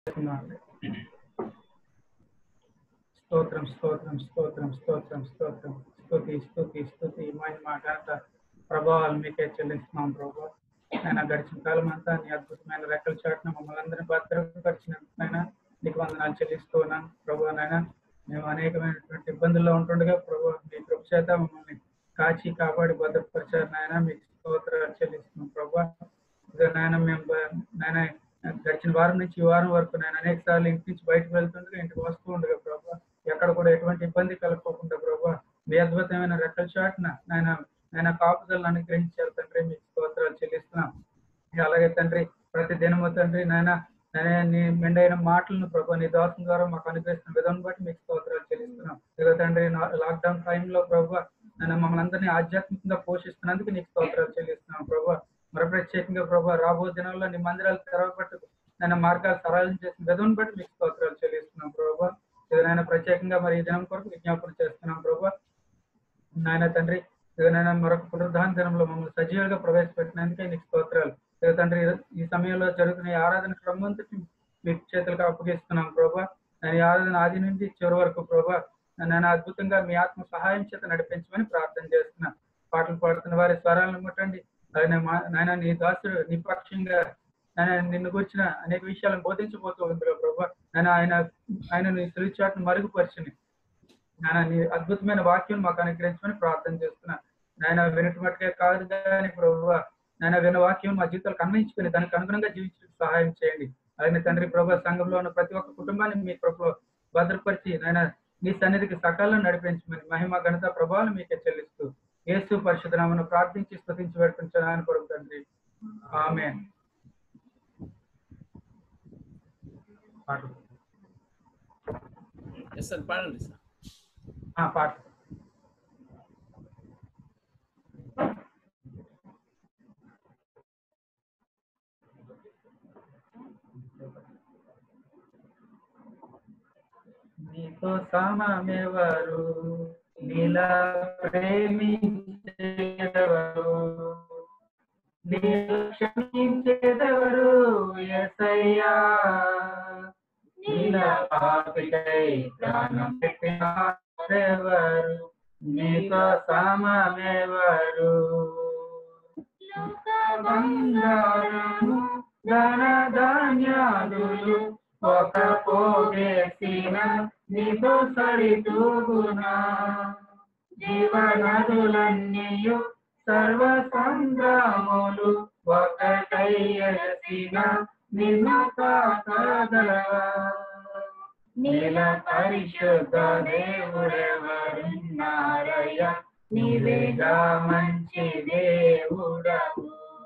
చేస్తున్నాను స్తోత్రం స్తోత్రం స్తోత్రం స్తోత్రం స్తోత్రం స్తుతి స్తుతి స్తుతి మహిమ ఘనత ప్రభావాలు మీకే చెల్లిస్తున్నాం ప్రభా నేను గడిచిన కాలం అంతా నీ అద్భుతమైన రెక్కల చాటున మమ్మల్ని అందరినీ భద్రపరిచినైనా నీకు వందనాలు చెల్లిస్తూ ఉన్నాను ప్రభా నాయన మేము అనేకమైనటువంటి ఇబ్బందుల్లో ఉంటుండగా ప్రభు మీ కృప చేత మమ్మల్ని కాచి కాపాడి భద్రపరిచారు నాయన మీకు స్తోత్రాలు చెల్లిస్తున్నాం ప్రభా ఇక నాయన మేము బ- నాయన గడిచిన వారం నుంచి ఈ వారం వరకు నేను అనేక సార్లు ఇంటి నుంచి బయటకు వెళ్తుండగా ఇంటికి వస్తూ ఉండగా ప్రభా ఎక్కడ కూడా ఎటువంటి ఇబ్బంది కలగకుండా ప్రభా మీ అద్భుతమైన రెక్కల చాటున నాయన నాయన కాపుదలను అనుగ్రహించారు తండ్రి మీకు స్తోత్రాలు చెల్లిస్తున్నాం ఇక అలాగే తండ్రి ప్రతి దినము తండ్రి నాయన నాయన నీ మెండైన మాటలను ప్రభా నీ దాసం ద్వారా మాకు అనుగ్రహిస్తున్న విధానం బట్టి మీకు స్తోత్రాలు చెల్లిస్తున్నాం ఇక తండ్రి లాక్డౌన్ టైంలో ప్రభా నన్ను మమ్మల్ని అందరినీ ఆధ్యాత్మికంగా పోషిస్తున్నందుకు నీకు స్తోత్రాలు చెల్లిస్తున్నాం ప్రభా మరి ప్రత్యేకంగా ప్రభా రాబో దినాల్లో నీ మందిరాలు తెరవబట్టు నన్ను మార్గాలు సరళం చేసిన విధానం బట్టి మీకు స్తోత్రాలు చెల్లిస్తున్నాం ప్రభా ఏదైనా ప్రత్యేకంగా మరి ఈ దినం కొరకు విజ్ఞాపన చేస్తున్నాం ప్రభా నాయన తండ్రి ఏదైనా మరొక పునరుద్ధాన దినంలో మమ్మల్ని సజీవంగా ప్రవేశపెట్టినందుకే నీకు స్తోత్రాలు ఇక తండ్రి ఈ సమయంలో జరుగుతున్న ఈ ఆరాధన క్రమం అంతటి మీ చేతులకు అప్పగిస్తున్నాం ప్రభా నేను ఈ ఆరాధన ఆది నుండి చివరి వరకు ప్రభా నన్ను అద్భుతంగా మీ ఆత్మ సహాయం చేత నడిపించమని ప్రార్థన చేస్తున్నా పాటలు పాడుతున్న వారి స్వరాలను ముట్టండి ఆయన మా- నాయన నీ దాసుడు నిపక్షంగా ఆయన నిన్ను గురించిన అనేక విషయాలను బోధించబోతూ ఉందిగా ప్రభా నేను ఆయన ఆయన నీ సులుచాటును మరుగుపరిచింది నాయన నీ అద్భుతమైన వాక్యం మాకు అనుగ్రహించమని ప్రార్థన చేస్తున్నా నాయన వినటి మట్టుకే కాదు కానీ ప్రభు నాయన విన వాక్యం మా జీవితాలకు అన్వయించుకుని దానికి అనుగుణంగా జీవించడానికి సహాయం చేయండి ఆయన తండ్రి ప్రభు సంఘంలో ఉన్న ప్రతి ఒక్క కుటుంబాన్ని మీ ప్రభు భద్రపరిచి నాయన నీ సన్నిధికి సకాలం నడిపించమని మహిమ ఘనత ప్రభావాలు మీకే చెల్లిస్తూ యేసు పరిశుధనామను ప్రార్థించి స్తుతించి పెడుతుంటానని కొరకు తండ్రి ఆమె పాట ఎస్ సార్ పాడండి సార్ ఆ, పాట నీతో సమమెవరు నీలా ప్రేమించేదెవరు నీలో క్షమించేదెవరు ఎసయ్యా నీలా పాపికై ప్రాణం పెట్టినవారెవరు నీతో సమమెవరు లోక బంగారము ధన ధాన్యాలు ఒక పోగేసిన నీతో సరితూగునా జీవనదులన్నీయు సర్వ సంగ్రాములు ఒకటయ్యసిన నిన్ను కాకగలవా నీల పరిశుద్ధ దేవుడెవరున్నారయ్య నీవేగా మంచి దేవుడవు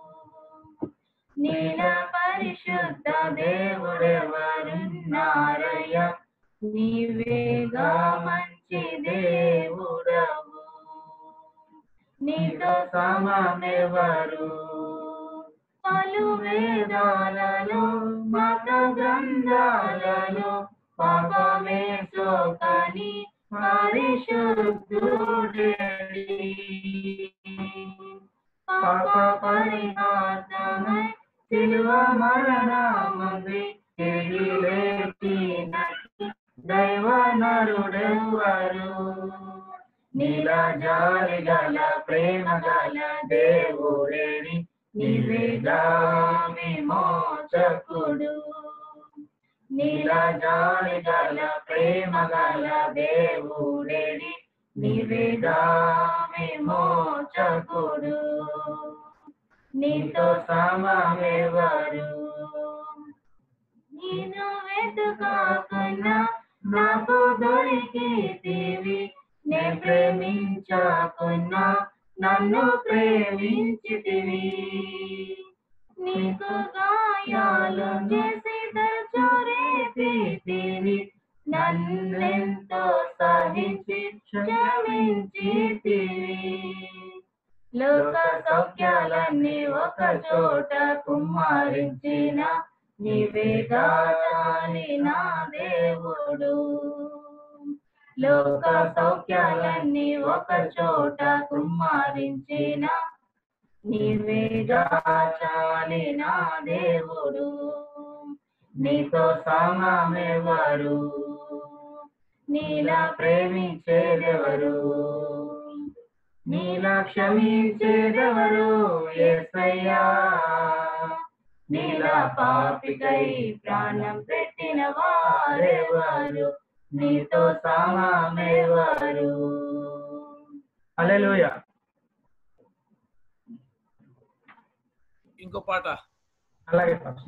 నీల పరిశుద్ధ దేవుడెవరున్నారయ్య నీవేగా మంచి దేవుడవు నీతో సమమెవరు పలు వేదాలలో మత గ్రంథాలలో పాపమే సోకని పరిశుద్ధుడేడి పాప పరిహాసమై సిలువ మరణమంది తిరిగి లేచినట్టి దైవ నరుడెవరు నీల జాలి గల ప్రేమ గల దేవుడేని నీవేగా విమోచకుడు నీల జాలి గల ప్రేమ గల దేవుడేని నీవేగా విమోచకుడు నీతో సమమెవరు నేను వెతుకాకున్నా నాకు దొరికితివి నే ప్రేమించకున్నా నన్ను ప్రేమించితివి నీకు గాయాలు చేసి దర్చోరేతివి నన్నెంతో సహించి క్షమించితివి లోక సౌఖ్యాలన్నీ ఒక చోట కుమ్మరించిన నీవేగా చాలి నా దేవుడు లోక సౌఖ్యాలన్నీ ఒక చోట కుమ్మరించిన నీవేగా చాలి నా దేవుడు నీతో సమమెవరు నీలా ప్రేమించేదెవరు నీలా క్షమించేదెవరు ఏసయ్యా నీలా పాపికై ప్రాణం పెట్టిన వారెవరు నీతో సమమెవరు హల్లెలూయా ఇంకో పాట అలాగే పాస్టర్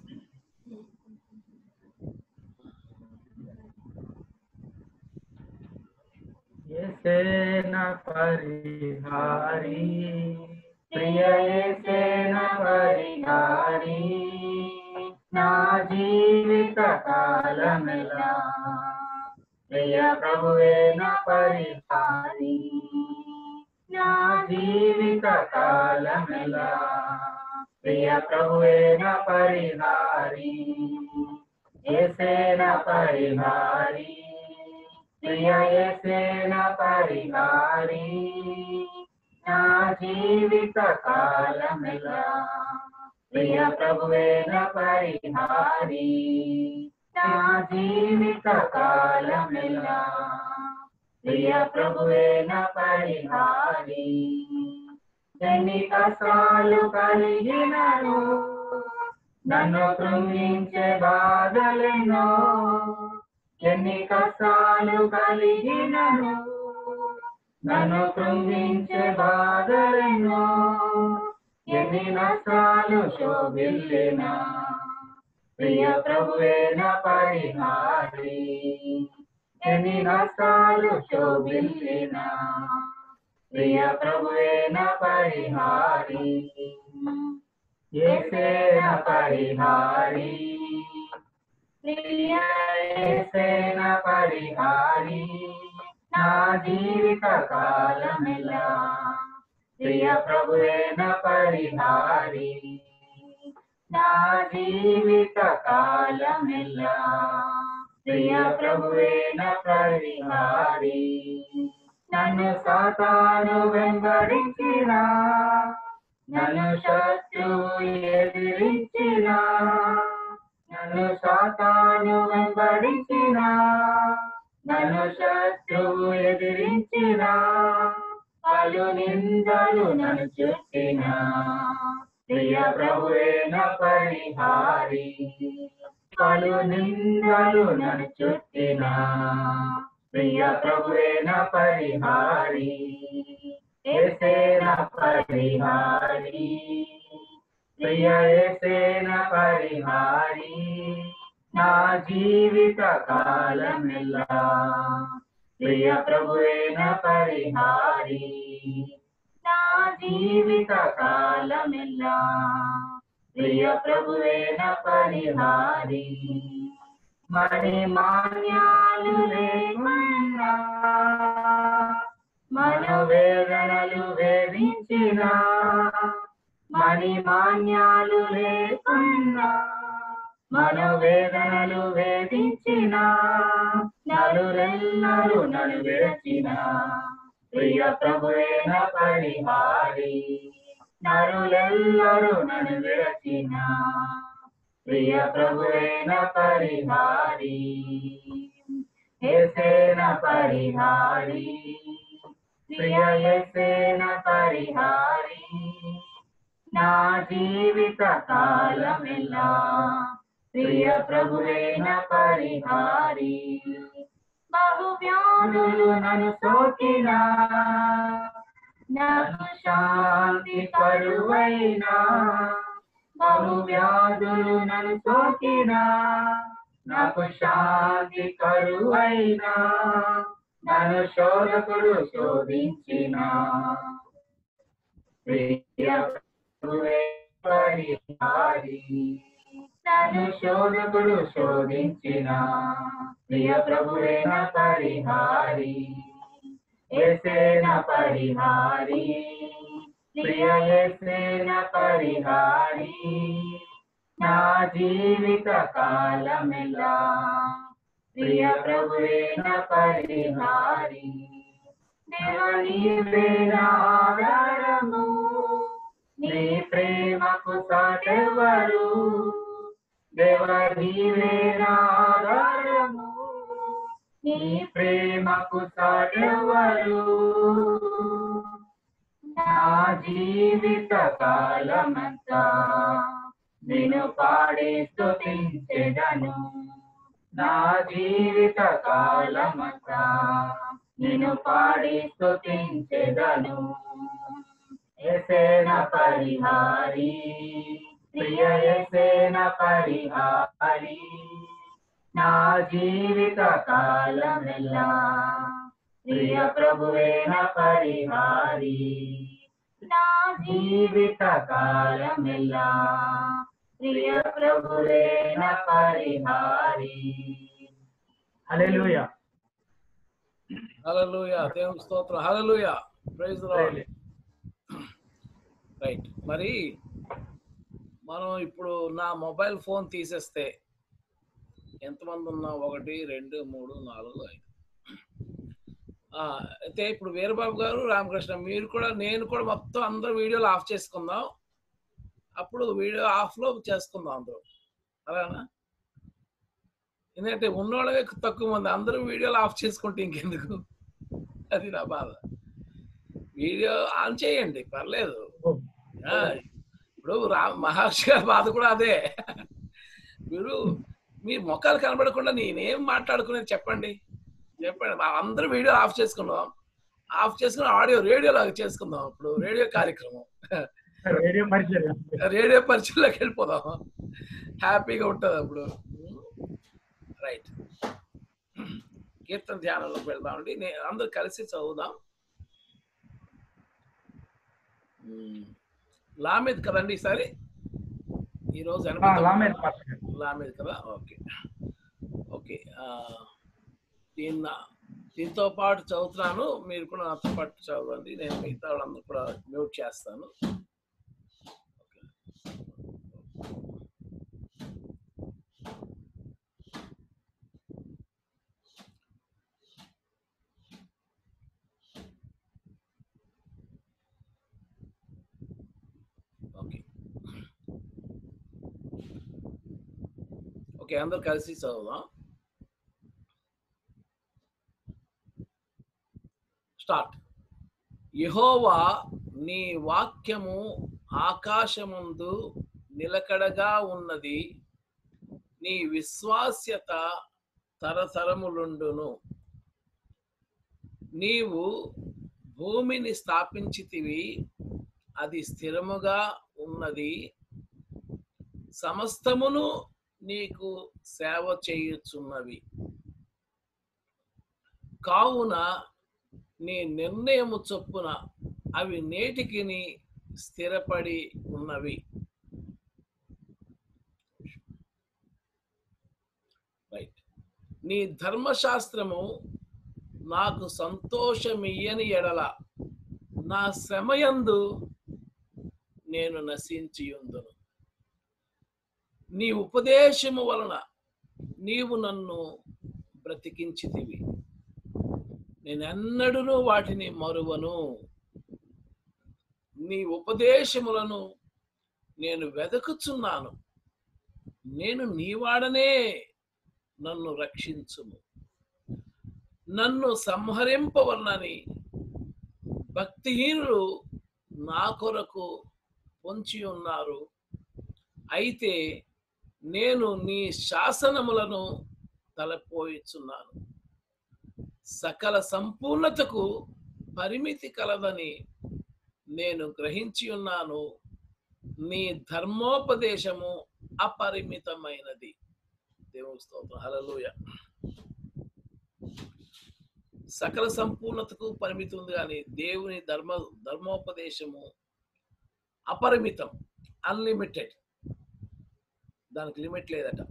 ఏసేన పరిహారి ప్రియ యేసేన పరిహారి నా జీవిత కాలమెలా ప్రియ ప్రభువే నా పరిహారి నా జీవిత కాలమెలా ప్రియ ప్రభువే నా పరిహారి యేసేన పరిహారి ప్రియ యేసేన పరిహారి నా జీవిత కాలమెలా ప్రియ ప్రభువేన పరిహారి నా జీవిత కాలమెలా ప్రియ ప్రభువేన పరిహారి ఎన్ని కష్టాలు కలిగినను నన్ను కృంగించే బాధలెన్నో ఎన్ని కష్టాలు కలిగినను నన్ను కృంగించే బాధలెన్నో ఎన్ని నష్టాలు శోభిల్లిన ప్రియ ప్రభువేన పరిహారి ఎన్ని నష్టాలు శోభిల్లిన ప్రియ ప్రభువేన పరిహారి ఏసేన పరిహారి ప్రియ ఏసేన పరిహారి నా జీవిత కాలమెలా ప్రియ ప్రభువేన పరిహారి నా జీవిత కాలమెలా ప్రియ ప్రభువేన పరిహారి నన్ను సాతాను వెంబడించిన నన్ను శత్రువు ఎదిరించిన నన్ను సాతాను వెంబడించిన నన్ను శత్రువు ఎదిరించిన పలు నిందలు నన్ను చుట్టిన ప్రియ ప్రభువేన పరిహారి పలు నిందలు నన్ను చుట్టిన ప్రియ ప్రభువేన పరిహారి ఏసేన పరిహారి ప్రియ ఏసేన పరిహారి నా జీవిత కాలమెల్లా ప్రియ ప్రభువేన పరిహారి నా జీవిత కాలమెల్లా ప్రియ ప్రభువేన పరిహారి మణి మాన్యాలు లేకున్నా మనోవేదనలు వేధించిన మణి మాన్యాలు లేకున్నా మనోవేదనలు వేధించిన నలురెల్లరూ నన్ను విరచిన ప్రియ ప్రభువేన పరిహారి నరులెల్లరూ నన్ను విరచిన ప్రియ ప్రభువేన పరిహారి ఏసేన పరిహారి ప్రియ ఏసేన పరిహారి నా జీవిత కాలమెల్లా ప్రియ ప్రభువేన పరిహారి బహు వ్యాధులు నన్ను సోకినా నాకు శాంతి కరువైనా బహు వ్యాధులు నన్ను సోకినా నాకు శాంతి కరువైనా నన్ను శోధకుడు శోధించిన ప్రియ ప్రభువే పరిహారి నన్ను శోధకుడు శోధించిన ప్రియ ప్రభువేన పరిహారి ఏసేన పరిహారి ప్రియ ఏసేన పరిహారి నా జీవిత కాలమెలా ప్రియ ప్రభువేన పరిహారి దేవనీవేన ఆధారము నీ ప్రేమకు సాటెవరు దేవా నీవే నా ఆధారము నీ ప్రేమకు సాటెవరు నా జీవిత కాలమంతా నేను పాడి స్తుతించెదను నా జీవిత కాలమంతా నేను పాడి స్తుతించెదను ఎసేన పరిహారి ప్రియ ఎసేన పరిహారి నా జీవిత కాలమెల్లా ప్రియ ప్రభువేన పరిహారి నా జీవిత కాలమెల్లా ప్రియ ప్రభువేన పరిహారి హల్లెలూయా హల్లెలూయా దేవుని స్తోత్రం హల్లెలూయా ప్రైజ్ రైట్ మరి మనం ఇప్పుడు నా మొబైల్ ఫోన్ తీసేస్తే ఎంతమంది ఉన్నా ఒకటి రెండు మూడు నాలుగు ఐదు ఆ, అయితే ఇప్పుడు వీరబాబు గారు రామకృష్ణ మీరు కూడా నేను కూడా మొత్తం అందరూ వీడియోలు ఆఫ్ చేసుకుందాం అప్పుడు వీడియో ఆఫ్లో చేసుకుందాం అందరూ అలానా ఎందుకంటే ఉన్నోళ్ళవే తక్కువ మంది అందరూ వీడియోలు ఆఫ్ చేసుకుంటే ఇంకెందుకు అది నా బాధ వీడియో ఆన్ చేయండి పర్లేదు ఆ, ఇప్పుడు రా మహర్షి గారి బాధ కూడా అదే మీరు మీ మొక్కలు కనబడకుండా నేనేం మాట్లాడుకునేది చెప్పండి చెప్పండి మా అందరూ వీడియో ఆఫ్ చేసుకున్నాం ఆఫ్ చేసుకుని ఆడియో రేడియో లాగా చేసుకుందాం ఇప్పుడు రేడియో కార్యక్రమం రేడియో పరిచయం రేడియో పరిచయంలోకి వెళ్ళిపోదాం హ్యాపీగా ఉంటుంది అప్పుడు రైట్ కీర్తన ధ్యానంలోకి వెళ్దామండి నేను అందరూ కలిసి చదువుదాం మ్మ్. లామేద్ కదండి ఈసారి ఈరోజు ఆ, ఎనభై లామేద్ పాస్టర్ లామేద్ కదా ఓకే ఓకే ఆ, దీన్న దీంతో పాటు చదువుతున్నాను మీరు కూడా నాతో పాటు చదవండి నేను మిగతా వాళ్ళందరూ కూడా మ్యూట్ చేస్తాను ఓకే. ఓకే ఓకే అందరు కలిసి చదువుదాం స్టార్ట్ యెహోవా నీ వాక్యము ఆకాశముందు నిలకడగా ఉన్నది నీ విశ్వాస్యత తరతరములుండును నీవు భూమిని స్థాపించితివి అది స్థిరముగా ఉన్నది సమస్తమును నీకు సేవ చేయుచున్నవి కావున నీ నిర్ణయము చొప్పున అవి నేటికి స్థిరపడి ఉన్నవి రైట్ నీ ధర్మశాస్త్రము నాకు సంతోషమియ్యని ఎడల నా శ్రమయందు నేను నశించి ఉందును నీ ఉపదేశము వలన నీవు నన్ను బ్రతికించితివి నేనెన్నడూను వాటిని మరువను నీ ఉపదేశములను నేను వెదకుచున్నాను నేను నీవాడనే నన్ను రక్షించుము నన్ను సంహరింపవలనని భక్తిహీనులు నా కొరకు పొంచి ఉన్నారు అయితే నేను నీ శాసనములను తలపోయిచున్నాను సకల సంపూర్ణతకు పరిమితి కలదని నేను గ్రహించి ఉన్నాను నీ ధర్మోపదేశము అపరిమితమైనది దేవుని స్తోత్రం హల్లెలూయ సకల సంపూర్ణతకు పరిమితి ఉంది కానీ దేవుని ధర్మ ధర్మోపదేశము అపరిమితం అన్లిమిటెడ్ దానికి లిమిట్ లేదట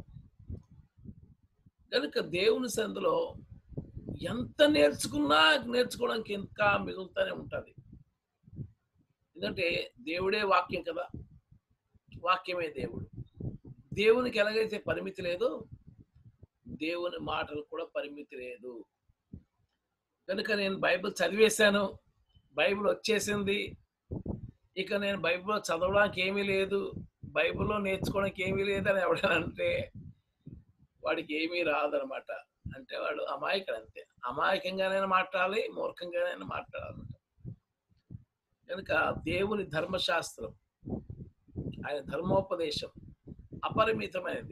కనుక దేవుని సందులో ఎంత నేర్చుకున్నా నేర్చుకోవడానికి ఇంకా మిగులుతూనే ఉంటుంది ఎందుకంటే దేవుడే వాక్యం కదా వాక్యమే దేవుడు దేవునికి ఎలాగైతే పరిమితి లేదో దేవుని మాటలు కూడా పరిమితి లేదు కనుక నేను బైబిల్ చదివేశాను బైబిల్ వచ్చేసింది ఇక నేను బైబిల్ చదవడానికి ఏమీ లేదు బైబిల్లో నేర్చుకోవడానికి ఏమీ లేదని ఎవడైనా అంటే వాడికి ఏమీ రాదనమాట అంటే వాడు అమాయకుడు అంతే అమాయకంగానైనా మాట్లాడాలి మూర్ఖంగానైనా మాట్లాడాలన్నమాట కనుక దేవుని ధర్మశాస్త్రం ఆయన ధర్మోపదేశం అపరిమితమైనది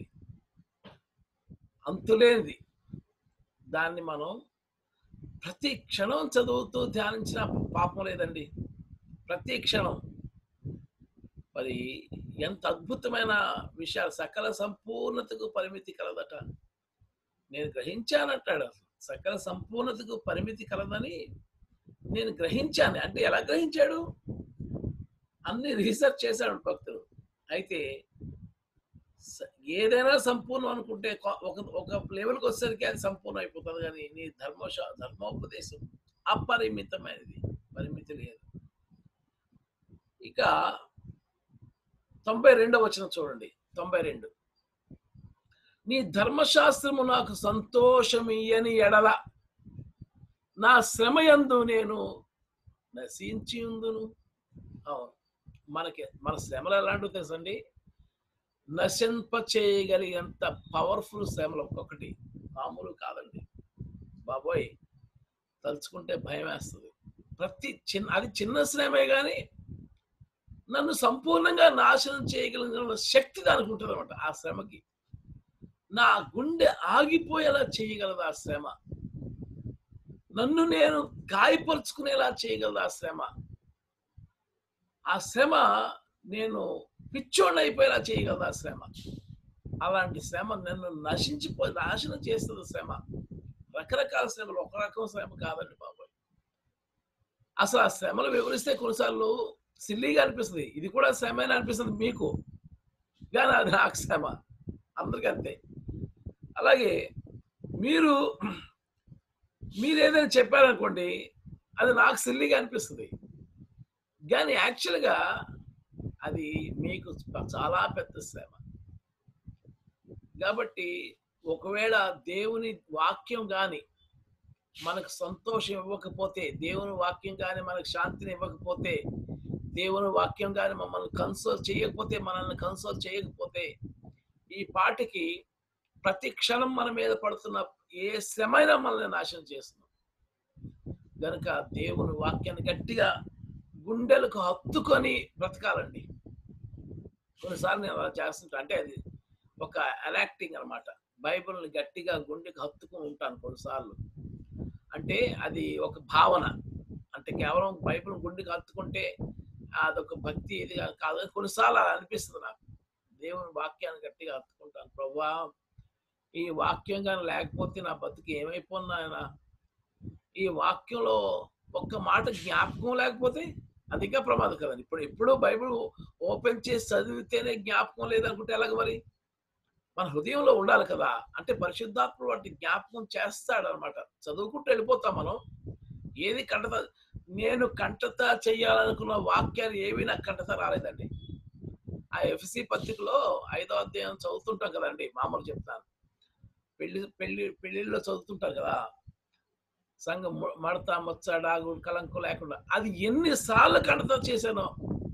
అంతులేనిది దాన్ని మనం ప్రతి క్షణం చదువుతూ ధ్యానించిన పాపం లేదండి ప్రతి క్షణం మరి ఎంత అద్భుతమైన విషయాలు సకల సంపూర్ణతకు పరిమితి కలదట నేను గ్రహించానంటాడు అసలు సకల సంపూర్ణతకు పరిమితి కలదని నేను గ్రహించాను అంటే ఎలా గ్రహించాడు అన్ని రీసెర్చ్ చేశాడు భక్తుడు అయితే స- ఏదైనా సంపూర్ణం అనుకుంటే కొ- ఒక ఒక లెవెల్కి వచ్చేసరికి అది సంపూర్ణం అయిపోతుంది కానీ నీ ధర్మశ ధర్మోపదేశం అపరిమితమైనది పరిమితి లేదు ఇక తొంభై రెండవ వచనం చూడండి తొంభై రెండు నీ ధర్మశాస్త్రము నాకు సంతోషమియ్యని ఎడల నా శ్రమయందు నేను నశించి ఉందును అవును మనకి మన శ్రమలు ఎలాంటివి తెలుసండి నశింప చేయగలిగేంత పవర్ఫుల్ శ్రమలు ఒక్కొక్కటి మామూలు కాదండి బాబోయ్ తలుచుకుంటే భయం వేస్తుంది ప్రతి చిన్న అది చిన్న శ్రమే కానీ నన్ను సంపూర్ణంగా నాశనం చేయగలిగిన శక్తి దానికి ఉంటుంది అనమాట ఆ శ్రమకి నా గుండె ఆగిపోయేలా చేయగలదు ఆ శ్రమ నన్ను నేను గాయపరుచుకునేలా చేయగలదు ఆ శ్రమ ఆ శ్రమ నేను పిచ్చోళ్ళు అయిపోయేలా చేయగలదు ఆ శ్రమ అలాంటి శ్రమ నన్ను నశించిపోయి నాశనం చేస్తుంది శ్రమ రకరకాల శ్రమలు ఒక రకం శ్రమ కాదండి బాబోయ్ అసలు ఆ శ్రమలు వివరిస్తే కొన్నిసార్లు సిల్లీగా అనిపిస్తుంది ఇది కూడా శ్రమేనా అనిపిస్తుంది మీకు కానీ అది నాకు శ్రమ అందరికీ అంతే అలాగే మీరు మీరు ఏదైనా చెప్పారనుకోండి అది నాకు సిల్లీగా అనిపిస్తుంది కానీ యాక్చువల్గా అది మీకు చాలా పెద్ద శ్రమ కాబట్టి ఒకవేళ దేవుని వాక్యం కానీ మనకు సంతోషం ఇవ్వకపోతే దేవుని వాక్యం కానీ మనకు శాంతిని ఇవ్వకపోతే దేవుని వాక్యం కానీ మమ్మల్ని కన్సోల్ చేయకపోతే మనల్ని కన్సోల్ చేయకపోతే ఈ పాటికి ప్రతి క్షణం మన మీద పడుతున్న ఏ శ్రమైనా మనల్ని నాశనం చేస్తున్నాం గనుక దేవుని వాక్యాన్ని గట్టిగా గుండెలకు హత్తుకొని బ్రతకాలండి కొన్నిసార్లు నేను అలా చేస్తుంటా అంటే అది ఒక ఎనాక్టింగ్ అనమాట బైబిల్ని గట్టిగా గుండెకి హత్తుకొని ఉంటాను కొన్నిసార్లు అంటే అది ఒక భావన అంటే కేవలం బైబిల్ గుండెకి హత్తుకుంటే అదొక భక్తి ఇది కాదు కొన్నిసార్లు అలా అనిపిస్తుంది నాకు దేవుని వాక్యాన్ని గట్టిగా హత్తుకుంటాను ప్రభా ఈ వాక్యం కానీ లేకపోతే నా బతుకు ఏమైపోయినా ఆయన ఈ వాక్యంలో ఒక్క మాట జ్ఞాపకం లేకపోతే అది ఇంకా ప్రమాదం కదండి ఇప్పుడు ఎప్పుడూ బైబిల్ ఓపెన్ చేసి చదివితేనే జ్ఞాపకం లేదనుకుంటే ఎలాగ మరి మన హృదయంలో ఉండాలి కదా అంటే పరిశుద్ధాత్ముడు వాటి జ్ఞాపకం చేస్తాడు అనమాట చదువుకుంటూ వెళ్ళిపోతాం మనం ఏది కంటత నేను కంటత చెయ్యాలనుకున్న వాక్యాలు ఏవి నాకు కంటత రాలేదండి ఆ ఎఫ్సి పత్రికలో ఐదో అధ్యాయం చదువుతుంటాం కదండి మామూలు చెప్తాను పెళ్లి పెళ్లి పెళ్లిళ్ళలో చదువుతుంటారు కదా సంఘం ము- మడత మచ్చ డాగు కలంకు లేకుండా అది ఎన్నిసార్లు కంటత చేశానో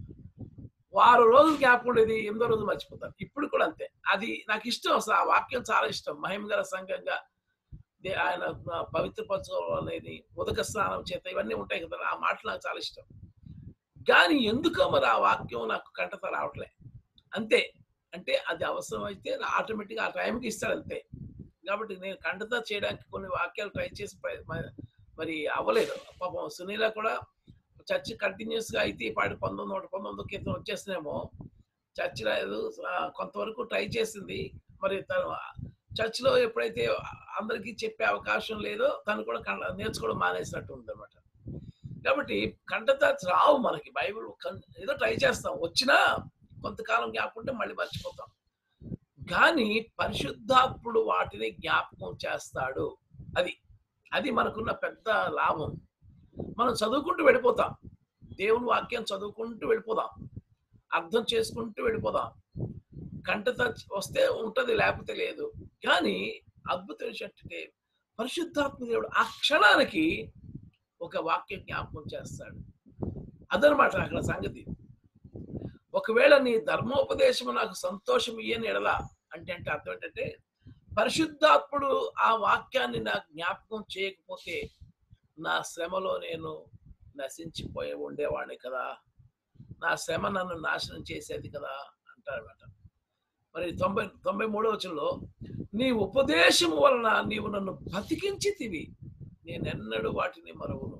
వారం రోజులు జ్ఞాపకం ఉండేది ఎనిమిదో రోజు మర్చిపోతాను ఇప్పుడు కూడా అంతే అది నాకు ఇష్టం అసలు ఆ వాక్యం చాలా ఇష్టం మహిమగల సంఘంగా దే- ఆయన పవిత్ర పరచుకోవడం అనేది ఉదక స్నానం చేత ఇవన్నీ ఉంటాయి కదా ఆ మాటలు నాకు చాలా ఇష్టం కానీ ఎందుకో మరి ఆ వాక్యం నాకు కంటత రావట్లే అంతే అంటే అది అవసరం అయితే ఆటోమేటిక్గా ఆ టైంకి ఇస్తాడు అంతే కాబట్టి నేను కంటత చేయడానికి కొన్ని వాక్యాలు ట్రై చేసి ప్రయ- మ- మరి అవ్వలేదు పాపం సునీల కూడా చర్చ్ కంటిన్యూస్ గా అయితే ఈ పాటి పంతొమ్మిది నూట పంతొమ్మిది క్రితం వచ్చేసినేమో చర్చ్ లేదు ఆ, కొంతవరకు ట్రై చేసింది మరి తను చర్చ్ లో ఎప్పుడైతే అందరికీ చెప్పే అవకాశం లేదో తను కూడా కన్- నేర్చుకోవడం మానేసినట్టు ఉంది అనమాట కాబట్టి కంటత రావు మనకి బైబిల్ కన్- ఏదో ట్రై చేస్తాం వచ్చినా కొంతకాలం జ్ఞాపకం ఉంటే మళ్ళీ మర్చిపోతాం కానీ పరిశుద్ధాత్ముడు వాటిని జ్ఞాపకం చేస్తాడు అది అది మనకున్న పెద్ద లాభం మనం చదువుకుంటూ వెళ్ళిపోతాం దేవుని వాక్యం చదువుకుంటూ వెళ్ళిపోదాం అర్థం చేసుకుంటూ వెళ్ళిపోదాం కంటత వస్తే ఉంటది లేకపోతే లేదు కానీ అద్భుతం ఏంటంటే పరిశుద్ధాత్మ దేవుడు ఆ క్షణానికి ఒక వాక్యం జ్ఞాపకం చేస్తాడు అదనమాట అక్కడ సంగతి ఒకవేళ నీ ధర్మోపదేశం నాకు సంతోషం ఇయ్యని ఎడలా అంటే అంటే అర్థం ఏంటంటే పరిశుద్ధాత్ముడు ఆ వాక్యాన్ని నాకు జ్ఞాపకం చేయకపోతే నా శ్రమలో నేను నశించిపోయి ఉండేవాడిని కదా నా శ్రమ నన్ను నాశనం చేసేది కదా అంటారన్నమాట మరి తొంభై తొంభై మూడో వచనంలో నీ ఉపదేశం వలన నీవు నన్ను బతికించితివి నేనెన్నడూ వాటిని మరవను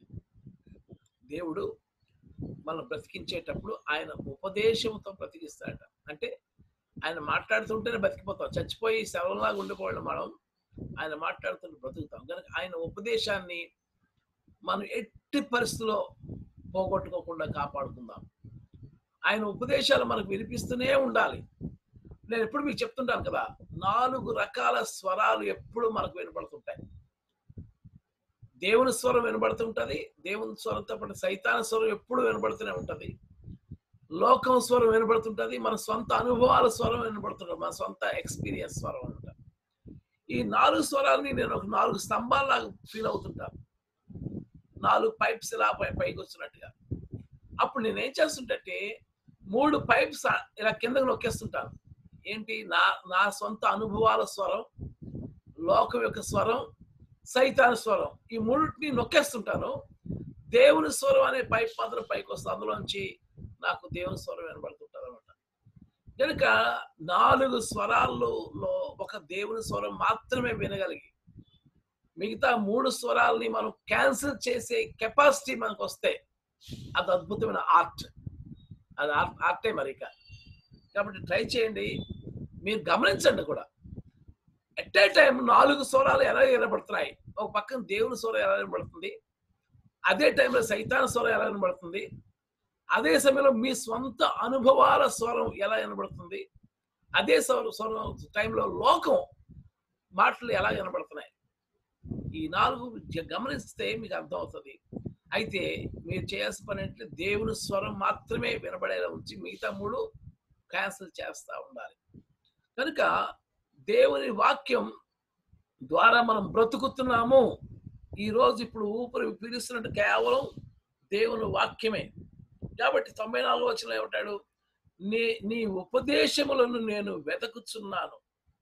దేవుడు మనం బ్రతికించేటప్పుడు ఆయన ఉపదేశంతో బ్రతికిస్తాడట అంటే ఆయన మాట్లాడుతుంటేనే బతికిపోతాం చచ్చిపోయి శవంలాగా ఉండిపోవడం మనం ఆయన మాట్లాడుతుంటే బ్రతుకుతాం కనుక ఆయన ఉపదేశాన్ని మనం ఎట్టి పరిస్థితిలో పోగొట్టుకోకుండా కాపాడుకుందాం ఆయన ఉపదేశాలు మనకు వినిపిస్తూనే ఉండాలి నేను ఎప్పుడు మీకు చెప్తుంటాను కదా నాలుగు రకాల స్వరాలు ఎప్పుడు మనకు వినపడుతుంటాయి దేవుని స్వరం వినబడుతుంటది దేవుని స్వరంతో పాటు సైతాన స్వరం ఎప్పుడు వినబడుతూనే ఉంటది లోకం స్వరం వినబడుతుంటది మన సొంత అనుభవాల స్వరం వినబడుతుంటది మన సొంత ఎక్స్పీరియన్స్ స్వరం అనమాట ఈ నాలుగు స్వరాలని నేను ఒక నాలుగు స్తంభాల్లాగా ఫీల్ అవుతుంటాను నాలుగు పైప్స్ ఇలా పై పైకి వచ్చినట్టుగా అప్పుడు నేను ఏం చేస్తుంటే మూడు పైప్స్ ఇలా కిందకు నొక్కేస్తుంటాను ఏంటి నా నా సొంత అనుభవాల స్వరం లోకం యొక్క స్వరం సైతాన స్వరం ఈ మూడింటిని నొక్కేస్తుంటాను దేవుని స్వరం అనే పైప్ మాత్రం పైకి వస్తుంది అందులోంచి నాకు దేవుని స్వరం వినబడుతుంటుంది అనమాట కనుక నాలుగు స్వరాల్లో ఒక దేవుని స్వరం మాత్రమే వినగలిగి మిగతా మూడు స్వరాలని మనం క్యాన్సిల్ చేసే కెపాసిటీ మనకు వస్తే అది అద్భుతమైన ఆర్ట్ అది ఆర్ట్ ఆర్టే మరి ఇక కాబట్టి ట్రై చేయండి మీరు గమనించండి కూడా ఎట్ ఏ టైం నాలుగు స్వరాలు ఎలా వినబడుతున్నాయి ఒక పక్కన దేవుని స్వరం ఎలా వినబడుతుంది అదే టైంలో సైతాన స్వరం ఎలా వినబడుతుంది అదే సమయంలో మీ స్వంత అనుభవాల స్వరం ఎలా వినబడుతుంది అదే స్వరం స్వరం టైంలో లోకం మాటలు ఎలా వినబడుతున్నాయి ఈ నాలుగు జ- గమనిస్తే మీకు అర్థమవుతుంది అయితే మీరు చేయాల్సిన పని అంటే దేవుని స్వరం మాత్రమే వినబడేలా ఉంచి మిగతా మూడు క్యాన్సిల్ చేస్తూ ఉండాలి కనుక దేవుని వాక్యం ద్వారా మనం బ్రతుకుతున్నాము ఈ రోజు ఇప్పుడు ఊపిరి పీలుస్తున్నట్టు కేవలం దేవుని వాక్యమే కాబట్టి తొంభై నాలుగు వచ్చిన ఏమంటాడు నీ నీ ఉపదేశములను నేను వెతకుచున్నాను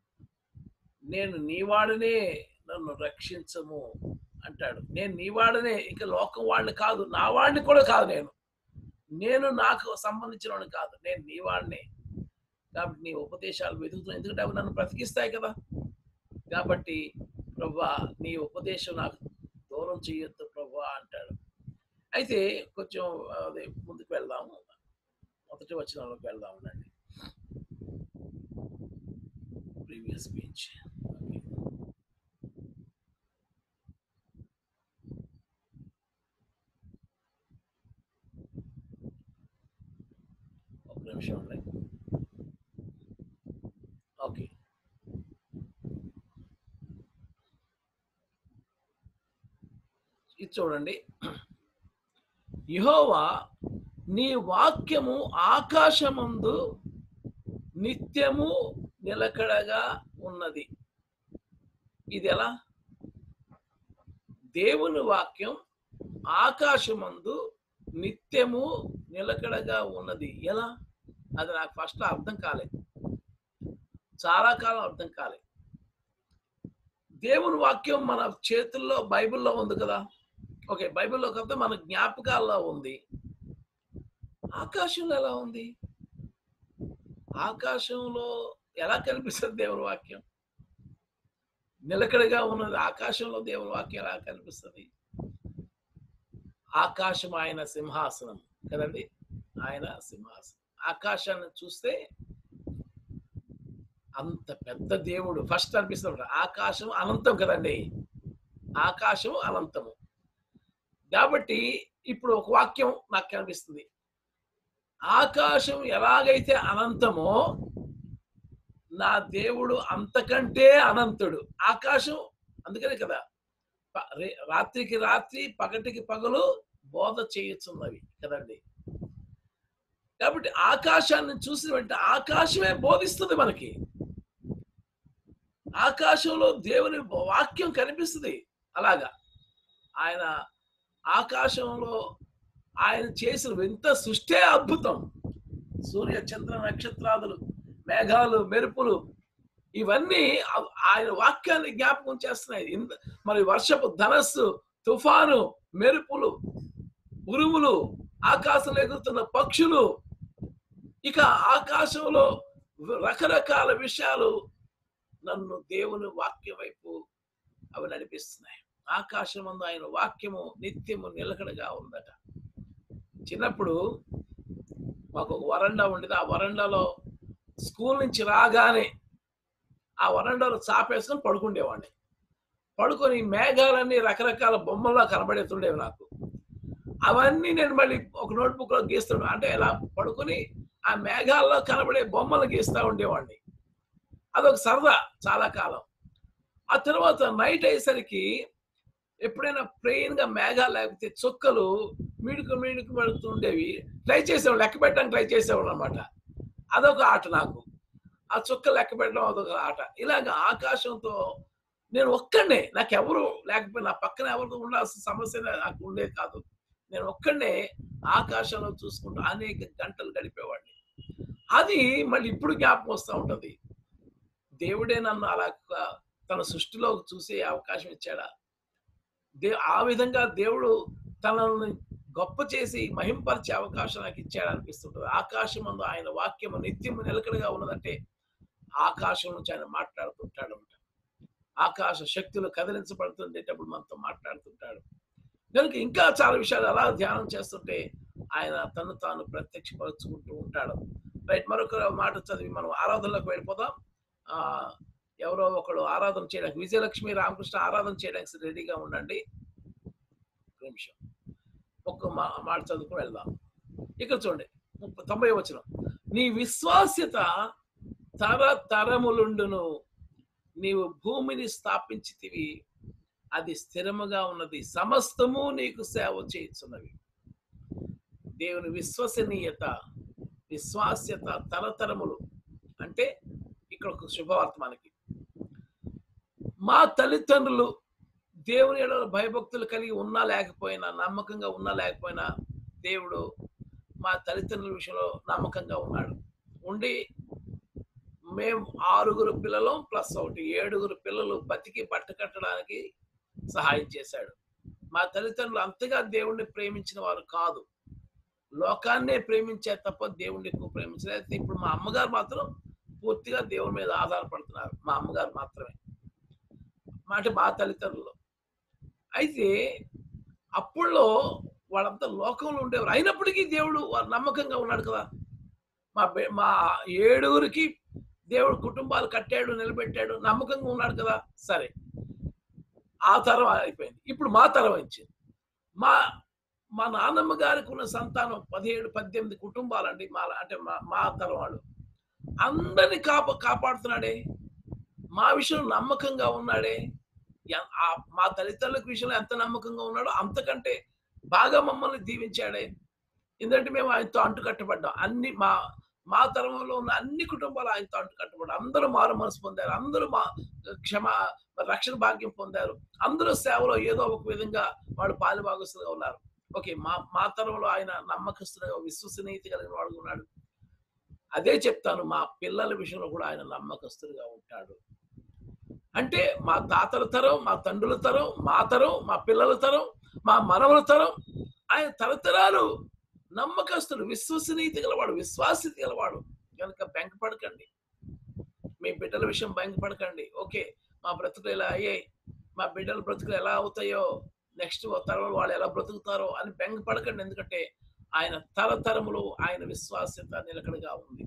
నేను నీవాడనే నన్ను రక్షించము అంటాడు నేను నీవాడనే ఇక లోకం వాడిని కాదు నా వాడిని కూడా కాదు నేను నేను నాకు సంబంధించిన వాడిని కాదు నేను నీవాడినే కాబట్టి నీ ఉపదేశాలు వెతుకుతున్నాను ఎందుకంటే అవి నన్ను బ్రతికిస్తాయి కదా కాబట్టి ప్రభా నీ ఉపదేశం నాకు దూరం చేయొద్దు ప్రభా అంటాడు అయితే కొంచెం అదే ముందుకు వెళ్దాము మొదటి వచనంలోకి వెళ్దాం ఉండండి ప్రీవియస్ పేజ్ ఒక నిమిషం ఉండండి ఓకే ఇది చూడండి యెహోవా నీ వాక్యము ఆకాశమందు నిత్యము నిలకడగా ఉన్నది ఇది ఎలా దేవుని వాక్యం ఆకాశమందు నిత్యము నిలకడగా ఉన్నది ఎలా అది నాకు ఫస్ట్ అర్థం కాలేదు చాలా కాలం అర్థం కాలేదు దేవుని వాక్యం మన చేతుల్లో బైబిల్లో ఉంది కదా ఓకే బైబిల్లో కాకపోతే మన జ్ఞాపకాల్లో ఉంది ఆకాశంలో ఎలా ఉంది ఆకాశంలో ఎలా కనిపిస్తుంది దేవుని వాక్యం నిలకడగా ఉన్నది ఆకాశంలో దేవుని వాక్యం ఎలా కనిపిస్తుంది ఆకాశం ఆయన సింహాసనం కదండి ఆయన సింహాసనం ఆకాశాన్ని చూస్తే అంత పెద్ద దేవుడు ఫస్ట్ అనిపిస్తుంది ఆకాశం అనంతం కదండి ఆకాశం అనంతము కాబట్టి ఇప్పుడు ఒక వాక్యం నాకు కనిపిస్తుంది ఆకాశం ఎలాగైతే అనంతమో నా దేవుడు అంతకంటే అనంతుడు ఆకాశం అందుకనే కదా ప- రే- రాత్రికి రాత్రి పగటికి పగలు బోధ చేయుచున్నవి కదండి కాబట్టి ఆకాశాన్ని చూసిన వెంటనే ఆకాశమే బోధిస్తుంది మనకి ఆకాశంలో దేవుని వాక్యం కనిపిస్తుంది అలాగా ఆయన ఆకాశంలో ఆయన చేసిన వింత సృష్టే అద్భుతం సూర్య చంద్ర నక్షత్రాదులు మేఘాలు మెరుపులు ఇవన్నీ ఆ- ఆయన వాక్యాన్ని జ్ఞాపకం చేస్తున్నాయి ఇంద- మరి వర్షపు ధనస్సు తుఫాను మెరుపులు ఉరుములు ఆకాశంలో ఎగురుతున్న పక్షులు ఇక ఆకాశంలో రకరకాల విషయాలు నన్ను దేవుని వాక్యం వైపు అవి నడిపిస్తున్నాయి ఆకాశమందు ఆయన వాక్యము నిత్యము నిలకడగా ఉందట చిన్నప్పుడు మాకు ఒక వరండా ఉండేది ఆ వరండాలో స్కూల్ నుంచి రాగానే ఆ వరండాలో చాపేసుకొని పడుకుండేవాడిని పడుకొని మేఘాలన్నీ రకరకాల బొమ్మల్లా కనబడుతుండేవి నాకు అవన్నీ నేను మళ్ళీ ఒక నోట్బుక్ లో గీస్తున్నాను అంటే ఇలా పడుకొని ఆ మేఘాల్లో కనబడే బొమ్మలు గీస్తా ఉండేవాడిని అదొక సరదా చాలా కాలం ఆ తర్వాత నైట్ అయ్యేసరికి ఎప్పుడైనా ప్లెయిన్ గా మేఘాలు లేకపోతే చుక్కలు మిడుకు మిడుకు పడుతుండేవి ట్రై చేసేవాళ్ళు లెక్క పెట్టడానికి ట్రై చేసేవాళ్ళు అనమాట అదొక ఆట నాకు ఆ చుక్క లెక్క పెట్టడం అదొక ఆట ఇలాగ ఆకాశంతో నేను ఒక్కడే నాకు ఎవరు లేకపోయినా నా పక్కన ఎవరితో ఉండాల్సిన సమస్య నాకు ఉండేది కాదు నేను ఒక్కడే ఆకాశంలో చూసుకుంటూ అనేక గంటలు గడిపేవాడిని అది మళ్ళీ ఇప్పుడు జ్ఞాపకం వస్తూ ఉంటది దేవుడే నన్ను అలా క- తన సృష్టిలో చూసే అవకాశం ఇచ్చాడా దే ఆ విధంగా దేవుడు తనని గొప్ప చేసి మహింపరిచే అవకాశం నాకు ఇచ్చాడు అనిపిస్తుంటుంది ఆకాశం అందు ఆయన వాక్యము నిత్యము నిలకడగా ఉన్నదంటే ఆకాశం నుంచి ఆయన మాట్లాడుతుంటాడు అంట ఆకాశ శక్తులు కదిలించబడుతుండేటప్పుడు మనతో మాట్లాడుతుంటాడు కనుక ఇంకా చాలా విషయాలు అలా ధ్యానం చేస్తుంటే ఆయన తను తాను ప్రత్యక్షపరుచుకుంటూ ఉంటాడు రైట్ మరొక మాట చదివి మనం ఆరాధనలోకి వెళ్ళిపోదాం ఆ ఎవరో ఒకడు ఆరాధన చేయడానికి విజయలక్ష్మి రామకృష్ణ ఆరాధన చేయడానికి రెడీగా ఉండండి ఒక నిమిషం ఒక్క మా మాట చదువుకుని వెళ్దాం ఇక్కడ చూడండి ముప్పై తొంభై వచ్చిన నీ విశ్వాస్యత తర తరములుండును నీవు భూమిని స్థాపించితివి అది స్థిరముగా ఉన్నది సమస్తము నీకు సేవ చేయుచున్నవి దేవుని విశ్వసనీయత విశ్వాస్యత తరతరములు అంటే ఇక్కడ ఒక శుభవార్త మనకి మా తల్లిదండ్రులు దేవుని ఎడల భయభక్తులు కలిగి ఉన్నా లేకపోయినా నమ్మకంగా ఉన్నా లేకపోయినా దేవుడు మా తల్లిదండ్రుల విషయంలో నమ్మకంగా ఉన్నాడు ఉండి మేము ఆరుగురు పిల్లలు ప్లస్ ఒకటి ఏడుగురు పిల్లలు బతికి బట్ట కట్టడానికి సహాయం చేశాడు మా తల్లిదండ్రులు అంతగా దేవుణ్ణి ప్రేమించిన వారు కాదు లోకాన్నే ప్రేమించే తప్ప దేవుణ్ణి ఎక్కువ ప్రేమించలేదు అయితే ఇప్పుడు మా అమ్మగారు మాత్రం పూర్తిగా దేవుని మీద ఆధారపడుతున్నారు మా అమ్మగారు మాత్రమే మా- అంటే మా తల్లిదండ్రులు అయితే అప్పుల్లో వాళ్ళంతా లోకంలో ఉండేవారు అయినప్పటికీ దేవుడు వారు నమ్మకంగా ఉన్నాడు కదా మా బె- మా ఏడుగురికి దేవుడు కుటుంబాలు కట్టాడు నిలబెట్టాడు నమ్మకంగా ఉన్నాడు కదా సరే ఆ తరం అయిపోయింది ఇప్పుడు మా తరం వచ్చింది మా మా నాన్నమ్మ గారికి ఉన్న సంతానం పదిహేడు పద్దెనిమిది కుటుంబాలండి మా అంటే మా మా తరం వాళ్ళు అందరిని కాప కాపాడుతున్నాడే మా విషయం నమ్మకంగా ఉన్నాడే ఎ- ఆ మా తల్లిదండ్రుల విషయంలో ఎంత నమ్మకంగా ఉన్నాడో అంతకంటే బాగా మమ్మల్ని దీవించాడే ఎందుకంటే మేము ఆయనతో అంటుకట్టబడ్డాం అన్ని మా మా తరంలో ఉన్న అన్ని కుటుంబాలు ఆయనతో అంటుకట్టబడ్డారు అందరూ మారు మనసు పొందారు అందరూ మా క్షమ రక్షణ భాగ్యం పొందారు అందరూ సేవలో ఏదో ఒక విధంగా వాళ్ళు పాలుభాగస్తులుగా ఉన్నారు ఓకే మా మా తరంలో ఆయన నమ్మకస్తులుగా విశ్వసనీయత కలిగిన వాడు ఉన్నాడు అదే చెప్తాను మా పిల్లల విషయంలో కూడా ఆయన నమ్మకస్తులుగా ఉంటాడు అంటే మా తాతల తరం మా తండ్రుల తరం మా తరం మా పిల్లల తరం మా మనవల తరం ఆయన తరతరాలు నమ్మకస్తుడు విశ్వసనీయత గలవాడు విశ్వాసత గలవాడు కనుక బెంకపడకండి మీ బిడ్డల విషయం బెంకపడకండి ఓకే మా బ్రతుకులు ఎలా అయ్యాయి మా బిడ్డల బ్రతుకులు ఎలా అవుతాయో నెక్స్ట్ తరం వాళ్ళు ఎలా బ్రతుకుతారో అని బెంగపడకండి ఎందుకంటే ఆయన తరతరములు ఆయన విశ్వాస్యత నిలకడగా ఉంది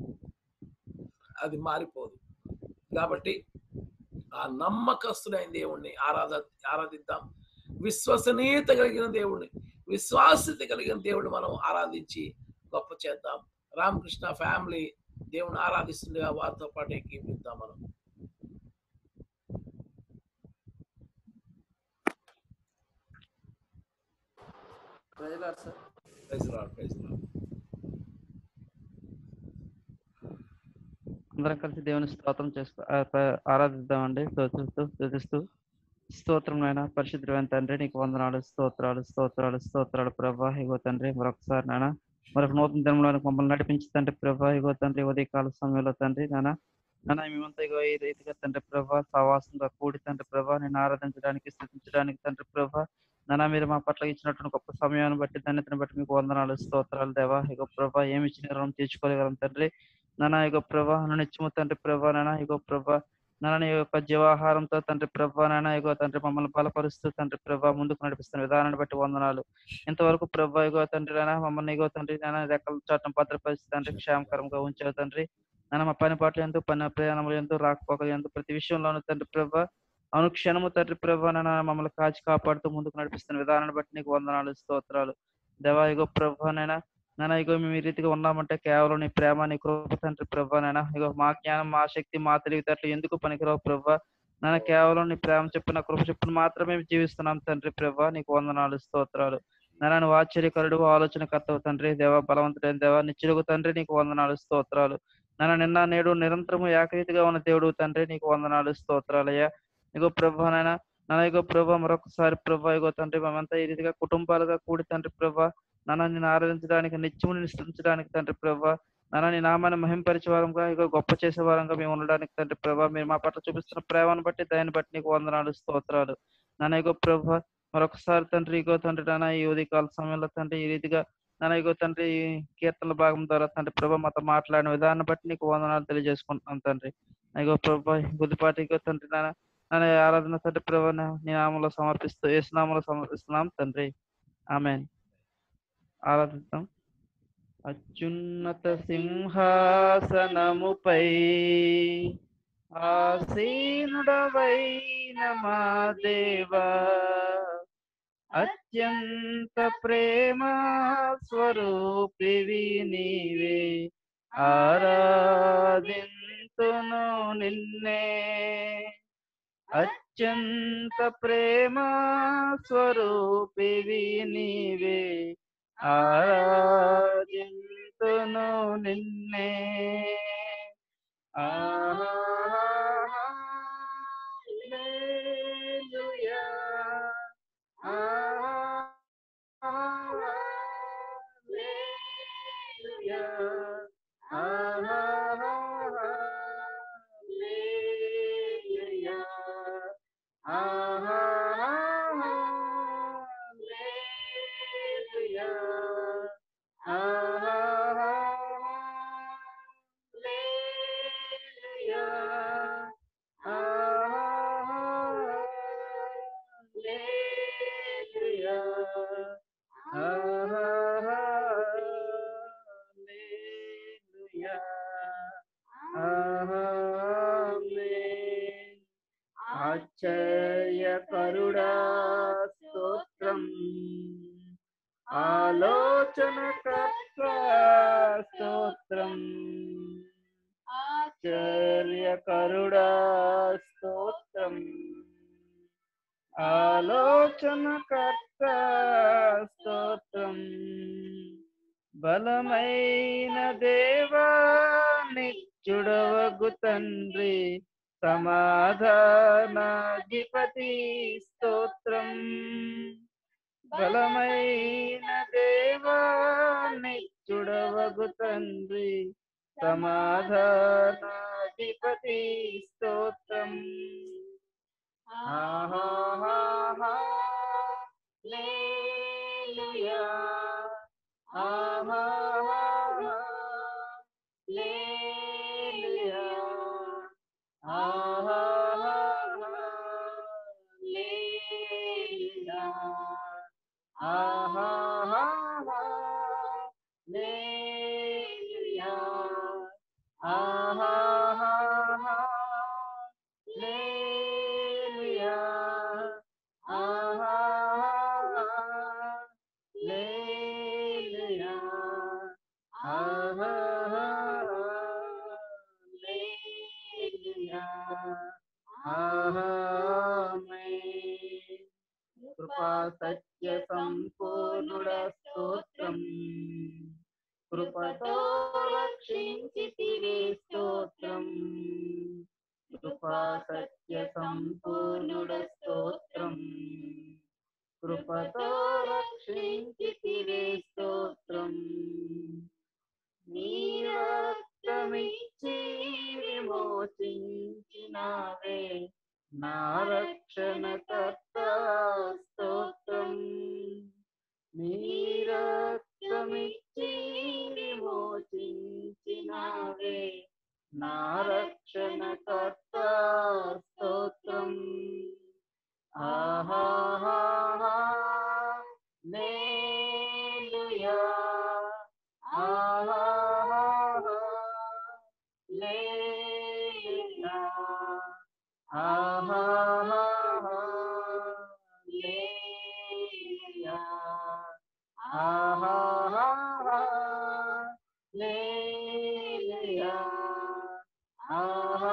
అది మారిపోదు కాబట్టి ఆ నమ్మకస్తుడైన దేవుణ్ణి ఆరాధ ఆరాధిద్దాం విశ్వసనీయత కలిగిన దేవుణ్ణి విశ్వాసత కలిగిన దేవుడు మనం ఆరాధించి గొప్ప చేద్దాం రామకృష్ణ ఫ్యామిలీ దేవుని ఆరాధిస్తుండగా వారితో పాటు ఎక్కిపిద్దాం మనం ప్రజలారు sir praise lord, praise lord. అందరం కలిసి దేవుని స్తోత్రం చేస్తూ ఆ, ప- ఆరాధిద్దామండి స్తోత్రిస్తూ స్తుతిస్తూ స్తోత్రం నాయన పరిశుద్ధమైన తండ్రి నీకు వందనాలు స్తోత్రాలు స్తోత్రాలు స్తోత్రాలు ప్రభా ఇగో తండ్రి మరొకసారి నాయన మరొక నూతన దినంలోనికి మమ్మల్ని నడిపించి తండ్రి ప్రభా ఇగో తండ్రి ఉదయకాల సమయంలో తండ్రి నాన్న నాన్న మేమంతా ఇగో ఈ రీతిగా తండ్రి ప్రభా సవాసంగా కూడి తండ్రి ప్రభా నేను ఆరాధించడానికి స్థుతించడానికి తండ్రి ప్రభా నాన్న మీరు మా పట్ల ఇచ్చినటువంటి గొప్ప సమయాన్ని బట్టి ధన్యతను బట్టి మీకు వందనాలు స్తోత్రాలు దేవా ఇగో ప్రభా ఏమి ఇచ్చిన రుణం తీర్చుకోగలం తండ్రి నాన్న ఇగో ప్రభా నన్ను ఇచ్చము తండ్రి ప్రభా నాన్న ఇగో ప్రభా నాన్న నీ యొక్క జీవాహారంతో తండ్రి ప్రభా నాన్న ఇగో తండ్రి మమ్మల్ని బలపరుస్తూ తండ్రి ప్రభా ముందుకు నడిపిస్తున్న విధానాన్ని బట్టి వందనాలు ఇంతవరకు ప్రభా ఇగో తండ్రి నాన్న మమ్మల్ని ఇగో తండ్రి నాన్న రెక్కల చాటం భద్రపరిచి తండ్రి క్షేమకరంగా ఉంచావు తండ్రి నాన్న మా పని పాటలు ఎంతో పని ప్రయాణములు ఎంతో రాకపోకలు ఎంతో ప్రతి విషయంలోనూ తండ్రి ప్రభా అనుక్షణము తండ్రి ప్రభా నాన్న మమ్మల్ని కాచి కాపాడుతూ ముందుకు నడిపిస్తున్న విధానాన్ని బట్టి నీకు వందనాలు స్తోత్రాలు దేవా ఇగో ప్రభా నైనా నాన్న ఇగో మేము ఈ రీతిగా ఉన్నామంటే కేవలం నీ ప్రేమ నీ కృప తండ్రి ప్రభా నాయన ఇగో మా జ్ఞానం మా శక్తి మా తెలివితేటలు ఎందుకు పనికిరావు ప్రభా నాన్న కేవలం నీ ప్రేమ చెప్పిన కృప చెప్పిన మాత్రమే జీవిస్తున్నాం తండ్రి ప్రభా నీకు వందనాలు స్తోత్రాలు నాన్న నువ్వు ఆశ్చర్యకరుడు ఆలోచన కర్తవు తండ్రి దేవా బలవంతుడైన దేవా నిచ్చుడుగు తండ్రి నీకు వందనాలు స్తోత్రాలు నాన్న నిన్న నేడు నిరంతరము ఏకరీతిగా ఉన్న దేవుడు తండ్రి నీకు వందనాలు స్తోత్రాలయ్యా ఇగో ప్రభా నాయన నాన్న ఇగో ప్రభా మరొకసారి ప్రభా ఇగో తండ్రి మేమంతా ఈ రీతిగా కుటుంబాలుగా కూడి తండ్రి ప్రభా నాన్న నేను ఆరాధించడానికి నిత్యము నిశ్చయించడానికి తండ్రి ప్రభా నాన్న నీ నామాన్ని మహింపరిచే వారంగా ఇక గొప్ప చేసే వారంగా మేము ఉండడానికి తండ్రి ప్రభా మీరు మా పట్ల చూపిస్తున్న ప్రేమను బట్టి దాన్ని బట్టి నీకు వందనాలు స్తోత్రాలు నాన్న ఇగో ప్రభా మరొకసారి తండ్రి ఇగో తండ్రి నాన్న ఈ ఉదయకాల సమయంలో తండ్రి ఈ రీతిగా నాన్న ఇగో తండ్రి ఈ కీర్తనల భాగం ద్వారా తండ్రి ప్రభా మాతో మాట్లాడిన విధానం బట్టి నీకు వందనాలు తెలియజేసుకుంటున్నాం తండ్రి ఇగో ప్రభా బుద్ధిపాటి ఇగో తండ్రి నాన్న నాన్న ఈ ఆరాధన తండ్రి ప్రభా నీ నామంలో సమర్పిస్తూ ఏసునామంలో సమర్పిస్తున్నాం తండ్రి ఆమెన్ ఆరాధిద్దాం అత్యున్నత సింహాసనముపై ఆసీనుడవైన మా దేవా అత్యంత ప్రేమ స్వరూపివి నీవే ఆరాధింతును నిన్నే అత్యంత ప్రేమ స్వరూపివి నీవే ఆరాధింతును నిన్నే ఆహల్లెలూయా. ఆహల్లెలూయా. ఆహల్లెలూయా. ఆహల్లెలూయా. Hallelujah. Hallelujah. Hallelujah. Amen. ఆశ్చర్యకరుడా స్తోత్రం ఆలోచన స్తోత్రం ఆశ్చర్యకరుడా స్తోత్రం ఆలోచన కర్త స్తోత్రం బలమైన దేవా నిత్యుడవగు తండ్రి సమాధానాధిపతి స్తోత్రం బలమైన దేవా నిత్యుడవగు తండ్రి సమాధానాధిపతి స్తోత్రం ఆహాహాహా లేలుయా ఆహాహాహా లేలుయా ఆహాహాహా లేలుయా ఆహాహాహా లేలుయా ఆహాహాహా లేలుయా ఆహాహాహా లేలుయా ఆహాహాహా లేలుయా ఆమేన్ కృపా సత్య సంపూర్ణుడ స్తోత్రం కృపతో రక్షించితివే స్తోత్రం కృపా సత్య సంపూర్ణుడ స్తోత్రం కృపతో రక్షించితివే స్తోత్రం రక్షణకర్త స్తోత్రం నీ రక్తమిచ్చి విమోచించినావే నా రక్షణకర్త స్తోత్రం ఆహా లేలుయా ఆహా లేలుయా ఆహా లేలుయా ఆహా లేలుయా ఆహా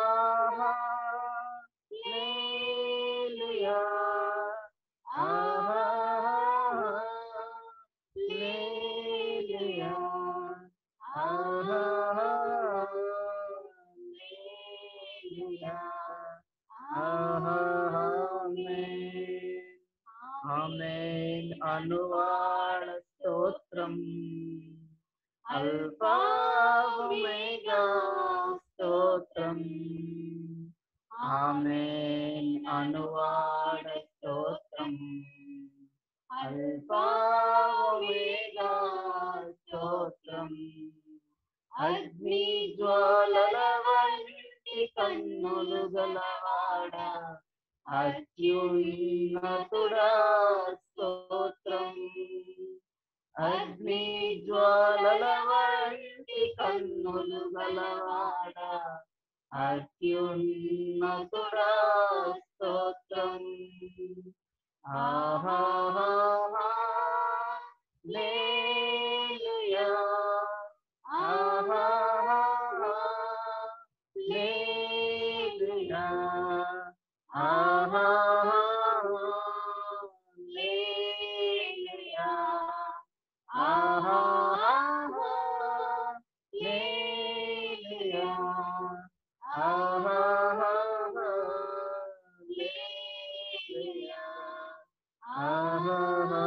లేలుయా ఆహా లేలుయా ఆహా లేలుయా ఆహా ఆమేన్ ఆమేన్ అనువాడ స్తోత్రం అల్ఫా ఒమేగా స్తోత్రం ఆమేన్ అనువాడ స్తోత్రం అల్ఫా ఒమేగా స్తోత్రం అగ్ని జ్వాలల వంటి కన్నులు గలవాడ అత్యున్నతుడా స్తోత్రం అగ్ని జ్వాలల వంటి కన్నులు గలవాడ అత్యున్నతుడా స్తోత్రం ఆహా లేలుయా ఆహా లేలుయా ఆహా లేలుయా ఆహా లేలుయా ఆహా లేలుయా ఆహా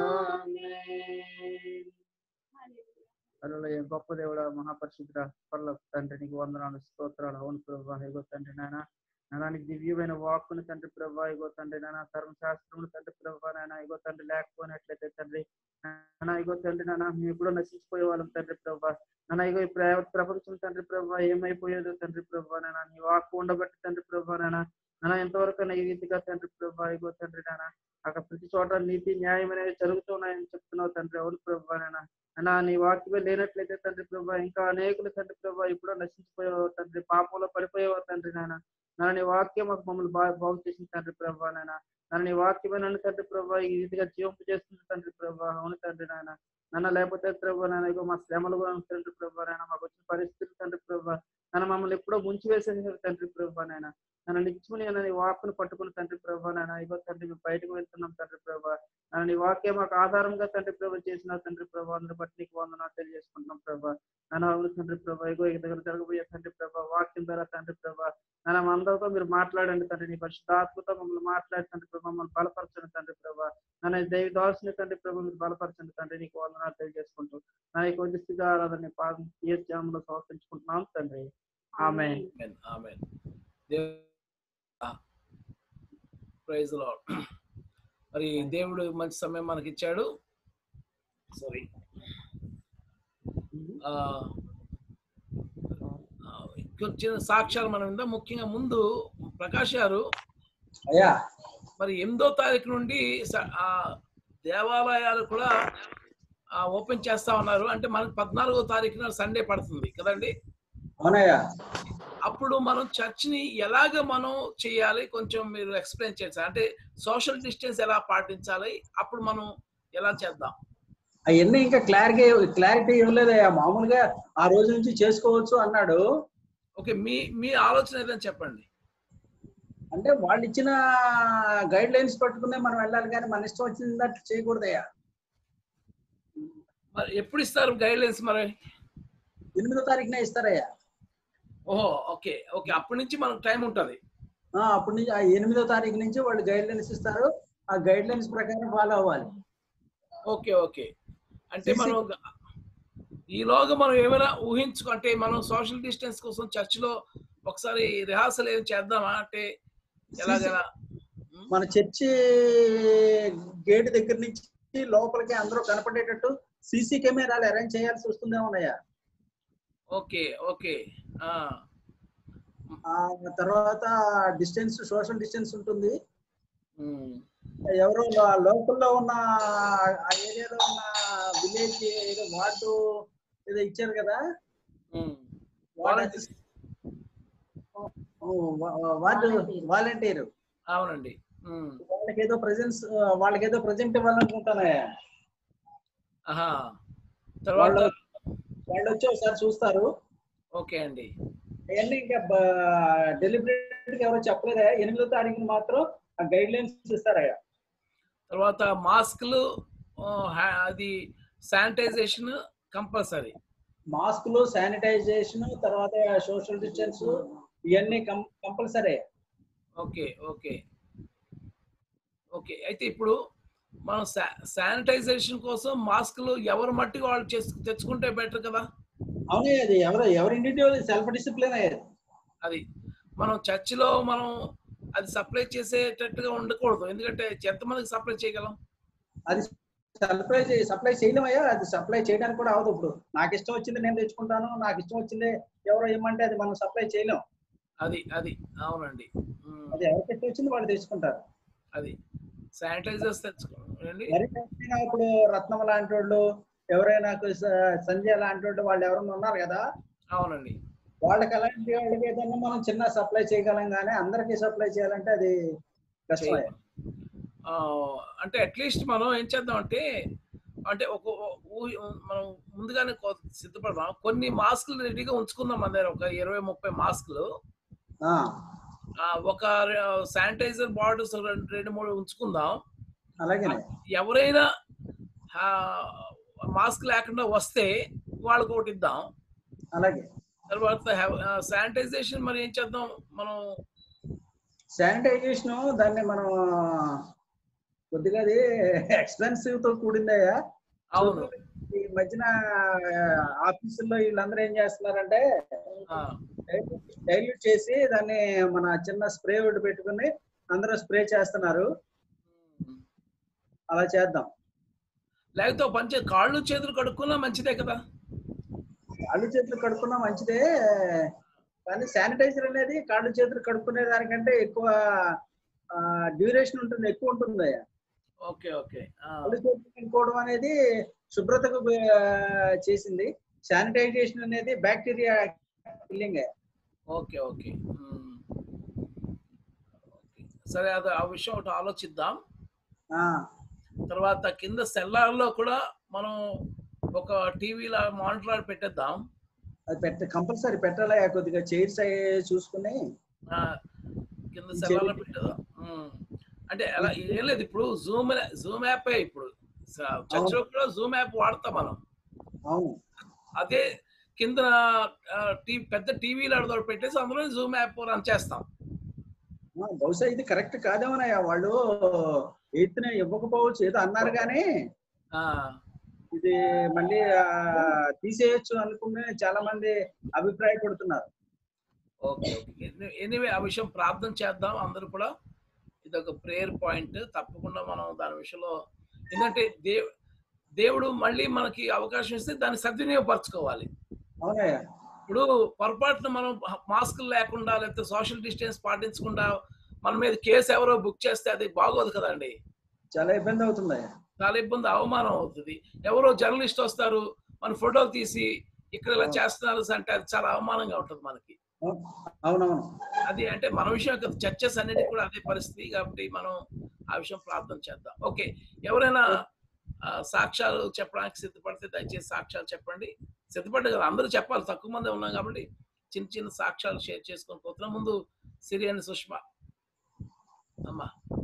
అలా గొప్ప దేవుడ మహాపరిశుద్ధ పర్ల తండ్రి నీకు వందనాలు స్తోత్రాలు అవును ప్రభా ఇగో తండ్రి నాయన నాయనా నీకు దివ్యమైన వాక్కుని తండ్రి ప్రభా ఇగో తండ్రి నాయన ధర్మశాస్త్రములు తండ్రి ప్రభా నాయన ఇగో తండ్రి లేకపోయినట్లయితే తండ్రి నాయన ఇగో తండ్రి నాయన మేము కూడా నశించిపోయే వాళ్ళం తండ్రి ప్రభా నాయన ఇగో ఈ ప్ర- ప్రపంచం తండ్రి ప్రభా ఏమైపోయేదో తండ్రి ప్రభా నాయన నీ వాక్కు ఉండబట్టి తండ్రి ప్రభా నాయన నాయన ఎంతవరకు ఈ రీతిగా తండ్రి ప్రభా ఇగో తండ్రి నాయన అక్కడ ప్రతి చోట నీతి న్యాయం అనేవి జరుగుతున్నాయని చెప్తున్నావు తండ్రి అవును ప్రభా నాయన అన్నా నీ వాక్యమే లేనట్లయితే తండ్రి ప్రభా ఇంకా అనేకులు తండ్రి ప్రభా ఇప్పుడు నశించిపోయేవారు తండ్రి పాపంలో పడిపోయేవారు తండ్రి నాయన నన్ను నీ వాక్యం మాకు మమ్మల్ని బాగా బాగు చేసింది తండ్రి ప్రభా నాయన నన్ను నీ వాక్యమే నన్ను తండ్రి ప్రభా ఈ రీతిగా జీవింపు చేస్తుంది తండ్రి ప్రభా అవును తండ్రి నాయన నన్ను లేకపోతే ప్రభా నాయన ఇగో మా శ్రమలు కూడా ఉంది తండ్రి ప్రభా నాయన మాకు వచ్చిన పరిస్థితులు తండ్రి ప్రభా నన్ను మమ్మల్ని ఎప్పుడో ముంచి వేసేసారు తండ్రి ప్రభా నాయన నన్ను నిచ్చుకుని నన్ను నీ వాక్కును పట్టుకుని తండ్రి ప్రభా నాయన ఇగో తండ్రి మేము బయటకు వెళ్తున్నాం తండ్రి ప్రభా నన్ను నీ వాక్యం మాకు ఆధారంగా తండ్రి ప్రభా చేసిన తండ్రి ప్రభా అందరి బట్టి నీకు వందనాలు తెలియజేసుకుంటున్నాం ప్రభా నన్ను అవును తండ్రి ప్రభా ఇగో ఇక దగ్గర జరగబోయే తండ్రి ప్రభా వాక్యం ద్వారా తండ్రి ప్రభా నన్ను మా అందరితో మీరు మాట్లాడండి తండ్రి నీ పరిశుద్ధాత్మతో మమ్మల్ని మాట్లాడి తండ్రి ప్రభా మమ్మల్ని బలపరచండి తండ్రి ప్రభా నన్ను దేవి దాసుని తండ్రి ప్రభా మీరు బలపరచండి తండ్రి నీకు వందనాలు తెలియజేసుకుంటూ నా యొక్క స్థితి ఆరాధన పాదం ఏ జాములో సమర్పించుకుంటున్నాం తండ్రి ఆమె ఆమెన్ ఆమెన్ ప్రైజ్ లార్డ్ మరి దేవుడు మంచి సమయం మనకి ఇచ్చాడు సారీ చిన్న సాక్ష్యాలు మనం విందాం ముఖ్యంగా ముందు ప్రకాష్ గారు అయ్యా మరి ఎనిమిదో తారీఖు నుండి స- ఆ దేవాలయాలు కూడా ఓపెన్ చేస్తా ఉన్నారు అంటే మనకి పద్నాలుగో తారీఖున సండే పడుతుంది కదండి అవునయ్యా అప్పుడు మనం చర్చ్ని ఎలాగ మనం చేయాలి కొంచెం మీరు ఎక్స్ప్లెయిన్ చేయాలి అంటే సోషల్ డిస్టెన్స్ ఎలా పాటించాలి అప్పుడు మనం ఎలా చేద్దాం అవన్నీ ఇంకా క్లారిటీ క్లారిటీ ఇవ్వలేదయ్యా మామూలుగా ఆ రోజు నుంచి చేసుకోవచ్చు అన్నాడు ఓకే మీ మీ ఆలోచన ఏదని చెప్పండి అంటే వాళ్ళు ఇచ్చిన గైడ్ లైన్స్ పట్టుకునే మనం వెళ్ళాలి కానీ మన ఇష్టం వచ్చిందట్టు చేయకూడదయ్యా మరి ఎప్పుడు ఇస్తారు గైడ్ లైన్స్ మరి ఎనిమిదో తారీఖున ఇస్తారయ్యా ఓహో ఓకే ఓకే అప్పటి నుంచి మనకు టైం ఉంటుంది ఆ, అప్పటి నుంచి ఆ ఎనిమిదో తారీఖు నుంచి వాళ్ళు గైడ్ లైన్స్ ఇస్తారు ఆ గైడ్ లైన్స్ ప్రకారం ఫాలో అవ్వాలి ఓకే ఓకే అంటే మనం ఈలోగా మనం ఏమైనా ఊహించుకో అంటే మనం సోషల్ డిస్టెన్స్ కోసం చర్చిలో ఒకసారి రిహార్సల్ ఏం చేద్దామా అంటే ఎలాగైనా మన చర్చి గేట్ దగ్గర నుంచి లోపలికి అందరూ కనపడేటట్టు సీసీ కెమెరాలు అరేంజ్ చేయాల్సి వస్తుందేమోనయ్యా ఓకే ఓకే ఆ, ఆ తర్వాత డిస్టెన్స్ సోషల్ డిస్టెన్స్ ఉంటుంది ఉమ్, ఎవరో లోకల్లో ఉన్న ఆ ఏరియాలో ఉన్న విలేజ్ ఏదో వార్డు ఏదో ఇచ్చారు కదా ఉమ్. వార్డు అసిస్- ఓ, వా- వార్డు వాలంటీర్ అవునండి ఉమ్, వాళ్ళకి ఏదో ప్రెజెన్స్ వాళ్ళకి ఏదో ప్రజెంట్ ఇవ్వాలనుకుంటానయ్యా ఆహా తర్వాత వాళ్ళు వాళ్ళు వచ్చి ఒకసారి చూస్తారు ఓకే అండి అవన్నీ ఇంకా డెలిబరేట్ గా ఎవరో చెప్పలేదా ఎనిమిదో తారీఖున మాత్రం ఆ గైడ్ లైన్స్ ఇస్తారయ్యా తర్వాత మాస్క్లు ఆ, హ్యా- అది శానిటైజేషన్ కంపల్సరీ మాస్కులు శానిటైజేషన్ తర్వాత సోషల్ డిస్టెన్స్ ఇవన్నీ కంపల్సరీ ఓకే ఓకే ఓకే అయితే ఇప్పుడు మనం శానిటైజేషన్ కోసం మాస్కులు ఎవరు మట్టికి వాళ్ళు చేసు తెచ్చుకుంటే బెటర్ కదా అవునే అది ఎవరు ఎవరి ఇండివిజువల్ సెల్ఫ్ డిసిప్లిన్ అయ్యేది అది మనం చర్చిలో మనం అది సప్లై చేసేటట్టుగా ఉండకూడదు ఎందుకంటే ఎంతమందికి సప్లై చేయగలం అది సప్లై సప్లై చేయడం అయ్యా అది సప్లై చేయడానికి కూడా అవదు ఇప్పుడు నాకు ఇష్టం వచ్చింది నేను తెచ్చుకుంటాను నాకు ఇష్టం వచ్చింది ఎవరో ఏమంటే అది మనం సప్లై చేయలేం అది అది అవునండి ఉమ్, అది ఎవరికి ఇష్టం వచ్చింది వాళ్ళు తెచ్చుకుంటారు అది శానిటైజర్స్ తెచ్చుకోండి మరి ఎవరైనా ఇప్పుడు రత్నం లాంటి వాళ్ళు ఎవరైనా స- సంజయ్ లాంటి వాళ్ళు వాళ్ళు ఎవరైనా ఉన్నారు కదా అవునండి వాళ్ళకి అలాంటి వాళ్ళకి ఏదైనా మనం చిన్న సప్లై చేయగలం కానీ అందరికీ సప్లై చేయాలంటే అది కష్టమే చేయగలం. ఆ, అంటే అట్లీస్ట్ మనం ఏం చేద్దాం అంటే అంటే ఒక ఊ- మనం ముందుగానే కొ- సిద్ధపడదాం కొన్ని మాస్కులు రెడీగా ఉంచుకుందాం మన దగ్గర ఒక ఇరవై ముప్పై మాస్కులు ఆ, ఆ, ఒక శానిటైజర్ బాటిల్స్ రెండు రెండు మూడు ఉంచుకుందాం అలాగేనే ఎవరైనా ఆ, మాస్క్ లేకుండా వస్తే వాళ్ళకి ఒకటి ఇద్దాం అలాగే తర్వాత శానిటైజేషన్ మరి ఏం చేద్దాం మనం శానిటైజేషన్ దాన్ని మనం కొద్దిగా అది ఎక్స్పెన్సివ్ తో కూడిందయ్యా అవును ఈ మధ్యన ఆఫీసుల్లో వీళ్ళందరూ ఏం చేస్తున్నారంటే ఆ, డైల్యూట్ చేసి దాన్ని మన చిన్న స్ప్రే ఒకటి పెట్టుకుని అందరూ స్ప్రే చేస్తున్నారు అలా చేద్దాం లేకపోతే ఒక పని చే- కాళ్ళు చేతులు కడుక్కున్నా మంచిదే కదా కాళ్ళు చేతులు కడుక్కున్నా మంచిదే కానీ శానిటైజర్ అనేది కాళ్ళు చేతులు కడుక్కునే దానికంటే ఎక్కువ డ్యూరేషన్ ఉంటుంది ఎక్కువ ఉంటుంది అయ్యా ఓకే ఓకే ఆ, కాళ్ళు చేతులు కడుక్కోవడం అనేది శుభ్రతకు ఆ, చేసింది శానిటైజేషన్ అనేది bacteria killing okay okay um. Okay. సరే అది ఆ విషయం ఒకటి ఆలోచిద్దాం తర్వాత కింద సెల్లార్లో కూడా మనం ఒక టీవీలో మానిటర్ పెట్టేద్దాం అది పెట్ట కంపల్సరీ పెట్టాలయ్యా కొద్దిగా చైర్స్ చూసుకుని ఆ, కింద సెల్లార్లో పెట్టేద్దాం ఉమ్. అంటే అలా ఏం లేదు ఇప్పుడు జూమ్ జూమ్ యాపే ఇప్పుడు చర్చలో కూడా జూమ్ యాప్ వాడతాం మనం అవును అదే కింద ఆ, టీ పెద్ద టీవీలు అడదో పెట్టేసి అందులో జూమ్ యాప్ రన్ చేస్తాం ఆ, బహుశా ఇది కరెక్ట్ కాదేమోనయ్యా వాళ్ళు ఎయిత్ ఇవ్వకపోవచ్చు ఏదో అన్నారు కానీ ఆ, ఇది మళ్ళీ ఆ, తీసేయొచ్చు అనుకుని చాలా మంది అభిప్రాయపడుతున్నారు ఓకే ఓకే ఎనీవే ఆ విషయం ప్రార్థన చేద్దాం అందరూ కూడా ఇది ఒక ప్రేయర్ పాయింట్ తప్పకుండా మనం దాని విషయంలో ఎందుకంటే దేవ్ దేవుడు మళ్ళీ మనకి అవకాశం ఇస్తే దాన్ని సద్వినియోగపరచుకోవాలి అవునయ్యా ఇప్పుడు పొరపాటున మనం మాస్కులు లేకుండా లేకపోతే సోషల్ డిస్టెన్స్ పాటించకుండా మన మీద కేసు ఎవరో బుక్ చేస్తే అది బాగోదు కదండి చాలా ఇబ్బంది అవుతుందయ్యా చాలా ఇబ్బంది అవమానం అవుతుంది ఎవరో జర్నలిస్ట్ వస్తారు మన ఫోటోలు తీసి ఇక్కడ ఇలా చేస్తున్నారు అంటే అది చాలా అవమానంగా ఉంటుంది మనకి అవును- అవునవును అది అంటే మన విషయం కాదు చర్చస్ అన్నిటి కూడా అదే పరిస్థితి కాబట్టి మనం ఆ విషయం ప్రార్థన చేద్దాం ఓకే ఎవరైనా ఆ, సాక్ష్యాలు చెప్పడానికి సిద్ధపడితే దయచేసి సాక్ష్యాలు చెప్పండి సిద్ధపడ్డ కదా అందరూ చెప్పాలి తక్కువ మంది ఉన్నాం కాబట్టి చిన్న చిన్న సాక్ష్యాలు షేర్ చేసుకొని పోతున్నాం ముందు సిరియన్ సుష్మా అమ్మా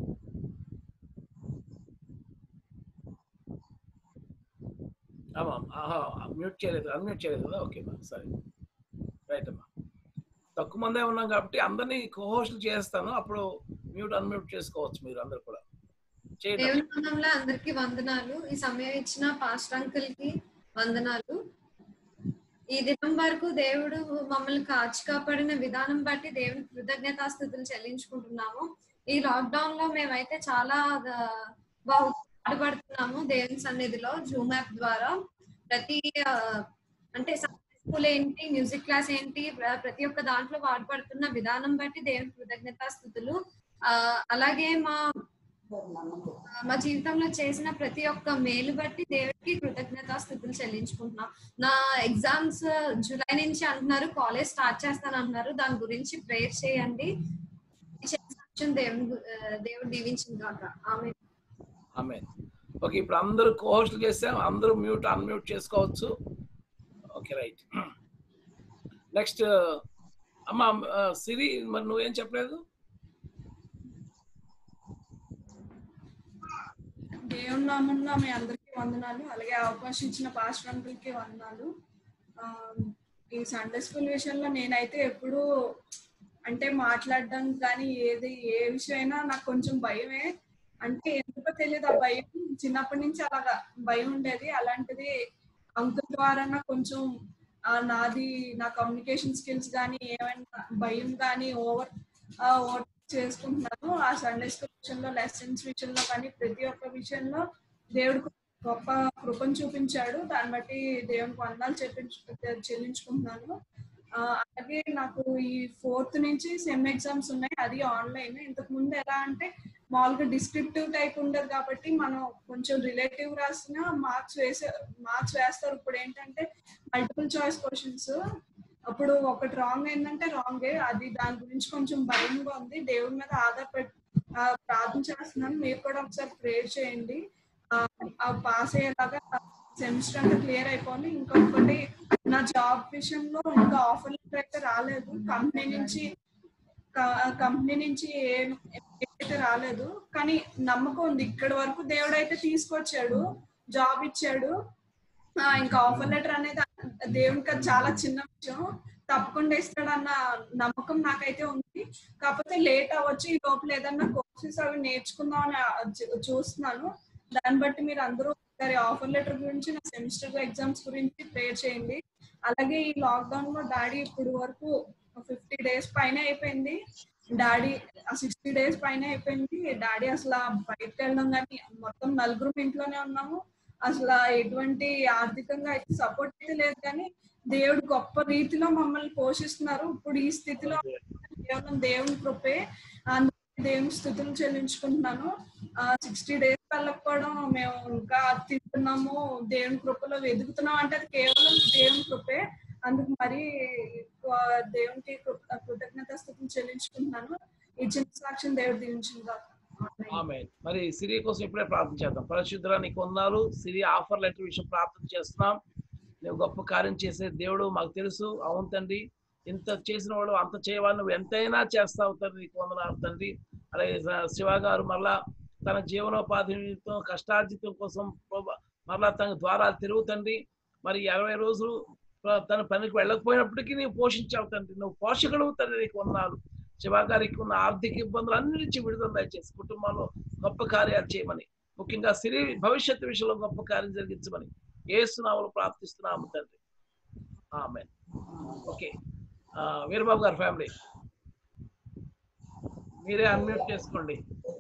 అమ్మా ఆహా మ్యూట్ చేయలేదు అన్మ్యూట్ చేయలేదు కదా ఓకే అమ్మా సరే రైట్ అమ్మా తక్కువ మందే ఉన్నాం కాబట్టి అందరినీ కోహోస్ట్లు చేస్తాను అప్పుడు మ్యూట్ అన్మ్యూట్ చేసుకోవచ్చు మీరు అందరు కూడా చేయండి దేవుని నామంలో అందరికి వందనాలు ఈ సమయం ఇచ్చిన పాస్టర్ అంకుల్ కి వందనాలు ఈ దినం వరకు దేవుడు మమ్మల్ని కాచి కాపాడిన విధానం బట్టి దేవుని కృతజ్ఞతాస్థుతులు చెల్లించుకుంటున్నాము ఈ లాక్డౌన్ లో మేమైతే చాలా ఆ, బాగు పాటుపడుతున్నాము దేవుని సన్నిధిలో జూమ్ యాప్ ద్వారా ప్రతి ఆ, అంటే స్కూల్ ఏంటి మ్యూజిక్ క్లాస్ ఏంటి ప్ర- ప్రతి ఒక్క దాంట్లో వాడబడుతున్న విధానం బట్టి దేవుని కృతజ్ఞతాస్థుతులు ఆ, అలాగే మా ఆ, మా జీవితంలో చేసిన ప్రతి ఒక్క మేలు బట్టి దేవుడికి కృతజ్ఞతాస్థుతులు చెల్లించుకుంటున్నాం నా ఎగ్జామ్స్ జూలై నుంచి అంటున్నారు కాలేజ్ స్టార్ట్ చేస్తాను అంటున్నారు దాని గురించి ప్రేయర్ చేయండి ఈ చిన్న సాక్ష్యం దేవుని గు- ఆ, దేవుడు దీవించింది కాక ఆమె ఆమె ఓకే ఇప్పుడు అందరూ కోహోస్ట్ చేసాం అందరూ మ్యూట్ అన్మ్యూట్ చేసుకోవచ్చు ఓకే రైట్ నెక్స్ట్ అమ్మ ఆ, సిరి మరి నువ్వేం చెప్పలేదు దేవుని నామంలో మీ అందరికీ వందనాలు అలాగే అవకాశం ఇచ్చిన పాస్టర్ అంకుల్కి వందనాలు ఆ, ఈ సండే స్కూల్ విషయంలో నేనైతే ఎప్పుడు అంటే మాట్లాడడం కానీ ఏది ఏ విషయమైనా నాకు కొంచెం భయమే అంటే ఎందుకో తెలియదు ఆ భయం చిన్నప్పటి నుంచి అలాగా భయం ఉండేది అలాంటిది అంకుల్ ద్వారా నాకు కొంచెం ఆ, నాది నా కమ్యూనికేషన్ స్కిల్స్ కానీ ఏమైనా భయం కానీ ఓవర్ ఓవర్ చేసుకుంటున్నాను ఆ సండే స్కూల్ విషయంలో లెసన్స్ విషయంలో కానీ ప్రతి ఒక్క విషయంలో దేవుడు గొప్ప కృపను చూపించాడు దాన్ని బట్టి దేవునికి వందనాలు చెప్పించు చెల్లించుకుంటున్నాను ఆ, అలాగే నాకు ఈ ఫోర్త్ నుంచి సెమ్ ఎగ్జామ్స్ ఉన్నాయి అది ఆన్లైన్ ఇంతకు ముందు ఎలా అంటే మామూలుగా డిస్క్రిప్టివ్ టైప్ ఉండదు కాబట్టి మనం కొంచెం రిలేటివ్ రాసిన మార్క్స్ వేసే మార్క్స్ వేస్తారు ఇప్పుడు ఏంటంటే మల్టిపుల్ చాయిస్ క్వశ్చన్స్ అప్పుడు ఒకటి రాంగ్ ఏంటంటే రాంగే అది దాని గురించి కొంచెం భయంగా ఉంది దేవుడి మీద ఆధారపడి ఆ, ప్రార్థన చేస్తున్నాను మీరు కూడా ఒకసారి ప్రేర్ చేయండి ఆ పాస్ అయ్యేలాగా సెమిస్టర్ అంతా క్లియర్ అయిపోయి ఇంకొకటి నా జాబ్ విషయంలో ఇంకా ఆఫర్ లెటర్ అయితే రాలేదు కంపెనీ నుంచి కంపెనీ నుంచి ఏం అయితే రాలేదు కానీ నమ్మకం ఉంది ఇక్కడ వరకు దేవుడు అయితే తీసుకొచ్చాడు జాబ్ ఇచ్చాడు ఆ, ఇంకా ఆఫర్ లెటర్ అనేది దేవునికి అది చాలా చిన్న విషయం తప్పకుండా ఇస్తాడన్న నమ్మకం నాకైతే ఉంది కాకపోతే లేట్ అవ్వచ్చు ఈ లోపల ఏదన్నా కోర్సెస్ అవి నేర్చుకుందామని ఆ, చూ- చూస్తున్నాను దాన్ని బట్టి మీరు అందరూ ఒకసారి ఆఫర్ లెటర్ గురించి నా సెమిస్టర్ ఎగ్జామ్స్ గురించి ప్రేర్ చేయండి అలాగే ఈ లాక్డౌన్ లో డాడీ ఇప్పుడు వరకు ఫిఫ్టీ డేస్ పైన అయిపోయింది డాడీ సిక్స్టీ డేస్ పైన అయిపోయింది డాడీ అసలు బయటకు వెళ్ళడం కానీ మొత్తం నలుగురు ఇంట్లోనే ఉన్నాము అసలు ఎటువంటి ఆర్థికంగా అయితే సపోర్ట్ అయితే లేదు కానీ దేవుడు గొప్ప రీతిలో మమ్మల్ని పోషిస్తున్నారు ఇప్పుడు ఈ స్థితిలో కేవలం దేవుని కృపే అందుకే దేవుని స్థుతులు చెల్లించుకుంటున్నాను సిక్స్టీ డేస్ వెళ్ళకపోవడం మేము ఇంకా తింటున్నాము దేవుని కృపలో వెతుకుతున్నాం అంటే అది కేవలం దేవుని కృపే అందుకు మరి ఎక్కువ దేవునికి కృత- కృతజ్ఞత స్థుతులు చెల్లించుకుంటున్నాను ఈ చిన్న సాక్ష్యం దేవుడు దీవించింది ఆమె మరి సిరి కోసం ఇప్పుడే ప్రార్థన చేద్దాం పరిశుద్ధుల నీకు వందనాలు సిరి ఆఫర్ లెటర్ విషయం ప్రార్థన చేస్తున్నాం నువ్వు గొప్ప కార్యం చేసే దేవుడు మాకు తెలుసు అవును తండ్రి ఇంత చేసిన వాడు అంత చేయవాడు నువ్వు ఎంతైనా చేస్తావు తండ్రి నీకు వందనాలు తండ్రి అలాగే స- శివ గారు మళ్ళా తన జీవనోపాధి నిమిత్తం కష్టార్జితం కోసం ప్రభు- మరలా తన ద్వారాలు తిరుగుతండి మరి ఇరవై రోజులు ప్ర- తన పనికి వెళ్ళకపోయినప్పటికీ నీవు పోషించావు తండ్రి నువ్వు పోషకుడు తండ్రి నీకు వందనాలు శివ గారికి ఉన్న ఆర్థిక ఇబ్బందులు అన్ని నుంచి విడుదల దయచేసి కుటుంబంలో గొప్ప కార్యాలు చేయమని ముఖ్యంగా సిరి భవిష్యత్తు విషయంలో గొప్ప కార్యం జరిగించమని ఏసునామలు ప్రార్థిస్తున్నాము తండ్రి ఆమె ఓకే ఆ, వీరబాబు గారి ఫ్యామిలీ మీరే అన్మ్యూట్ చేసుకోండి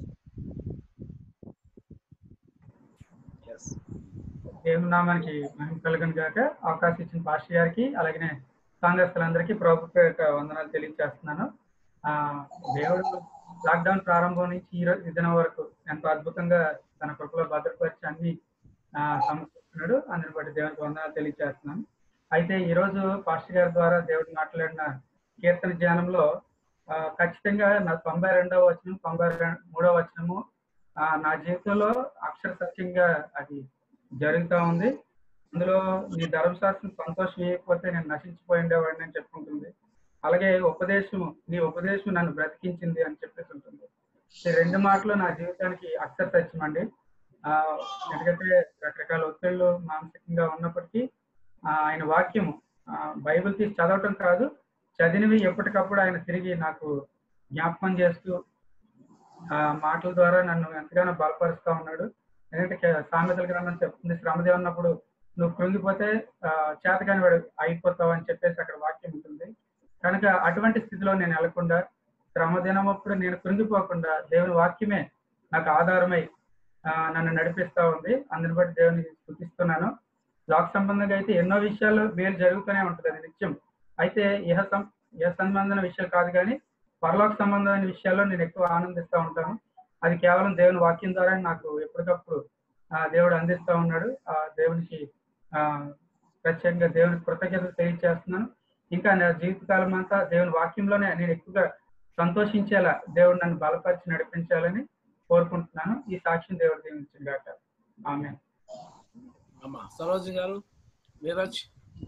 ఎస్ దేవుని నామానికి మహిమ కలుగును గాక అవకాశం ఇచ్చిన పాస్టర్ గారికి అలాగే సాంగస్తులందరికీ ప్రభు పేరిట వందనాలు తెలియజేస్తున్నాను ఆ దేవుడు లాక్డౌన్ ప్రారంభం నుంచి ఈ రోజు ఈ దినం వరకు ఎంతో అద్భుతంగా తన కృపలో భద్రపరిచి అన్ని ఆ, సమకూరుస్తున్నాడు అందుని బట్టి దేవునికి వందనాలు తెలియజేస్తున్నాను అయితే ఈ రోజు పాస్టర్ గారి ద్వారా దేవుడు మాట్లాడిన కీర్తన ధ్యానంలో ఆ, ఖచ్చితంగా నా తొంభై రెండవ వచనం తొంభై రెం- మూడవ వచనము ఆ, నా జీవితంలో అక్షర సత్యంగా అది జరుగుతూ ఉంది అందులో నీ ధర్మశాస్త్రం సంతోషం వేయకపోతే నేను నశించిపోయి ఉండేవాడిని అని చెప్పుకుంటుంది అలాగే ఉపదేశం నీ ఉపదేశం నన్ను బ్రతికించింది అని చెప్పేసి ఉంటుంది ఈ రెండు మాటలు నా జీవితానికి అక్షర సత్యం అండి ఆ, ఎందుకంటే రకరకాల ఒత్తిళ్ళు మానసికంగా ఉన్నప్పటికీ ఆ, ఆయన వాక్యము ఆ, బైబిల్ తీసి చదవటం కాదు చదివినవి ఎప్పటికప్పుడు ఆయన తిరిగి నాకు జ్ఞాపకం చేస్తూ ఆ మాటల ద్వారా నన్ను ఎంతగానో బలపరుస్తా ఉన్నాడు ఎందుకంటే కే- సామెతల గ్రంథం చెప్తుంది శ్రమదే ఉన్నప్పుడు నువ్వు కృంగిపోతే ఆ, చేతగాని వాడు అయిపోతావు అని చెప్పేసి అక్కడ వాక్యం ఉంటుంది కనుక అటువంటి స్థితిలో నేను వెళ్లకుండా శ్రమ దినమప్పుడు నేను కృంగిపోకుండా దేవుని వాక్యమే నాకు ఆధారమై ఆ, నన్ను నడిపిస్తా ఉంది అందుని బట్టి దేవుని స్థుతిస్తున్నాను లోక సంబంధంగా అయితే ఎన్నో విషయాల్లో మేలు జరుగుతూనే ఉంటుంది అది నిత్యం అయితే ఇహ సం ఇహ సంబంధమైన విషయాలు కాదు కానీ పరలోక సంబంధమైన విషయాల్లో నేను ఎక్కువ ఆనందిస్తూ ఉంటాను అది కేవలం దేవుని వాక్యం ద్వారా నాకు ఎప్పటికప్పుడు ఆ, దేవుడు అందిస్తూ ఉన్నాడు ఆ దేవునికి ఆ, ప్రత్యేకంగా దేవునికి కృతజ్ఞతలు తెలియజేస్తున్నాను ఇంకా నా జీవితకాలం అంతా దేవుని వాక్యంలోనే నేను ఎక్కువగా సంతోషించేలా దేవుడు నన్ను బలపరిచి నడిపించాలని కోరుకుంటున్నాను ఈ సాక్ష్యం దేవుడు దీవించింది గాక ఆమె అమ్మా సరోజ్ గారు నీరజ్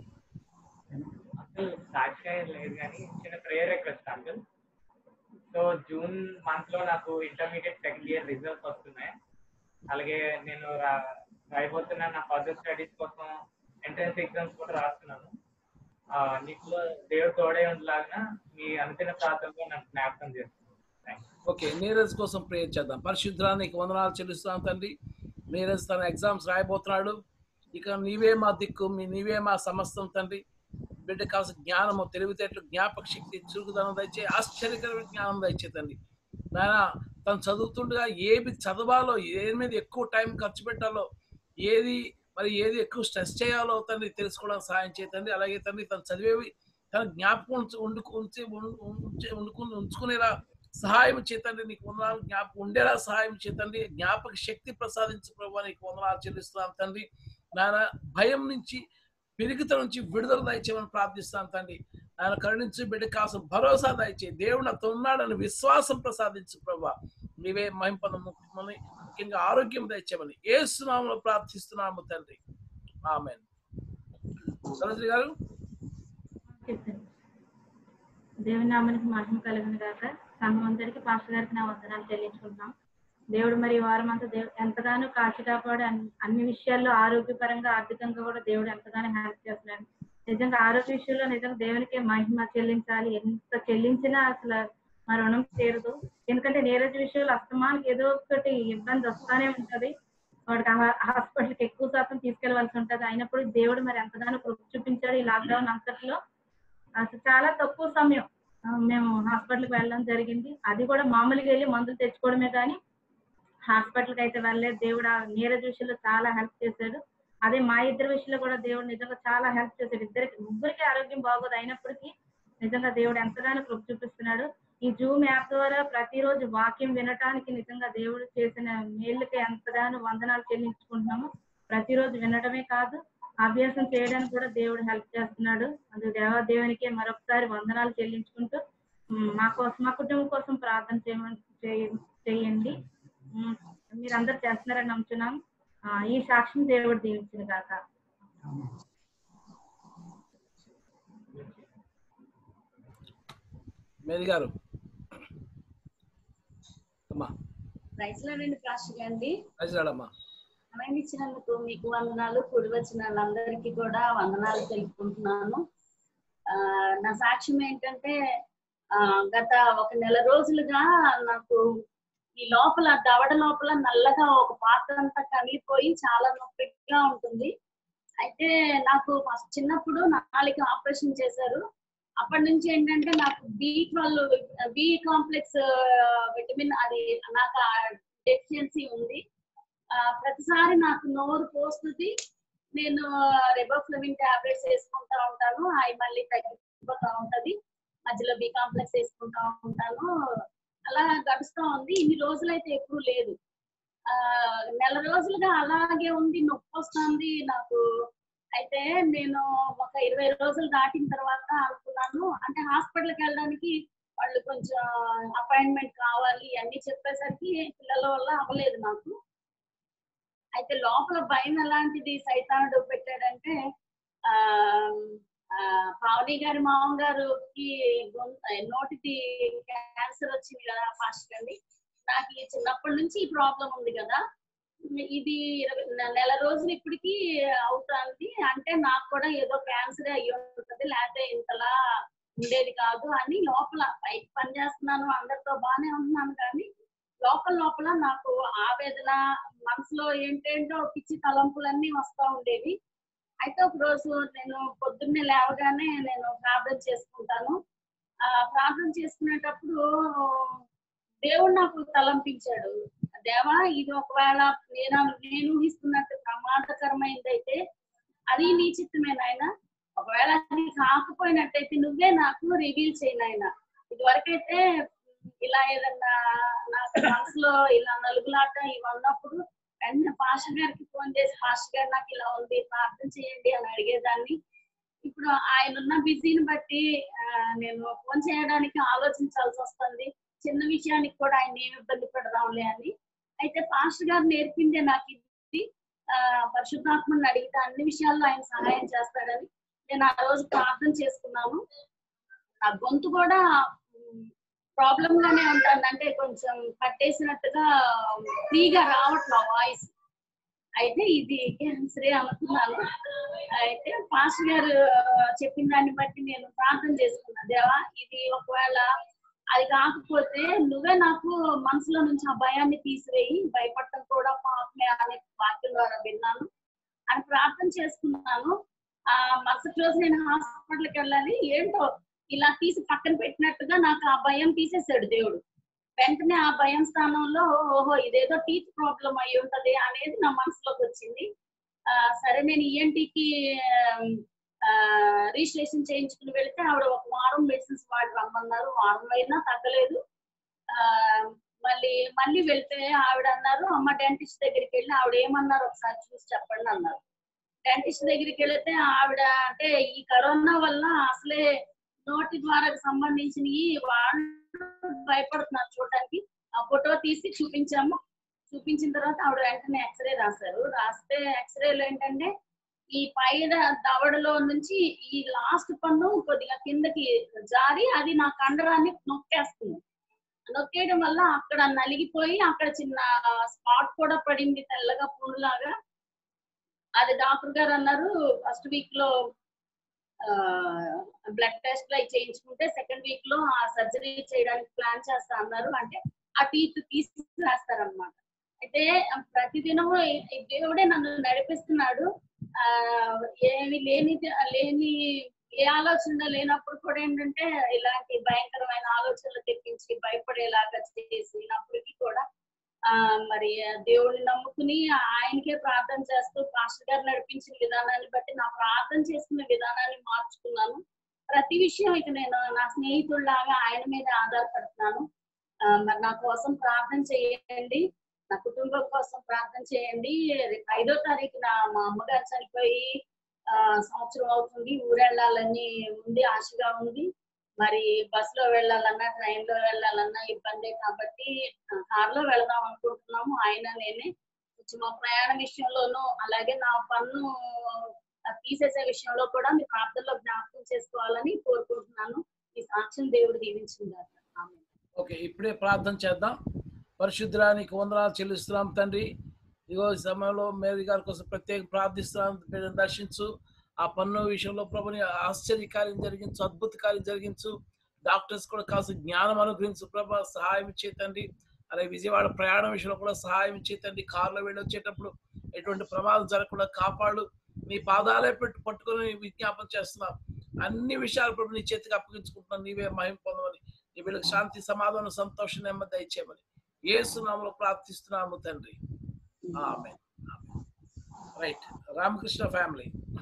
అంకుల్ సాక్షి లేదు కానీ చిన్న prayer request uncle so June month లో నాకు ఇంటర్మీడియట్ సెకండ్ ఇయర్ రిజల్ట్స్ వస్తున్నాయి అలాగే నేను రా- రాయబోతున్న నా ఫర్దర్ స్టడీస్ కోసం ఎంట్రన్స్ ఎగ్జామ్స్ కూడా రాస్తున్నాను ఆ, నీకు దేవుడు తోడే ఉండలాగా మీ అనుదిన ప్రాంతంలో నాకు జ్ఞాపకం చేస్తున్నాను థ్యాంక్ ఓకే నీరజ్ కోసం ప్రేయర్ చేద్దాం పరిశుద్ధానికి వందనాలు చెల్లిస్తున్నాం తండ్రి నీరజ్ తన ఎగ్జామ్స్ రాయబోతున్నాడు ఇక నీవే మా దిక్కు మీ నీవే మా సమస్తం తండ్రి బిడ్డ కావాల్సిన జ్ఞానము తెలివితేటలు జ్ఞాపక శక్తి చురుకుదనం దయచే ఆశ్చర్యకరమైన జ్ఞానం దయచే తండ్రి నాయన తను చదువుతుండగా ఏది చదవాలో ఏది మీద ఎక్కువ టైం ఖర్చు పెట్టాలో ఏది మరి ఏది ఎక్కువ స్ట్రెస్ చేయాలో తండ్రి తెలుసుకోవడానికి సహాయం చేయండి అలాగే తండ్రి తను చదివేవి తన జ్ఞాపకం ఉంచు ఉండుకు ఉంచి ఉండు- ఉంచి- ఉండుకుని ఉంచుకునేలా సహాయం చేతండి నీకు వందనాలు జ్ఞాపకం ఉండేలా సహాయం చేతండి జ్ఞాపక శక్తి ప్రసాదించు ప్రభావ నీకు వందనాలు చెల్లిస్తున్నాం తండ్రి నాయన భయం నుంచి పిరిగిత నుంచి విడుదల దయచేయమని ప్రార్థిస్తాను తండ్రి ఆయన కరుణించి బిడ్డ కాసం భరోసా దయచే దేవుడు నాతో ఉన్నాడని విశ్వాసం ప్రసాదించు ప్రభా నీవే మహింపన ముఖ్యమని ముఖ్యంగా ఆరోగ్యం దయచేయమని ఏ సునామంలో ప్రార్థిస్తున్నాము తండ్రి ఆమె సరోజరి గారు చెప్తాను దేవుని నామానికి మహిమ కలుగును గాక సంఘం అందరికి పాస్టర్ గారికి నా వందనాలు చెల్లించుకుంటున్నాం దేవుడు మరి ఈ వారం అంతా దేవు ఎంతగానో కాచి కాపాడు అన్ని- అన్ని విషయాల్లో ఆరోగ్యపరంగా ఆర్థికంగా కూడా దేవుడు ఎంతగానో హెల్ప్ చేస్తున్నాడు నిజంగా ఆరోగ్య విషయంలో నిజంగా దేవునికి మహిమ చెల్లించాలి ఎంత చెల్లించినా అసలు మా రుణం తీరదు ఎందుకంటే నీరజ్ విషయంలో అస్తమానికి ఏదో ఒకటి ఇబ్బంది వస్తానే ఉంటది వాడికి ఆ హాస్పిటల్కి ఎక్కువ శాతం తీసుకెళ్లవలసి ఉంటది అయినప్పుడు దేవుడు మరి ఎంతగానో కృప చూపించాడు ఈ లాక్డౌన్ అంతట్లో అసలు చాలా తక్కువ సమయం ఆ, మేము హాస్పిటల్కి వెళ్ళడం జరిగింది అది కూడా మామూలుగా వెళ్ళి మందులు తెచ్చుకోవడమే కానీ హాస్పిటల్కి అయితే వెళ్ళలేదు దేవుడు ఆ నీరజ్ విషయంలో చాలా హెల్ప్ చేశాడు అదే మా ఇద్దరి విషయంలో కూడా దేవుడు నిజంగా చాలా హెల్ప్ చేశాడు ఇద్దరికి ముగ్గురికి ఆరోగ్యం బాగోదు అయినప్పటికీ నిజంగా దేవుడు ఎంతగానో కృప చూపిస్తున్నాడు ఈ జూమ్ యాప్ ద్వారా ప్రతిరోజు వాక్యం వినటానికి నిజంగా దేవుడు చేసిన మేళ్ళకి ఎంతగానో వందనాలు చెల్లించుకుంటున్నాము ప్రతిరోజు వినడమే కాదు అభ్యాసం చేయడానికి కూడా దేవుడు హెల్ప్ చేస్తున్నాడు అందుకు దేవా దేవునికి మరొకసారి వందనాలు చెల్లించుకుంటూ ఉమ్, మా కోసం మా కుటుంబం కోసం ప్రార్థన చేయమని చేయ- చేయండి ఉమ్, మీరందరూ చేస్తున్నారని నమ్ముతున్నాం ఆ, ఈ సాక్ష్యం దేవుడు దీవించిన కాక మేరీ గారు అమ్మా ప్రైజ్ లాడండి పాస్టర్ గాండి రాజరాడమ్మా సమయం ఇచ్చినందుకు మీకు వందనాలు కూడి వచ్చిన వాళ్ళందరికీ కూడా వందనాలు తెలుపుకుంటున్నాను ఆ, నా సాక్ష్యం ఏంటంటే ఆ, గత ఒక నెల రోజులుగా నాకు ఈ లోపల దవడ లోపల నల్లగా ఒక పాత్ర అంతా కమిలిపోయి చాలా నొప్పిగా ఉంటుంది అయితే నాకు ఫస్ట్ చిన్నప్పుడు నాలుగు ఆపరేషన్ చేశారు అప్పటి నుంచి ఏంటంటే నాకు B twelve B complex vitamin అది నాకు డెఫిషియన్సీ ఉంది ఆ, ప్రతిసారి నాకు నోరు పోస్తుంది నేను రెబోఫ్లవిన్ టాబ్లెట్స్ వేసుకుంటా ఉంటాను అవి మళ్ళీ తగ్గిపోతా ఉంటది మధ్యలో బి కాంప్లెక్స్ వేసుకుంటా ఉంటాను అలా గడుస్తూ ఉంది ఇన్ని రోజులైతే ఎప్పుడు లేదు ఆ నెల రోజులుగా అలాగే ఉంది నొప్పి వస్తుంది నాకు అయితే నేను ఒక ఇరవై రోజులు దాటిన తర్వాత అనుకున్నాను అంటే హాస్పిటల్కి వెళ్ళడానికి వాళ్ళు కొంచెం అపాయింట్మెంట్ కావాలి అన్ని చెప్పేసరికి పిల్లల వల్ల అవ్వలేదు నాకు అయితే లోపల భయం ఎలాంటిది సైతానుడు పెట్టాడంటే ఆ ఆ, పావని గారి మామగారుకి గొంతు నోటికి క్యాన్సర్ వచ్చింది కదా ఫాస్ట్ అండి నాకు ఈ చిన్నప్పటి నుంచి ఈ ప్రాబ్లం ఉంది కదా ఇది ఇరవై నె- నెల రోజులు ఇప్పటికి అవుతుంది అంటే నాకు కూడా ఏదో క్యాన్సర్ అయ్యి ఉంటుంది లేకపోతే ఇంతలా ఉండేది కాదు అని లోపల పైకి పని చేస్తున్నాను అందరితో బాగానే ఉంటున్నాను కానీ లోపల లోపల నాకు ఆవేదన మనసులో ఏంటేంటో పిచ్చి తలంపులన్నీ వస్తూ ఉండేవి అయితే ఒక రోజు నేను పొద్దున్నే లేవగానే నేను ప్రార్థన చేసుకుంటాను ఆ ప్రార్థన చేసుకునేటప్పుడు దేవుడు నాకు తలంపించాడు దేవా ఇది ఒకవేళ నేను నేను ఊహిస్తున్నట్టు ప్రమాదకరమైనదైతే అది నీ చిత్తమే నాయన ఒకవేళ అది కాకపోయినట్టయితే నువ్వే నాకు రివీల్ చేయి నాయన ఇదివరకైతే ఇలా ఏదన్నా నాకు మనసులో ఇలా నలుగులాట ఇవి ఉన్నప్పుడు వెంటనే పాస్టర్ గారికి ఫోన్ చేసి పాస్టర్ గారు నాకు ఇలా ఉంది ప్రార్థన చేయండి అని అడిగేదాన్ని ఇప్పుడు ఆయన ఉన్న బిజీని బట్టి ఆ, నేను ఫోన్ చేయడానికి ఆలోచించాల్సి వస్తుంది చిన్న విషయానికి కూడా ఆయన ఏమి ఇబ్బంది పెడదాంలే అని అయితే పాస్టర్ గారు నేర్పిందే నాకు ఇది ఆ, పరిశుద్ధాత్మని అడిగితే అన్ని విషయాల్లో ఆయన సహాయం చేస్తాడని నేను ఆ రోజు ప్రార్థన చేసుకున్నాను నా గొంతు కూడా ప్రాబ్లం గానే ఉంటుంది అంటే కొంచెం పట్టేసినట్టుగా ఫ్రీగా రావట్లేదు వాయిస్ అయితే ఇది క్యాన్సరే అనుకున్నాను అయితే పాస్టర్ గారు చెప్పిన దాన్ని బట్టి నేను ప్రార్థన చేసుకున్నా దేవా ఇది ఒకవేళ అది కాకపోతే నువ్వే నాకు మనసులో నుంచి ఆ భయాన్ని తీసివేయి భయపడటం కూడా పాపమే అనే వాక్యం ద్వారా విన్నాను అని ప్రార్థన చేసుకున్నాను ఆ మరుసటి రోజు నేను హాస్పిటల్కి వెళ్ళాలి ఏంటో ఇలా తీసి పక్కన పెట్టినట్టుగా నాకు ఆ భయం తీసేసాడు దేవుడు వెంటనే ఆ భయం స్థానంలో ఓహో ఇదేదో టీత్ ప్రాబ్లం అయి ఉంటది అనేది నా మనసులోకి వచ్చింది ఆ, సరే నేను ఈఎన్టీకి రిజిస్ట్రేషన్ చేయించుకుని వెళితే ఆవిడ ఒక వారం మెడిసిన్స్ వాడి రమ్మన్నారు వారం అయినా తగ్గలేదు ఆ, మళ్ళీ మళ్ళీ వెళ్తే ఆవిడ అన్నారు అమ్మ డెంటిస్ట్ దగ్గరికి వెళ్ళి ఆవిడ ఏమన్నారు ఒకసారి చూసి చెప్పండి అన్నారు డెంటిస్ట్ దగ్గరికి వెళితే ఆవిడ అంటే ఈ కరోనా వల్ల అసలే నోటి ద్వారా సంబంధించినవి వాళ్ళు భయపడుతున్నారు చూడడానికి ఆ ఫోటో తీసి చూపించాము చూపించిన తర్వాత ఆవిడ వెంటనే ఎక్స్రే రాశారు రాస్తే ఎక్స్రేలో ఏంటంటే ఈ పైన దవడలో నుంచి ఈ లాస్ట్ పన్ను కొద్దిగా కిందకి జారి అది నా కండరాన్ని నొక్కేస్తుంది నొక్కేయడం వల్ల అక్కడ నలిగిపోయి అక్కడ చిన్న స్పాట్ కూడా పడింది తెల్లగా పుండులాగా అది డాక్టర్ గారు అన్నారు ఫస్ట్ వీక్ లో బ్లడ్ టెస్ట్ అవి చేయించుకుంటే సెకండ్ వీక్ లో ఆ సర్జరీ చేయడానికి ప్లాన్ చేస్తా అన్నారు అంటే ఆ టీత్ తీసి రాస్తారనమాట అయితే ప్రతిదినం ఈ- ఈ దేవుడే నన్ను నడిపిస్తున్నాడు ఆ ఏమి లేని లేని ఏ ఆలోచన లేనప్పుడు కూడా ఏంటంటే ఇలాంటి భయంకరమైన ఆలోచనలు తెప్పించి భయపడేలాగా చేసినప్పటికీ కూడా ఆ మరి దేవుడిని నమ్ముకుని ఆయనకే ప్రార్థన చేస్తూ పాస్టర్ గారు నడిపించిన విధానాన్ని బట్టి నా ప్రార్థన చేసుకునే విధానాన్ని మార్చుకున్నాను ప్రతి విషయం ఇక నేను నా స్నేహితుల్లాగా ఆయన మీద ఆధారపడుతున్నాను ఆ, మరి నా కోసం ప్రార్థన చేయండి నా కుటుంబం కోసం ప్రార్థన చేయండి రేపు ఐదో తారీఖున మా అమ్మగారు చనిపోయి ఆ, సంవత్సరం అవుతుంది ఊరెళ్ళాలని ఉంది ఆశగా ఉంది మరి బస్ లో వెళ్ళాలన్నా ట్రైన్ లో వెళ్ళాలన్నా ఇబ్బందే కాబట్టి కార్ లో వెళదాం అనుకుంటున్నాము ఆయన నేనే కొంచెం మా ప్రయాణ విషయంలోనూ అలాగే నా పన్ను ఆ, తీసేసే విషయంలో కూడా మీ ప్రార్థనలో జ్ఞాపకం చేసుకోవాలని కోరుకుంటున్నాను ఈ సాక్ష్యం దేవుడు దీవించింది ఆమె ఓకే ఇప్పుడే ప్రార్థన చేద్దాం పరిశుద్ధానికి వందనాలు చెల్లిస్తున్నాం తండ్రి ఇగో ఈ సమయంలో మేరీ గారి కోసం ప్రత్యేక ప్రార్థిస్తున్నాం బిడ్డను దర్శించు ఆ పన్ను విషయంలో ప్రభుని ఆశ్చర్య కార్యం జరిగించు అద్భుత కార్యం జరిగించు డాక్టర్స్ కూడా కాస్త జ్ఞానం అనుగ్రహించు ప్రభా సహాయం ఇచ్చేతండి అలాగే విజయవాడ ప్రయాణం విషయంలో కూడా సహాయం ఇచ్చేతండి కారులో వెళ్ళి వచ్చేటప్పుడు ఎటువంటి ప్రమాదం జరగకుండా కాపాడు నీ పాదాలే పెట్టు పట్టుకొని విజ్ఞాపన చేస్తున్నాం అన్ని విషయాలు ప్రభు నీ చేతికి అప్పగించుకుంటున్నాం నీవే మహిమ పొందమని నీ వీళ్ళకి శాంతి సమాధానం సంతోషం నెమ్మది దయచేయమని ఏసునామలో ప్రార్థిస్తున్నాము తండ్రి ఆమె right Ramakrishna family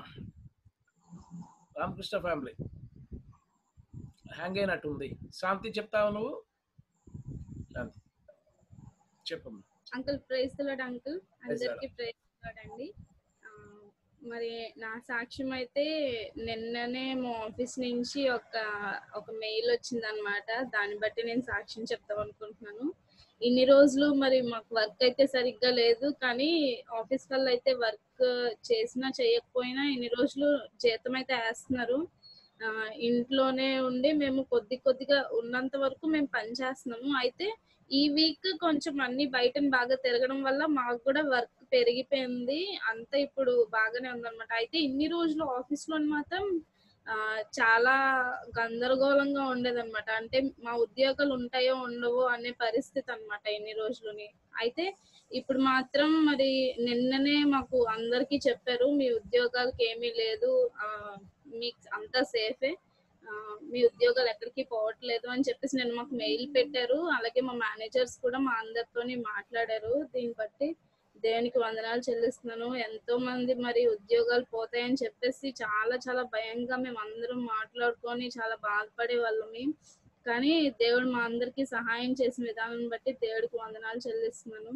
Ramakrishna family hang అయినట్టుంది శాంతి చెప్తావు నువ్వు శాంతి చెప్పమ్మా uncle praise Lord uncle Praise the అందరికి ప్రైజ్ లాడ్ అండి ఆ, మరి నా సాక్ష్యం అయితే నిన్ననే మా ఆఫీస్ నుంచి ఒక ఒక మెయిల్ వచ్చిందనమాట దాన్ని బట్టి నేను సాక్ష్యం చెప్తాం అనుకుంటున్నాను ఇన్ని రోజులు మరి మాకు వర్క్ అయితే సరిగ్గా లేదు కానీ ఆఫీస్ వాళ్ళు అయితే వర్క్ చేసినా చేయకపోయినా ఇన్ని రోజులు జీతం అయితే వేస్తున్నారు ఆ, ఇంట్లోనే ఉండి మేము కొద్ది కొద్దిగా ఉన్నంత వరకు మేము పని చేస్తున్నాము అయితే ఈ వీక్ కొంచెం అన్ని బయట బాగా తిరగడం వల్ల మాకు కూడా వర్క్ పెరిగిపోయింది అంతా ఇప్పుడు బాగానే ఉందన్నమాట అయితే ఇన్ని రోజులు ఆఫీస్ లో మాత్రం ఆ, చాలా గందరగోళంగా ఉండేదన్నమాట అంటే మా ఉద్యోగాలు ఉంటాయో ఉండవో అనే పరిస్థితి అన్నమాట ఇన్ని రోజులని అయితే ఇప్పుడు మాత్రం మరి నిన్ననే మాకు అందరికీ చెప్పారు మీ ఉద్యోగాలకి ఏమీ లేదు ఆ, మీకు అంతా సేఫే ఆ, మీ ఉద్యోగాలు ఎక్కడికి పోవట్లేదు అని చెప్పేసి నేను మాకు మెయిల్ పెట్టారు అలాగే మా మేనేజర్స్ కూడా మా అందరితోని మాట్లాడారు దీన్ని బట్టి దేవునికి వందనాలు చెల్లిస్తున్నాను ఎంతో మంది మరి ఉద్యోగాలు పోతాయని చెప్పేసి చాలా చాలా భయంగా మేము అందరం మాట్లాడుకొని చాలా బాధపడే వాళ్ళమి కానీ దేవుడు మా అందరికి సహాయం చేసిన విధానం బట్టి దేవుడికి వందనాలు చెల్లిస్తున్నాను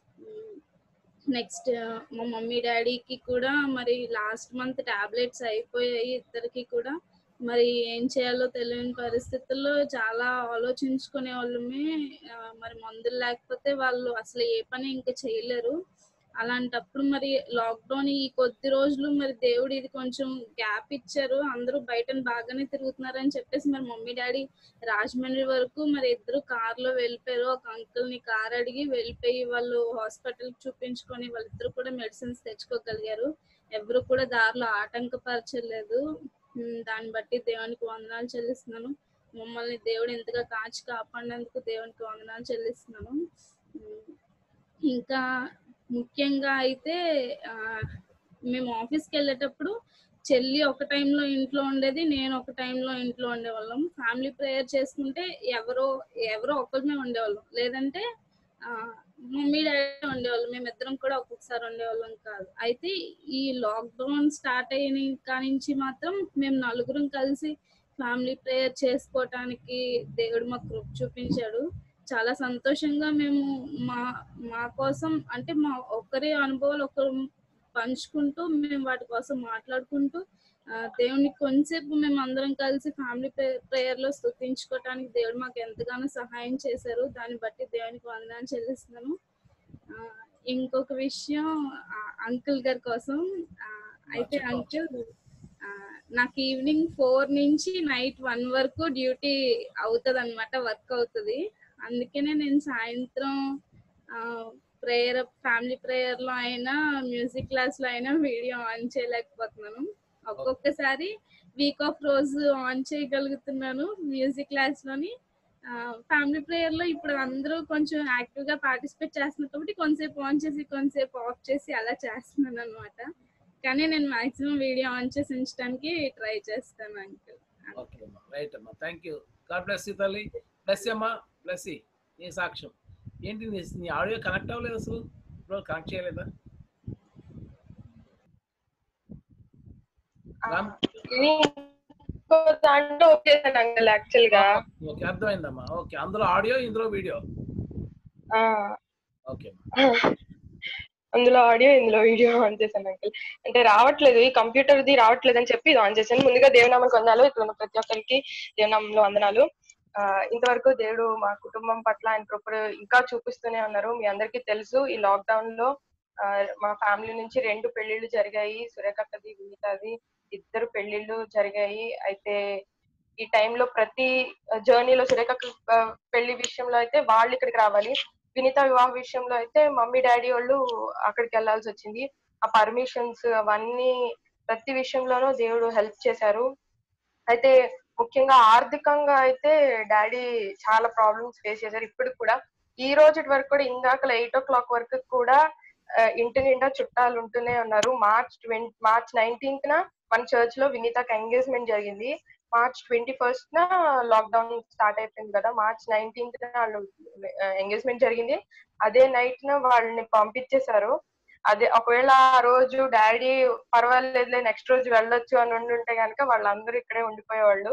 నెక్స్ట్ మా మమ్మీ డాడీకి కూడా మరి లాస్ట్ మంత్ టాబ్లెట్స్ అయిపోయాయి ఇద్దరికి కూడా మరి ఏం చేయాలో తెలియని పరిస్థితుల్లో చాలా ఆలోచించుకునే వాళ్ళమే ఆ, మరి మందులు లేకపోతే వాళ్ళు అసలు ఏ పని ఇంకా చేయలేరు అలాంటప్పుడు మరి లాక్డౌన్ ఈ కొద్ది రోజులు మరి దేవుడు ఇది కొంచెం గ్యాప్ ఇచ్చారు అందరూ బయట బాగానే తిరుగుతున్నారని చెప్పేసి మరి మమ్మీ డాడీ రాజమండ్రి వరకు మరి ఇద్దరు కార్లో వెళ్ళిపోయారు ఒక అంకుల్ ని కార్ అడిగి వెళ్ళిపోయి వాళ్ళు హాస్పిటల్ చూపించుకొని వాళ్ళిద్దరు కూడా మెడిసిన్స్ తెచ్చుకోగలిగారు ఎవరు కూడా దారిలో ఆటంకపరచలేదు ఉమ్, దాన్ని బట్టి దేవునికి వందనాలు చెల్లిస్తున్నాను మమ్మల్ని దేవుడు ఎంతగా కాచి కాపాడినందుకు దేవునికి వందనాలు చెల్లిస్తున్నాను ఉమ్, ఇంకా ముఖ్యంగా అయితే ఆ, మేము ఆఫీస్కి వెళ్ళేటప్పుడు చెల్లి ఒక టైంలో ఇంట్లో ఉండేది నేను ఒక టైంలో ఇంట్లో ఉండేవాళ్ళం ఫ్యామిలీ ప్రేయర్ చేసుకుంటే ఎవరో ఎవరో ఒకరిమే ఉండేవాళ్ళం లేదంటే ఆ, మమ్మీ డాడీ ఉండేవాళ్ళం మేమిద్దరం కూడా ఒక్కొక్కసారి ఉండేవాళ్ళం కాదు అయితే ఈ లాక్డౌన్ స్టార్ట్ అయిన కానించి మాత్రం మేము నలుగురం కలిసి ఫ్యామిలీ ప్రేయర్ చేసుకోవటానికి దేవుడు మాకు కృప చూపించాడు చాలా సంతోషంగా మేము మా మా కోసం అంటే మా ఒక్కరి అనుభవాలు ఒకరు పంచుకుంటూ మేము వాటి కోసం మాట్లాడుకుంటూ ఆ, దేవుని కొంచెంసేపు మేము అందరం కలిసి ఫ్యామిలీ ప్రేయర్ లో స్తుతించుకోవటానికి దేవుడు మాకు ఎంతగానో సహాయం చేశారు దాన్ని బట్టి దేవునికి వందనాలు చెల్లిస్తున్నాను ఆ, ఇంకొక విషయం అంకుల్ గారి కోసం ఆ, అయితే అంకుల్ నాకు ఈవినింగ్ ఫోర్ నుంచి నైట్ వన్ వరకు డ్యూటీ అవుతుంది అనమాట వర్క్ అవుతుంది అందుకనే నేను సాయంత్రం ప్రేయర్ ఫ్యామిలీ ప్రేయర్ లో అయినా మ్యూజిక్ క్లాస్ లో అయినా వీడియో ఆన్ చేయలేకపోతున్నాను ఒక్కొక్కసారి వీక్ ఆఫ్ రోజు ఆన్ చేయగలుగుతున్నాను మ్యూజిక్ క్లాస్ లోని ఫ్యామిలీ ప్రేయర్ లో ఇప్పుడు అందరూ కొంచెం యాక్టివ్ గా పార్టిసిపేట్ చేస్తున్నారు కాబట్టి కొంతసేపు ఆన్ చేసి కొంతసేపు ఆఫ్ చేసి అలా చేస్తున్నాను అనమాట కానీ నేను మాక్సిమం వీడియో ఆన్ చేసి ఉంచడానికి ట్రై చేస్తాను అంకుల్ ఓకే అమ్మా రైట్ అమ్మా thank you God bless you తల్లి బ్లెస్ అమ్మా బ్లెస్ నీ సాక్ష్యం ఏంటి నీ నీ ఆడియో కనెక్ట్ అవ్వలేదు అసలు ఇప్పుడు కనెక్ట్ చేయలేదా రామ్ ఇంకో దాంట్లో వచ్చేసాను అంకల్ యాక్చువల్ గా ఓకే అర్థమైందమ్మా ఓకే అందులో ఆడియో ఇందులో వీడియో ఆ, ఓకే అందులో ఆడియో ఇందులో వీడియో ఆన్ చేశాను అంకల్ అంటే రావట్లేదు ఈ కంప్యూటర్ ది రావట్లేదు అని చెప్పి ఇది ఆన్ చేశాను ముందుగా దేవునామకు వందనాలు ఇక్కడ ఉన్న ప్రతి ఒక్కరికి దేవునామంలో వందనాలు ఆ, ఇంతవరకు దేవుడు మా కుటుంబం పట్ల ఆయన కృపను ఇంకా చూపిస్తూనే ఉన్నారు మీ అందరికీ తెలుసు ఈ లాక్డౌన్ లో ఆ, మా ఫ్యామిలీ నుంచి రెండు పెళ్లిళ్ళు జరిగాయి సురేఖక్కది వినీతాది ఇద్దరు పెళ్లిళ్ళు జరిగాయి అయితే ఈ టైంలో ప్రతి జర్నీలో సురేఖ పెళ్లి విషయంలో అయితే వాళ్ళు ఇక్కడికి రావాలి వినీత వివాహ విషయంలో అయితే మమ్మీ డాడీ వాళ్ళు అక్కడికి వెళ్ళాల్సి వచ్చింది ఆ పర్మిషన్స్ అవన్నీ ప్రతి విషయంలోనూ దేవుడు హెల్ప్ చేశారు అయితే ముఖ్యంగా ఆర్థికంగా అయితే డాడీ చాలా ప్రాబ్లమ్స్ ఫేస్ చేశారు ఇప్పటికి కూడా ఈ రోజు వరకు కూడా ఇందాక ఎయిట్ ఓ క్లాక్ వరకు కూడా ఆ, ఇంటి నిండా చుట్టాలు ఉంటూనే ఉన్నారు మార్చ్ ట్వంటీ మార్చ్ నైన్టీన్త్ న మన చర్చ్ లో వినీతకి ఎంగేజ్మెంట్ జరిగింది మార్చ్ ట్వంటీ ఫస్ట్ న లాక్డౌన్ స్టార్ట్ అయిపోయింది కదా మార్చ్ నైన్టీన్త్ న వాళ్ళు ఎంగేజ్మెంట్ జరిగింది అదే నైట్ న వాళ్ళని పంపించేశారు అదే ఒకవేళ ఆ రోజు డాడీ పర్వాలేదులే నెక్స్ట్ రోజు వెళ్ళొచ్చు అని ఉండుంటే కనుక వాళ్ళందరూ ఇక్కడే ఉండిపోయేవాళ్ళు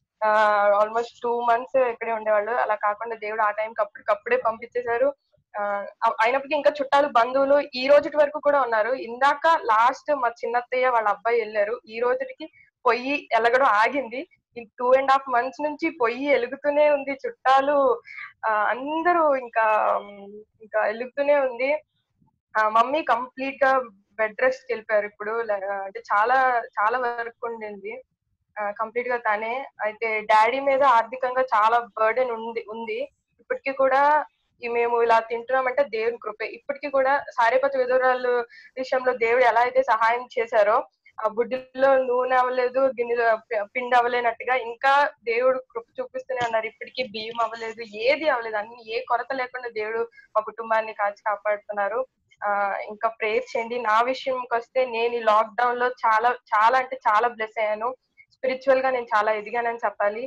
ఆల్మోస్ట్ టూ మంత్స్ ఇక్కడే ఉండేవాళ్ళు అలా కాకుండా దేవుడు ఆ టైంకి అప్పటికప్పుడే పంపించేశారు ఆ, అయినప్పటికీ ఇంకా చుట్టాలు బంధువులు ఈ రోజుటి వరకు కూడా ఉన్నారు ఇందాక లాస్ట్ మా చిన్నత్తయ్య వాళ్ళ అబ్బాయి వెళ్ళారు ఈ రోజుకి పొయ్యి ఎలగడం ఆగింది ఈ టూ అండ్ హాఫ్ మంత్స్ నుంచి పొయ్యి ఎలుగుతూనే ఉంది చుట్టాలు ఆ, అందరూ ఇంకా ఉమ్, ఇంకా ఎలుగుతూనే ఉంది ఆ, మమ్మీ కంప్లీట్ గా బెడ్ రెస్ట్ వెళ్ళిపోయారు ఇప్పుడు లే- అంటే చాలా చాలా వర్క్ ఉండింది కంప్లీట్ గా తనే అయితే డాడీ మీద ఆర్థికంగా చాలా బర్డెన్ ఉంది ఉంది ఇప్పటికీ కూడా ఈ మేము ఇలా తింటున్నామంటే దేవుని కృపే ఇప్పటికీ కూడా సారేపతి విధురాలు విషయంలో దేవుడు ఎలా అయితే సహాయం చేశారో ఆ బుడ్డిలో నూనె అవ్వలేదు గిన్నెలో పి- పిండి అవ్వలేనట్టుగా ఇంకా దేవుడు కృప చూపిస్తూనే ఉన్నారు ఇప్పటికీ బియ్యం అవ్వలేదు ఏది అవ్వలేదు అన్ని ఏ కొరత లేకుండా దేవుడు మా కుటుంబాన్ని కాచి కాపాడుతున్నారు ఆ ఇంకా ప్రేయర్ చేయండి నా విషయంకి వస్తే నేను ఈ లాక్డౌన్ లో చాలా చాలా అంటే చాలా బ్లెస్ అయ్యాను స్పిరిచువల్ గా నేను చాలా ఎదిగానని చెప్పాలి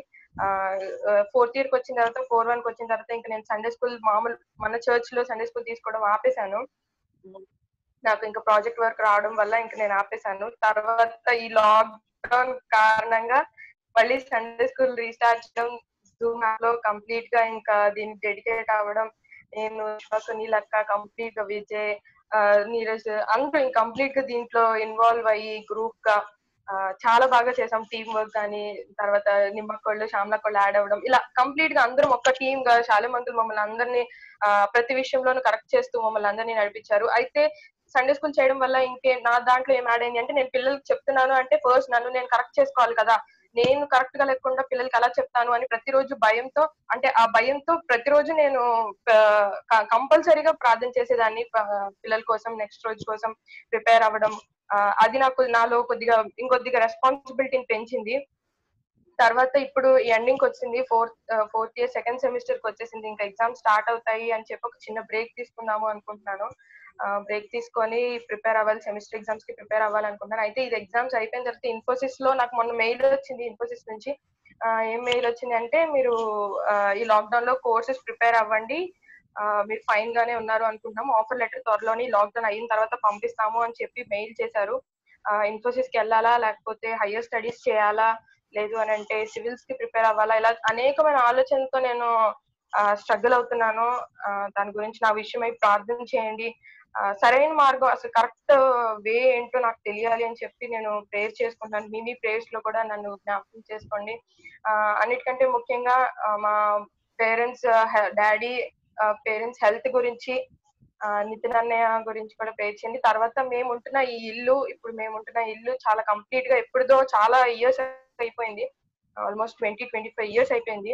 ఫోర్త్ ఇయర్ కి వచ్చిన తర్వాత ఫోర్ వన్ కి వచ్చిన తర్వాత ఇంకా నేను సండే స్కూల్ మామూలు మన చర్చ్ లో సండే స్కూల్ తీసుకోవడం ఆపేశాను నాకు ఇంకా ప్రాజెక్ట్ వర్క్ రావడం వల్ల ఇంకా నేను ఆపేశాను తర్వాత ఈ లాక్డౌన్ కారణంగా మళ్ళీ సండే స్కూల్ రీస్టార్ట్ చేయడం జూమ్ యాప్ లో కంప్లీట్ గా ఇంకా దీనికి డెడికేట్ అవ్వడం నేను సునీలక్క కంప్లీట్ గా విజయ్ ఆ, నీరజ్ అందరూ కంప్లీట్ గా దీంట్లో ఇన్వాల్వ్ అయ్యి గ్రూప్ గా ఆ, చాలా బాగా చేసాం టీమ్ వర్క్ కానీ తర్వాత నిమ్మకోళ్ళు శ్యామలకోళ్ళు యాడ్ అవ్వడం ఇలా కంప్లీట్ గా అందరం ఒక్క టీమ్ గా చాలా మంది మమ్మల్ని అందరినీ ఆ, ప్రతి విషయంలోనూ కరెక్ట్ చేస్తూ మమ్మల్ని అందరినీ నడిపించారు అయితే సండే స్కూల్ చేయడం వల్ల ఇంకే నా దాంట్లో ఏం యాడ్ అయింది అంటే నేను పిల్లలకి చెప్తున్నాను అంటే ఫస్ట్ నన్ను నేను కరెక్ట్ చేసుకోవాలి కదా నేను కరెక్ట్ గా లేకుండా పిల్లలకి ఎలా చెప్తాను అని ప్రతిరోజు భయంతో అంటే ఆ భయంతో ప్రతిరోజు నేను కంపల్సరీగా ప్రార్థన చేసేదాన్ని ఆ, పిల్లల కోసం నెక్స్ట్ రోజు కోసం ప్రిపేర్ అవ్వడం ఆ, అది నాకు నాలో కొద్దిగా ఇంకొద్దిగా రెస్పాన్సిబిలిటీని పెంచింది తర్వాత ఇప్పుడు ఎండింగ్ వచ్చింది fourth fourth year second semester కి వచ్చేసింది ఇంకా ఎగ్జామ్ స్టార్ట్ అవుతాయి అని చెప్పి ఒక చిన్న బ్రేక్ తీసుకుందాము అనుకుంటున్నాను బ్రేక్ తీసుకొని ప్రిపేర్ అవ్వాలి సెమిస్టర్ ఎగ్జామ్స్ కి ప్రిపేర్ అవ్వాలనుకుంటున్నాను అయితే ఇది ఎగ్జామ్స్ అయిపోయిన తర్వాత ఇన్ఫోసిస్ లో నాకు మొన్న మెయిల్ వచ్చింది ఇన్ఫోసిస్ నుంచి ఆ, ఏం మెయిల్ వచ్చింది అంటే మీరు ఆ, ఈ లాక్డౌన్ లో కోర్సెస్ ప్రిపేర్ అవ్వండి ఆ, మీరు ఫైన్ గానే ఉన్నారు అనుకుంటున్నాము ఆఫర్ లెటర్ త్వరలోని లాక్డౌన్ అయిన తర్వాత పంపిస్తాము అని చెప్పి మెయిల్ చేశారు ఇన్ఫోసిస్ కి వెళ్ళాలా లేకపోతే హయ్యర్ స్టడీస్ చేయాలా లేదు అని అంటే సివిల్స్ కి ప్రిపేర్ అవ్వాలా ఇలా అనేకమైన ఆలోచనలతో నేను స్ట్రగుల్ అవుతున్నాను ఆ, దాని గురించి నా విషయమై ప్రార్థన చేయండి ఆ, సరైన మార్గం అసలు కరెక్ట్ వే ఏంటో నాకు తెలియాలి అని చెప్పి నేను ప్రేయర్ చేసుకుంటాను మీ మీ ప్రేయర్స్ లో కూడా నన్ను జ్ఞాపకం చేసుకోండి ఆ, అన్నిటికంటే ముఖ్యంగా ఆ, మా పేరెంట్స్ డాడీ పేరెంట్స్ హెల్త్ గురించి ఆ, నితిన్ అన్నయ్య గురించి కూడా ప్రేర్ చేయండి తర్వాత మేము ఉంటున్న ఈ ఇల్లు ఇప్పుడు మేము ఉంటున్న ఇల్లు చాలా కంప్లీట్ గా ఎప్పుడుదో చాలా ఇయర్స్ అయిపోయింది almost twenty twenty five years అయిపోయింది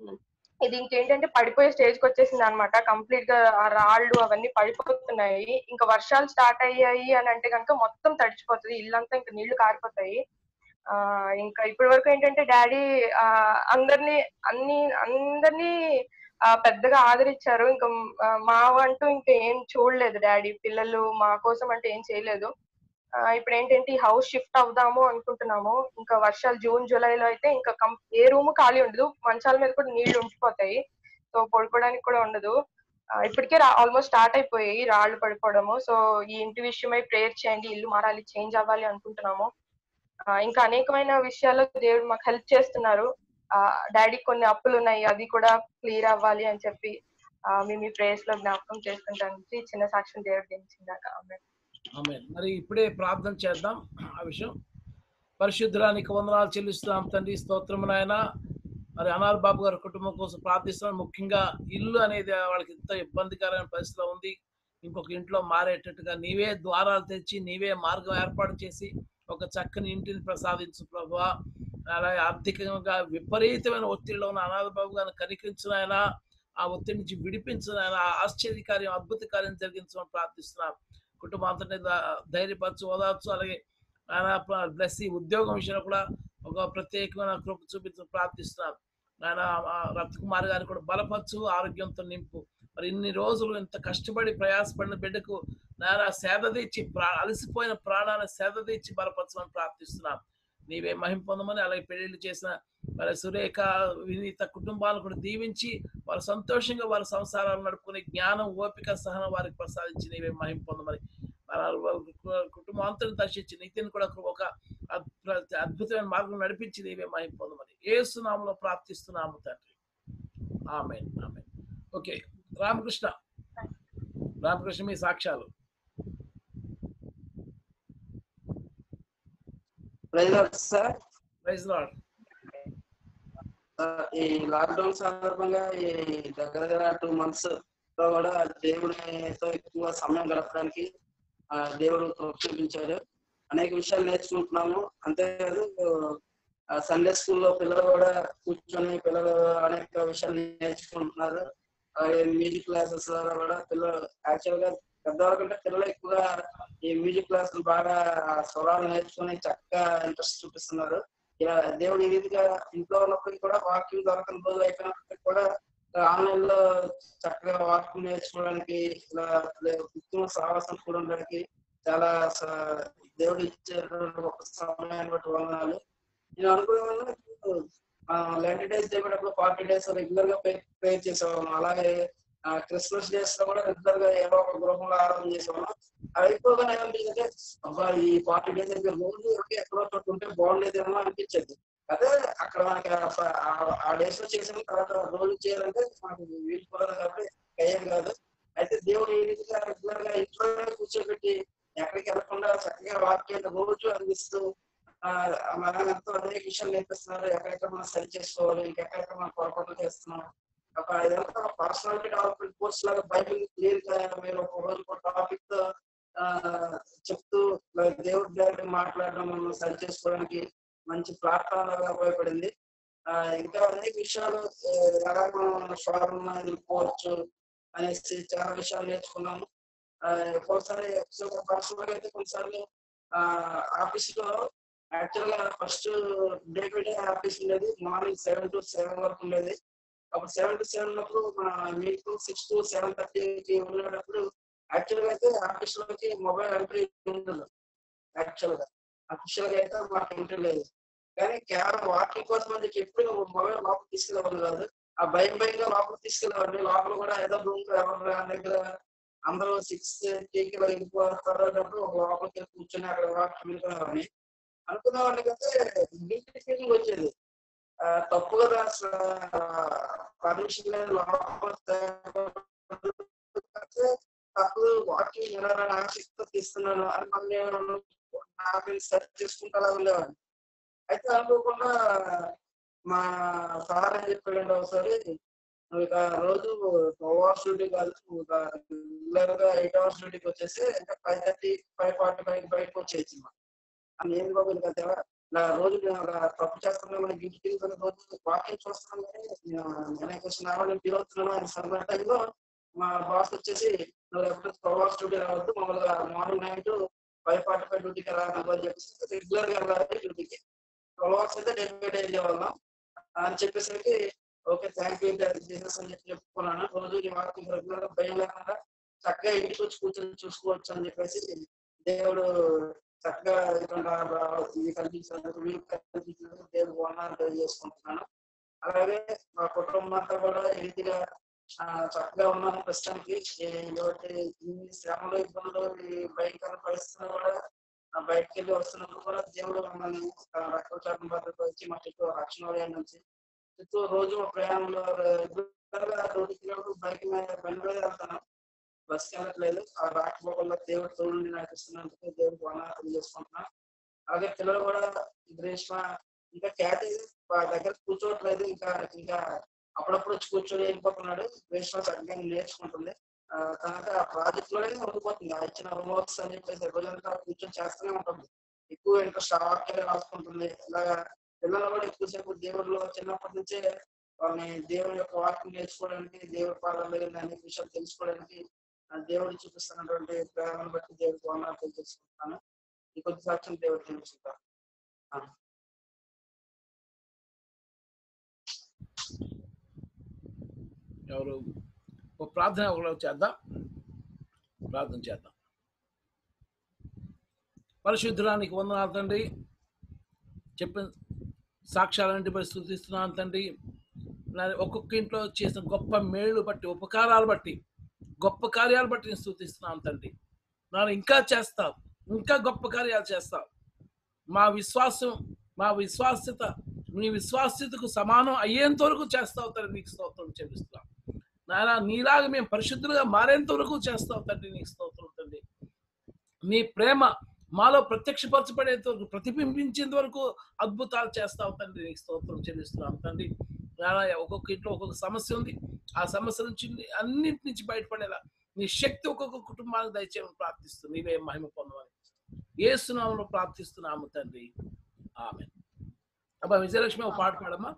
ఇది ఇంకేంటంటే పడిపోయే స్టేజ్ కి వచ్చేసింది అనమాట కంప్లీట్ గా ఆ రాళ్ళు అవన్నీ పడిపోతున్నాయి ఇంకా వర్షాలు స్టార్ట్ అయ్యాయి అని అంటే కనుక మొత్తం తడిచిపోతుంది ఇల్లంతా ఇంకా నీళ్లు కారిపోతాయి ఆ ఇంకా ఇప్పటి వరకు ఏంటంటే డాడీ ఆ అందరినీ అన్ని అందరినీ ఆ పెద్దగా ఆదరించారు ఇంకా ఆ, మా అంటూ ఇంకా ఏం చూడలేదు డాడీ పిల్లలు మా కోసం అంటే ఏం చేయలేదు ఆ, ఇప్పుడు ఏంటంటే ఈ హౌస్ షిఫ్ట్ అవుదాము అనుకుంటున్నాము ఇంకా వర్షాలు జూన్ జూలైలో అయితే ఇంకా కం- ఏ రూమ్ ఖాళీ ఉండదు మంచాల మీద కూడా నీళ్లు ఉండిపోతాయి సో పడుకోవడానికి కూడా ఉండదు ఆ, ఇప్పటికే ఆల్మోస్ట్ స్టార్ట్ అయిపోయాయి రాళ్ళు పడిపోవడము సో ఈ ఇంటి విషయమై ప్రేయర్ చేయండి ఇల్లు మారాలి చేంజ్ అవ్వాలి అనుకుంటున్నాము ఆ, ఇంకా అనేకమైన విషయాల్లో దేవుడు మాకు హెల్ప్ చేస్తున్నారు డాడీ కొన్ని అప్పులు ఉన్నాయి అది కూడా క్లియర్ అవ్వాలి అని చెప్పి ఆ, మేము ఈ ప్రేయర్స్ లో జ్ఞాపకం చేసుకుంటానికి చిన్న సాక్ష్యం దేవుడు దించిందాక ఆమె ఆమె మరి ఇప్పుడే ప్రార్థన చేద్దాం ఆ విషయం పరిశుద్ధురానికి వందనాలు చెల్లిస్తున్నాం తండ్రి స్తోత్రం నాయన మరి అనార్ బాబు గారి కుటుంబం కోసం ప్రార్థిస్తున్నాం ముఖ్యంగా ఇల్లు అనేది వాళ్ళకి ఎంత ఇబ్బందికరమైన పరిస్థితిలో ఉంది ఇంకొక ఇంట్లో మారేటట్టుగా నీవే ద్వారాలు తెచ్చి నీవే మార్గం ఏర్పాటు చేసి ఒక చక్కని ఇంటిని ప్రసాదించు ప్రభా అలాగే ఆర్థికంగా విపరీతమైన ఒత్తిడిలో ఉన్న అనాథ బాబు గారిని కనికరించిన ఆయన ఆ ఒత్తిడి నుంచి విడిపించిన ఆయన ఆశ్చర్యకార్యం అద్భుత కార్యం జరిగించమని ప్రార్థిస్తున్నాం కుటుంబం అంతటి ధైర్యపరచు ఓదార్చు అలాగే ఆయన బ్లెస్ ఈ ఉద్యోగం విషయంలో కూడా ఒక ప్రత్యేకమైన కృప చూపించడం ప్రార్థిస్తున్నాం ఆయన రత్కుమార్ గారిని కూడా బలపరచు ఆరోగ్యంతో నింపు మరి ఇన్ని రోజులు ఇంత కష్టపడి ప్రయాసపడిన బిడ్డకు నాయన సేద తీర్చి ప్రా అలసిపోయిన ప్రాణాన్ని సేద తీర్చి బలపరచమని ప్రార్థిస్తున్నాం నీవే మహిం పొందమని అలాగే పెళ్లిళ్ళు చేసిన మరి సురేఖ వినీత కుటుంబాలను కూడా దీవించి వారు సంతోషంగా వారి సంసారాలు నడుపుకునే జ్ఞానం ఓపిక సహనం వారికి ప్రసాదించి నీవే మహిం పొందమని వారి వారి కుటుంబం అంతటి దర్శించి నితిన్ కూడా ఒక అద్భుత- అద్భుతమైన మార్గం నడిపించి నీవే మహిం పొందమని ఏసునామలో ప్రార్థిస్తున్నాము తండ్రి ఆమె ఆమె ఓకే రామకృష్ణ రామకృష్ణ మీ సాక్ష్యాలు సార్ ప్రైజ్ లాడ్ ఈ లాక్డౌన్ సందర్భంగా ఈ దగ్గర దగ్గర టూ మంత్స్ లో కూడా దేవుడితో ఎక్కువ సమయం గడపడానికి ఆ, దేవుడు కృప చూపించాడు అనేక విషయాలు నేర్చుకుంటున్నాము అంతేకాదు సండే స్కూల్లో పిల్లలు కూడా కూర్చొని పిల్లలు అనేక విషయాలు నేర్చుకుంటున్నారు అలాగే మ్యూజిక్ క్లాసెస్ ద్వారా కూడా పిల్లలు యాక్చువల్ గా పెద్దవాళ్ళ కంటే పిల్లలు ఎక్కువగా ఈ మ్యూజిక్ క్లాసులు బాగా ఆ స్వరాలు నేర్చుకుని చక్కగా ఇంట్రెస్ట్ చూపిస్తున్నారు ఇలా దేవుడు ఈ రీతిగా ఇంట్లో ఉన్నప్పటికీ కూడా వాక్యం దొరకని రోజులు అయిపోయినప్పటికీ కూడా ఆన్లైన్ లో చక్కగా వాక్యం నేర్చుకోవడానికి ఇలా ఉత్తమ సాహసం కూడా ఉండడానికి చాలా స- దేవుడు ఇచ్చే ఒక సమయాన్ని బట్టి వందనాలు నేను అనుకునేవాళ్ళు లెంట్ డేస్ దిగేటప్పుడు ఫార్టీ డేస్ రెగ్యులర్ గా ప్రేర్ చేసేవాళ్ళం అలాగే క్రిస్మస్ డేస్ లో కూడా రెగ్యులర్ గా ఏదో ఒక గృహంలో ఆరాధన చేసేవాళ్ళం అవి ఎక్కువగా ఏమనిపించిందంటే అబ్బా ఈ ఫార్టీ డేస్ అయితే రోజు ఒకే ఎక్కడో చోట ఉంటే బాగుండేదేమో అనిపించేది అదే అక్కడ మనకి ఆ- ఆ- ఆ డేస్ లో చేసిన తర్వాత రోజు చేయాలంటే మనకు వీలు కుదరదు కాబట్టి అయ్యేది కాదు అయితే దేవుడు ఈ రీతిగా రెగ్యులర్ గా ఇంట్లోనే కూర్చోబెట్టి ఎక్కడికి వెళ్ళకుండా చక్కగా వాక్యాన్ని రోజు అందిస్తూ ఆ, మనం ఎంతో అనేక విషయాలు నేర్పిస్తున్నారు ఎక్కడెక్కడ మనం సరి చేసుకోవాలి ఇంకెక్కడెక్కడ మనం పొరపాట్లు చేస్తున్నాం ఒక ఇదంతా పర్సనాలిటీ డెవలప్మెంట్ కోర్స్ లాగా బైబిల్ క్లియర్ గా మీరు ఒక రోజు ఒక టాపిక్ చెప్తూ like దేవుడి దగ్గర మాట్లాడడం మనం సరి చేసుకోవడానికి మంచి ప్లాట్ఫామ్ లాగా ఉపయోగపడింది ఆ, ఇంకా అనేక విషయాలు ఆ, ఎలా మనం షోరూమ్ వెళ్ళిపోవచ్చు అనేసి చాలా విషయాలు నేర్చుకున్నాము ఆ, ఒక్కోసారి పర్సనల్ గా అయితే కొన్నిసార్లు ఆఫీస్ లో యాక్చువల్ గా first day to day office ఉండేది మార్నింగ్ సెవెన్ టు సెవెన్ వరకు ఉండేది అప్పుడు సెవెన్ టు సెవెన్ ఉన్నప్పుడు మన మీకు సిక్స్ టు సెవెన్ థర్టీకి ఉండేటప్పుడు యాక్చువల్ గా అయితే ఆఫీస్ లోకి మొబైల్ ఎంట్రీ ఉండదు యాక్చువల్ గా అఫీషియల్ గా అయితే మాకు ఎంట్రీ లేదు కానీ కేవలం వాకింగ్ కోసం అని చెప్పి ఎప్పుడు మొబైల్ లోపల తీసుకెళ్ళేవాళ్ళు కాదు ఆ భయం భయంగా లోపల తీసుకెళ్ళేవాడిని లోపల కూడా ఏదో రూమ్ ఎవరు దగ్గర అందరూ సిక్స్ టీకి వెళ్ళిపోతారు అన్నప్పుడు ఒక లోపలికి వెళ్ళి కూర్చొని అక్కడ వాకింగ్ వెళ్ళిపోయేవాడిని అనుకునేవాడిని కంటే గిల్టీ ఫీలింగ్ వచ్చేది ఆ, తప్పుగా రాసిన పర్మిషన్ లేదు లోపల తప్పు వాకింగ్ వినాలని ఆసక్తితో తీస్తున్నాను అని మళ్ళీ నేను నాకు సెర్చ్ చేసుకుంటా అలా ఉండేవాడిని అయితే అనుకోకుండా మా సార్ అని చెప్పాడండి ఒకసారి నువ్వు ఇక రోజు ట్వెల్వ్ అవర్స్ డ్యూటీ కాదు నువ్వు ఇక రెగ్యులర్ గా ఎయిట్ అవర్స్ డ్యూటీకి వచ్చేసి ఇంకా five thirty five forty five బయటకు వచ్చేసి అని నేను బాబు ఇంకా దేవా, నా రోజు నేను ఒక తప్పు చేస్తున్నాను మన డ్యూటీ రోజు వాకింగ్ చూస్తున్నాను కానీ నేను క్వశ్చన్ నేను ఫీల్ అవుతున్నాను అని సరైన టైంలో మా బాస్ వచ్చేసి నువ్వు ఎప్పుడు ట్వెల్వ్ అవర్స్ డ్యూటీ రావద్దు మామూలుగా morning night five forty five డ్యూటీకి రాను అని చెప్పేసి రెగ్యులర్ గా వెళ్ళాలి డ్యూటీకి ట్వెల్వ్ అవర్స్ అయితే డే బై డే వెళ్ళేవాళ్ళం అని చెప్పేసరికి ఓకే థ్యాంక్ యూ జీసస్ అని చెప్పి చెప్పుకున్నాను రోజు ఈ వాకింగ్ రెగ్యులర్ గా భయం లేకుండా చక్కగా ఇంటికి వచ్చి కూర్చొని చూసుకోవచ్చు అని చెప్పేసి దేవుడు చక్కగా ఇటువంటి ఆ- ఇది కల్పించినందుకు వీలు కల్పించినందుకు దేవుడు వందనాలు తెలియజేసుకుంటున్నాను అలాగే మా కుటుంబం అంతా కూడా ఈ రీతిగా ఆ, చక్కగా ఉన్నాను ప్రస్తుతానికి ఈ- ఇటువంటి ఇన్ని శ్రమలు ఇబ్బందులు ఈ భయంకర పరిస్థితులు కూడా ఆ బయటకు వెళ్ళి వస్తున్నప్పుడు కూడా దేవుడు మమ్మల్ని రక్షణ చాటం భద్రత వచ్చి మా చుట్టూ రక్షణ వలయం నుంచి చుట్టూ రోజు మా ప్రయాణంలో రెగ్యులర్గా రోడ్డుకి వెళ్ళినప్పుడు బైక్ మీద బండి మీద వెళ్తాను బస్కి వెళ్ళట్లేదు ఆ రాకపోకల్లో దేవుడు తోడుని నడిపిస్తున్నందుకు దేవుడికి వందనాలు చేసుకుంటున్నాను అలాగే పిల్లలు కూడా గ్రీష్మ ఇంకా ఖ్యాతి వాళ్ళ దగ్గర కూర్చోవట్లేదు ఇంకా ఇంకా అప్పుడప్పుడు వచ్చి కూర్చొని వెళ్ళిపోతున్నాడు గ్రీష్మ చక్కగా నేర్చుకుంటుంది ఆ, తర్వాత ఆ ప్రాజెక్ట్ లోనే ఉండిపోతుంది ఆ ఇచ్చిన హోంవర్క్స్ అని చెప్పేసి రోజంతా కూర్చొని చేస్తూనే ఉంటుంది ఎక్కువ ఇంట్రెస్ట్ ఆ వాక్యాలే రాసుకుంటుంది ఇలాగా పిల్లలు కూడా ఎక్కువసేపు దేవుడిలో చిన్నప్పటి నుంచే వాళ్ళని దేవుడి యొక్క వాక్యం నేర్చుకోవడానికి దేవుడి పాదాల దగ్గర అనేక విషయాలు తెలుసుకోవడానికి ఆ దేవుడు చూపిస్తున్నటువంటి ప్రేమను బట్టి దేవుడికి వందనాలు తెలియజేసుకుంటాను ఈ కొద్ది సాక్ష్యం దేవుడు తెలుసుకుంటాను ఎవరు ఓ ప్రార్థన ఒకరు చేద్దాం ప్రార్థన చేద్దాం పరిశుద్ధురానికి వందనాలు తండ్రి చెప్పిన సాక్ష్యాలన్నింటి బట్టి స్థుతిస్తున్నాను తండ్రి నా ఒక్కొక్క ఇంట్లో చేసిన గొప్ప మేళ్ళు బట్టి ఉపకారాలు బట్టి గొప్ప కార్యాలు బట్టి నేను స్థుతిస్తున్నాను తండ్రి ನಾನು ఇంకా చేస్తావు ఇంకా గొప్ప కార్యాలు చేస్తావు మా విశ్వాసం మా విశ్వాస్యత నీ విశ్వాస్యతకు సమానం అయ్యేంత వరకు చేస్తావు తండ్రి నీకు స్తోత్రం చెల్లిస్తున్నాం నాయన నీలాగా మేము పరిశుద్ధులుగా మారేంత వరకు చేస్తావు తండ్రి నీకు స్తోత్రం తండ్రి నీ ప్రేమ మాలో ప్రత్యక్షపరచబడేంత వరకు ప్రతిబింబించేంత వరకు అద్భుతాలు చేస్తావు తండ్రి నీకు స్తోత్రం చెల్లిస్తున్నాం తండ్రి నాయన ఒక్కొక్క ఇంట్లో ఒక్కొక్క సమస్య ఉంది ఆ సమస్య నుంచి అన్నింటి నుంచి బయటపడేలా నీ శక్తి ఒక్కొక్క కుటుంబానికి దయచేయమని ప్రార్థిస్తుంది నీవే మహిమ పొందమని ఏసునామంలో ప్రార్థిస్తున్నాము తండ్రి ఆమె అబ్బా విజయలక్ష్మి ఒక పాట పాడమ్మా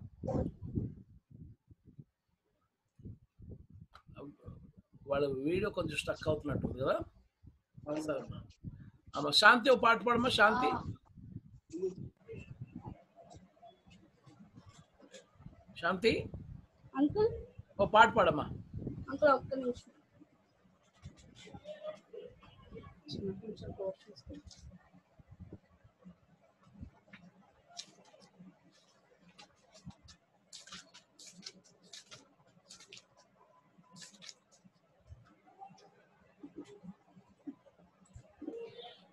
వాళ్ళ వీడియో కొంచెం స్టక్ అవుతున్నట్టుంది కదా సరే అమ్మా. అమ్మ శాంతి ఒక పాట పాడమ్మా శాంతి శాంతి అంకుల్ ఓ పాట పాడమ్మా అంకుల్ ఒక్క నిమిషం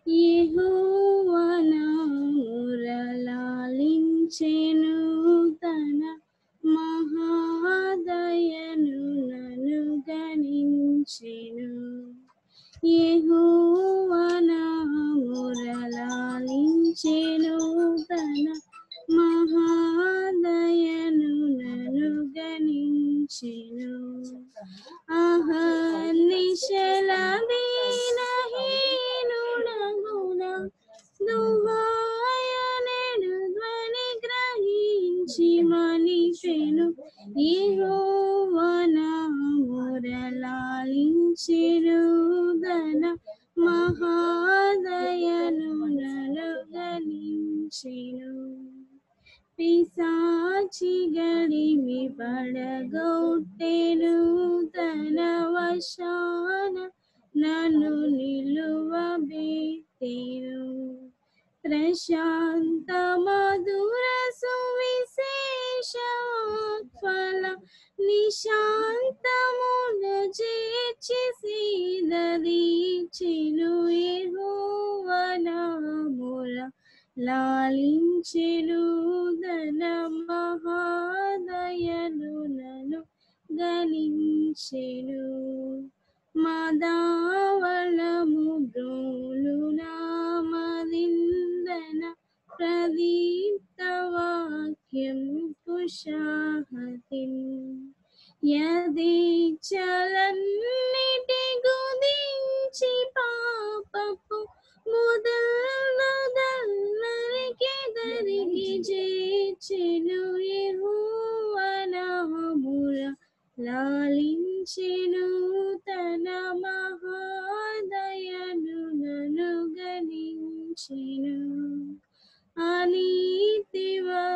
మురళాలించెను తన మహాదయను నన్ను గణించెను యెహోవన మురళాలించెను తన మహాదయను నన్ను గణించెను అహర్నిశల దీనహీనుడగున దుహాయనెడు ధ్వని గ్రహించి మనిషెను యెహోవన మురళాలించెను దన మహాదయను నన్ను గణించెను పిశాచి గడిమి పడగొట్టెను తన వశాన నన్ను నిలువబెట్టెను ప్రశాంత మధుర సువిశేష ఫల నిశాంతమున చేర్చి సీదీచెను యెహోవనాముల లాలించెను ధన మహాదయను నన్ను గణించెను మదావళము బ్రోలు నామదిందన ప్రదీప్త వాక్యం కుషాహతిన్ యదీచలన్నిటి గుదించి పాపపు ముదల్లదల్లరికి దరికి చేర్చెను యెహోవనాముల లాలించెను తన మహాదయను నన్ను గణించెను అనీతి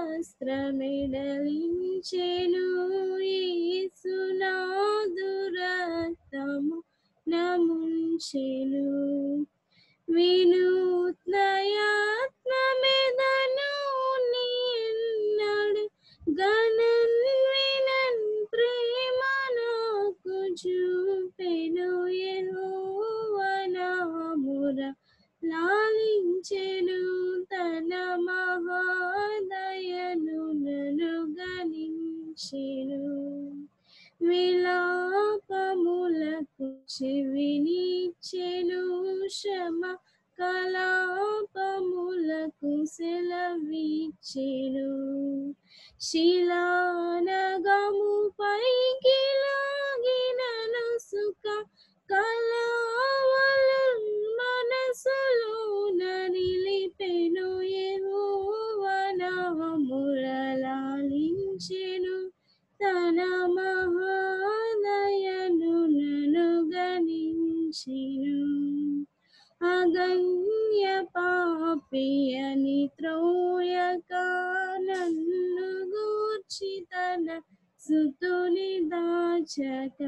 వస్త్రమిడలించెను యేసునాదురక్తము నముంచెను వినూత్నయాత్మమెదను నీన్నడు గణన్ వినన్ ప్రేమ నాకు చూపెను యెహోవనాముర లాలించెను తన మహాదయను నన్ను గణించెను విలాపములకు చెవినిచ్చెను శ్రమ కలాపములకు సెలవిచ్చెను శిలానగము పైకి లాగినను సుఖ కళావలు మనసులో నిలిపెను యెహోవనామురలాలించెను తన మహాదయను నన్ను గణించెను అగణ్య పాపియని త్రోయక నన్ను గూర్చి తన సుతుని దాచక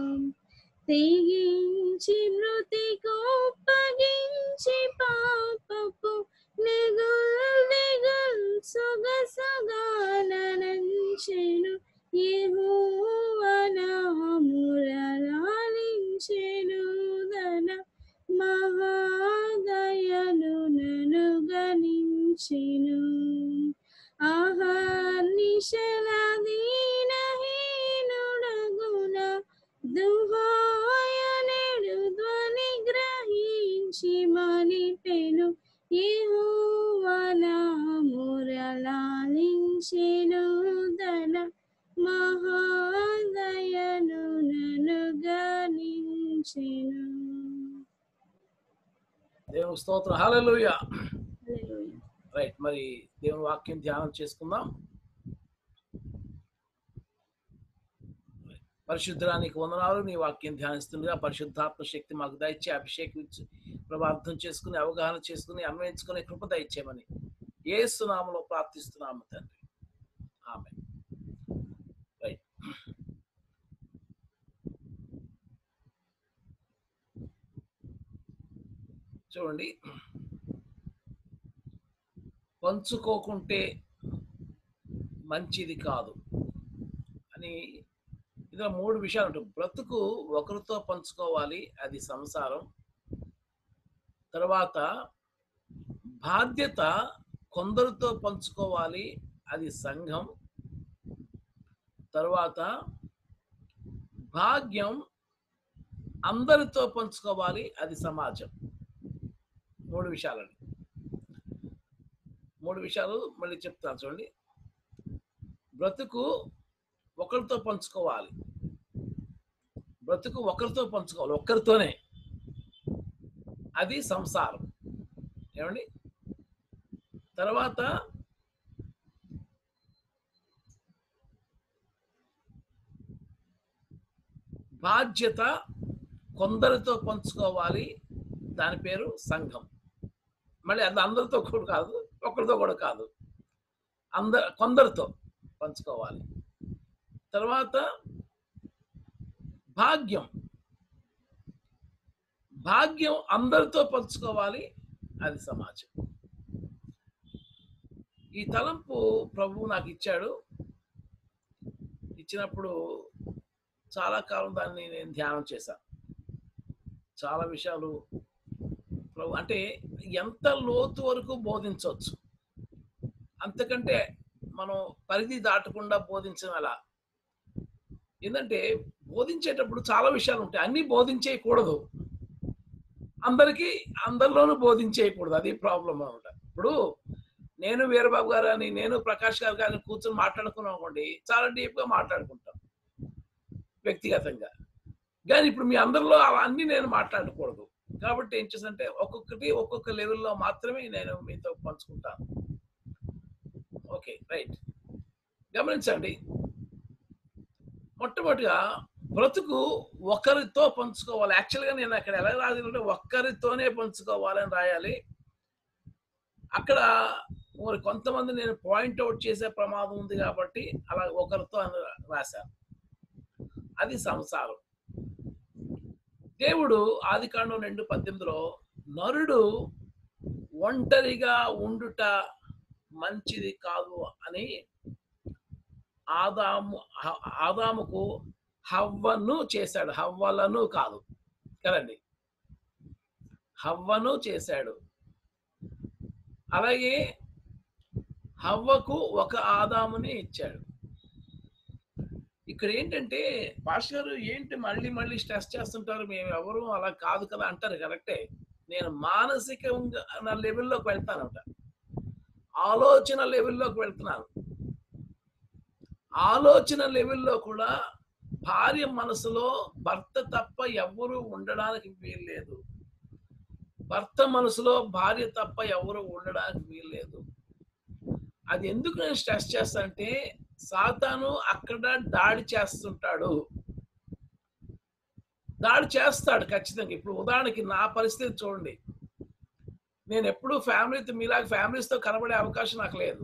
తెగించి మృతి కోప్పగించి పాపపు నెగుల్ నెగుల్ సొగసగానంచెను యెహోవనామురలాలించెను దన మహాదయను నన్ను గణించెను ఆహర్నిశల దీనహీనుడగున దుహాయనెడు ధ్వని గ్రహించి మనిపెను యెహోవనామురలాలించెను దన మహాదయను నన్ను గణించెను దేవునికి స్తోత్రం హల్లెలూయా హల్లెలూయా రైట్ మరి దేవుని వాక్యం ధ్యానం చేసుకుందాం పరిశుద్ధానికి వందనాలు నీ వాక్యం ధ్యానిస్తుండగా పరిశుద్ధాత్మ శక్తి మాకు దయచే అభిషేకించి ప్రభార్థం చేసుకుని అవగాహన చేసుకుని అన్వయించుకునే కృప దయచేయమని ఏసునామలో ప్రార్థిస్తున్నాము తండ్రి ఆమె రైట్ చూడండి పంచుకోకుంటే మంచిది కాదు అని ఇందులో మూడు విషయాలు ఉంటాయి బ్రతుకు ఒకరితో పంచుకోవాలి అది సంసారం తర్వాత బాధ్యత కొందరితో పంచుకోవాలి అది సంఘం తర్వాత భాగ్యం అందరితో పంచుకోవాలి అది సమాజం మూడు విషయాలండి మూడు విషయాలు మళ్ళీ చెప్తాను చూడండి బ్రతుకు ఒకరితో పంచుకోవాలి బ్రతుకు ఒకరితో పంచుకోవాలి ఒక్కరితోనే అది సంసారం ఏమండి తర్వాత బాధ్యత కొందరితో పంచుకోవాలి దాని పేరు సంఘం మళ్ళీ అది అందరితో కూడా కాదు ఒకరితో కూడా కాదు అంద కొందరితో పంచుకోవాలి తర్వాత భాగ్యం భాగ్యం అందరితో పంచుకోవాలి అది సమాజం ఈ తలంపు ప్రభువు నాకు ఇచ్చాడు ఇచ్చినప్పుడు చాలా కాలం దాన్ని నేను ధ్యానం చేశాను చాలా విషయాలు ప్రభు అంటే ఎంత లోతు వరకు బోధించవచ్చు అంతకంటే మనం పరిధి దాటకుండా బోధించడం ఎలా ఏంటంటే బోధించేటప్పుడు చాలా విషయాలు ఉంటాయి అన్నీ బోధించేయకూడదు అందరికీ అందరిలోనూ బోధించేయకూడదు అది ప్రాబ్లం అనమాట ఇప్పుడు నేను వీరబాబు గారు అని నేను ప్రకాష్ గారు కానీ కూర్చొని మాట్లాడుకున్నాం అనుకోండి చాలా డీప్గా మాట్లాడుకుంటాం వ్యక్తిగతంగా కానీ ఇప్పుడు మీ అందరిలో అవన్నీ నేను మాట్లాడకూడదు కాబట్టి ఏం చేసంటే ఒక్కొక్కటి ఒక్కొక్క లెవెల్లో మాత్రమే నేను మీతో పంచుకుంటాను ఓకే రైట్ గమనించండి మొట్టమొదటిగా బ్రతుకు ఒకరితో పంచుకోవాలి యాక్చువల్గా నేను అక్కడ ఎలా రాయాలంటే ఒక్కరితోనే పంచుకోవాలని రాయాలి అక్కడ మరి కొంతమంది నేను పాయింట్ అవుట్ చేసే ప్రమాదం ఉంది కాబట్టి అలా ఒకరితో అని రాశాను అది సంసారం దేవుడు ఆది కాండం రెండు పద్దెనిమిదిలో నరుడు ఒంటరిగా ఉండుట మంచిది కాదు అని ఆదాము హ- ఆదాముకు హవ్వను చేశాడు హవ్వలను కాదు కదండి హవ్వను చేశాడు అలాగే హవ్వకు ఒక ఆదాముని ఇచ్చాడు ఇక్కడ ఏంటంటే పాష గారు ఏంటి మళ్ళీ మళ్ళీ స్ట్రెస్ చేస్తుంటారు మేము ఎవరు అలా కాదు కదా అంటారు కరెక్టే నేను మానసికంగా నా లెవెల్లోకి వెళ్తానంట ఆలోచన లెవెల్లోకి వెళ్తున్నాను ఆలోచన లెవెల్లో కూడా భార్య మనసులో భర్త తప్ప ఎవ్వరూ ఉండడానికి వీల్లేదు భర్త మనసులో భార్య తప్ప ఎవరు ఉండడానికి వీల్లేదు అది ఎందుకు నేను స్ట్రెస్ చేస్తానంటే సాతాను అక్కడ దాడి చేస్తుంటాడు దాడి చేస్తాడు ఖచ్చితంగా ఇప్పుడు ఉదాహరణకి నా పరిస్థితి చూడండి నేను ఎప్పుడూ ఫ్యామిలీతో మీలాగా ఫ్యామిలీస్తో కనబడే అవకాశం నాకు లేదు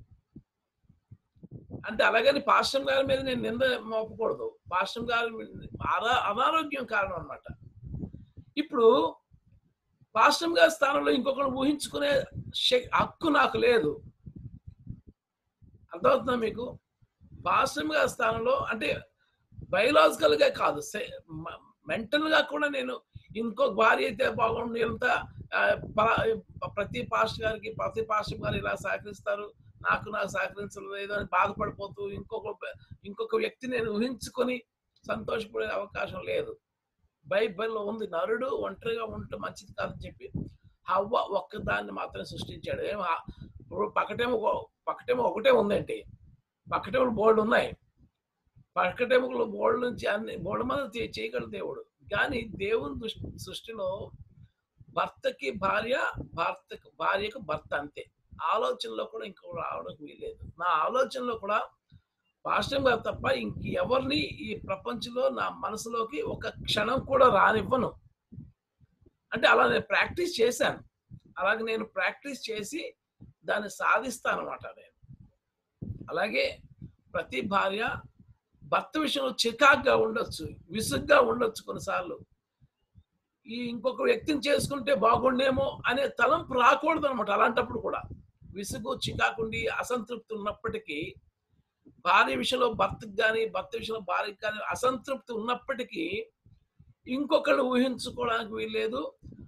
అంటే అలాగని పాస్టమ్ గారి మీద నేను నింద మోపకూడదు పాస్టమ్ గారి అనా అనారోగ్యం కారణం అన్నమాట ఇప్పుడు పాస్టమ్ గారి స్థానంలో ఇంకొకరు ఊహించుకునే శక్- హక్కు నాకు లేదు అర్థమవుతుందా మీకు పాస్టమ్ గారి స్థానంలో అంటే బయలాజికల్ గా కాదు మెంటల్ గా కూడా నేను ఇంకో భార్య అయితే బాగుండు ఎంత ఆ, పలా- ప్రతి పాస్ట్ గారికి ప్రతి పాస్టర్ గారు ఇలా సహకరిస్తారు నాకు నాకు సహకరించలేదు అని బాధపడిపోతూ ఇంకొక ఇంకొక వ్యక్తి నేను ఊహించుకొని సంతోషపడే అవకాశం లేదు బైబిల్లో ఉంది నరుడు ఒంటరిగా ఉండటం మంచిది కాదని చెప్పి హవ్వ ఒక్కదాన్ని మాత్రం సృష్టించాడు ఏం ఆ- ఇప్పుడు పక్కటేమో ఒక- పక్కటేమో ఒకటే ఉందండి పక్కటేమో బోర్డు ఉన్నాయి పక్కటేముకలు బోర్డు నుంచి అన్ని బోర్డు మీద చే- చేయగలడు దేవుడు కానీ దేవుని దృష్టి సృష్టిలో భర్తకి భార్య భర్తకు భార్యకు భర్త అంతే ఆలోచనలో కూడా ఇంకో రావడానికి వీల్లేదు నా ఆలోచనలో కూడా పాస్టర్ గారు తప్ప ఇంక ఎవరిని ఈ ప్రపంచంలో నా మనసులోకి ఒక క్షణం కూడా రానివ్వను అంటే అలా నేను ప్రాక్టీస్ చేశాను అలాగే నేను ప్రాక్టీస్ చేసి దాన్ని సాధిస్తాను అనమాట నేను అలాగే ప్రతి భార్య భర్త విషయంలో చికాగ్గా ఉండొచ్చు విసుగ్గా ఉండొచ్చు కొన్నిసార్లు ఈ ఇంకొక వ్యక్తిని చేసుకుంటే బాగుండేమో అనే తలంపు రాకూడదు అనమాట అలాంటప్పుడు కూడా విసుగు చికాకుండి అసంతృప్తి ఉన్నప్పటికీ భార్య విషయంలో భర్తకు కానీ భర్త విషయంలో భార్యకి కానీ అసంతృప్తి ఉన్నప్పటికీ ఇంకొకళ్ళు ఊహించుకోవడానికి వీల్లేదు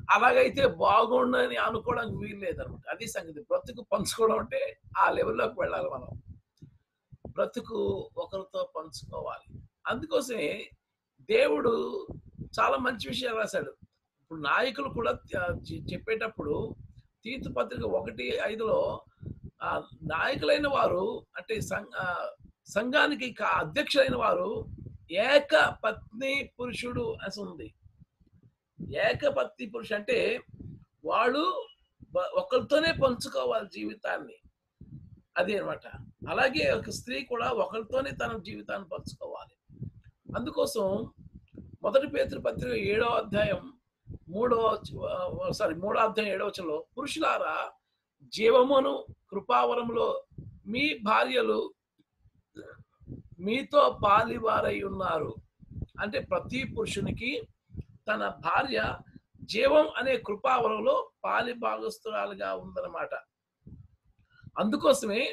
అలాగైతే బాగుండని అనుకోవడానికి వీలు లేదనమాట అది సంగతి బ్రతుకు పంచుకోవడం అంటే ఆ లెవెల్లోకి వెళ్ళాలి మనం బ్రతుకు ఒకరితో పంచుకోవాలి అందుకోసమే దేవుడు చాలా మంచి విషయాలు రాశాడు ఇప్పుడు నాయకులు కూడా చె- చెప్పేటప్పుడు తీర్థ పత్రిక ఒకటి ఐదులో ఆ నాయకులైన వారు అంటే సంఘ ఆ, సంఘానికి కా- అధ్యక్షులైన వారు ఏక పత్ని పురుషుడు అని ఉంది ఏకపత్ని పురుషుడు అంటే వాళ్ళు బ- ఒకరితోనే పంచుకోవాలి జీవితాన్ని అది అన్నమాట అలాగే ఒక స్త్రీ కూడా ఒకరితోనే తన జీవితాన్ని పంచుకోవాలి అందుకోసం మొదటి పేతురు పత్రిక ఏడో అధ్యాయం మూడో సారీ మూడో అధ్యాయం ఏడో వచనంలో పురుషులారా జీవమును కృపావరములో మీ భార్యలు మీతో పాలివారై ఉన్నారు అంటే ప్రతి పురుషునికి తన భార్య జీవం అనే కృపావరంలో పాలి భాగస్తురాలుగా ఉందన్నమాట అందుకోసమే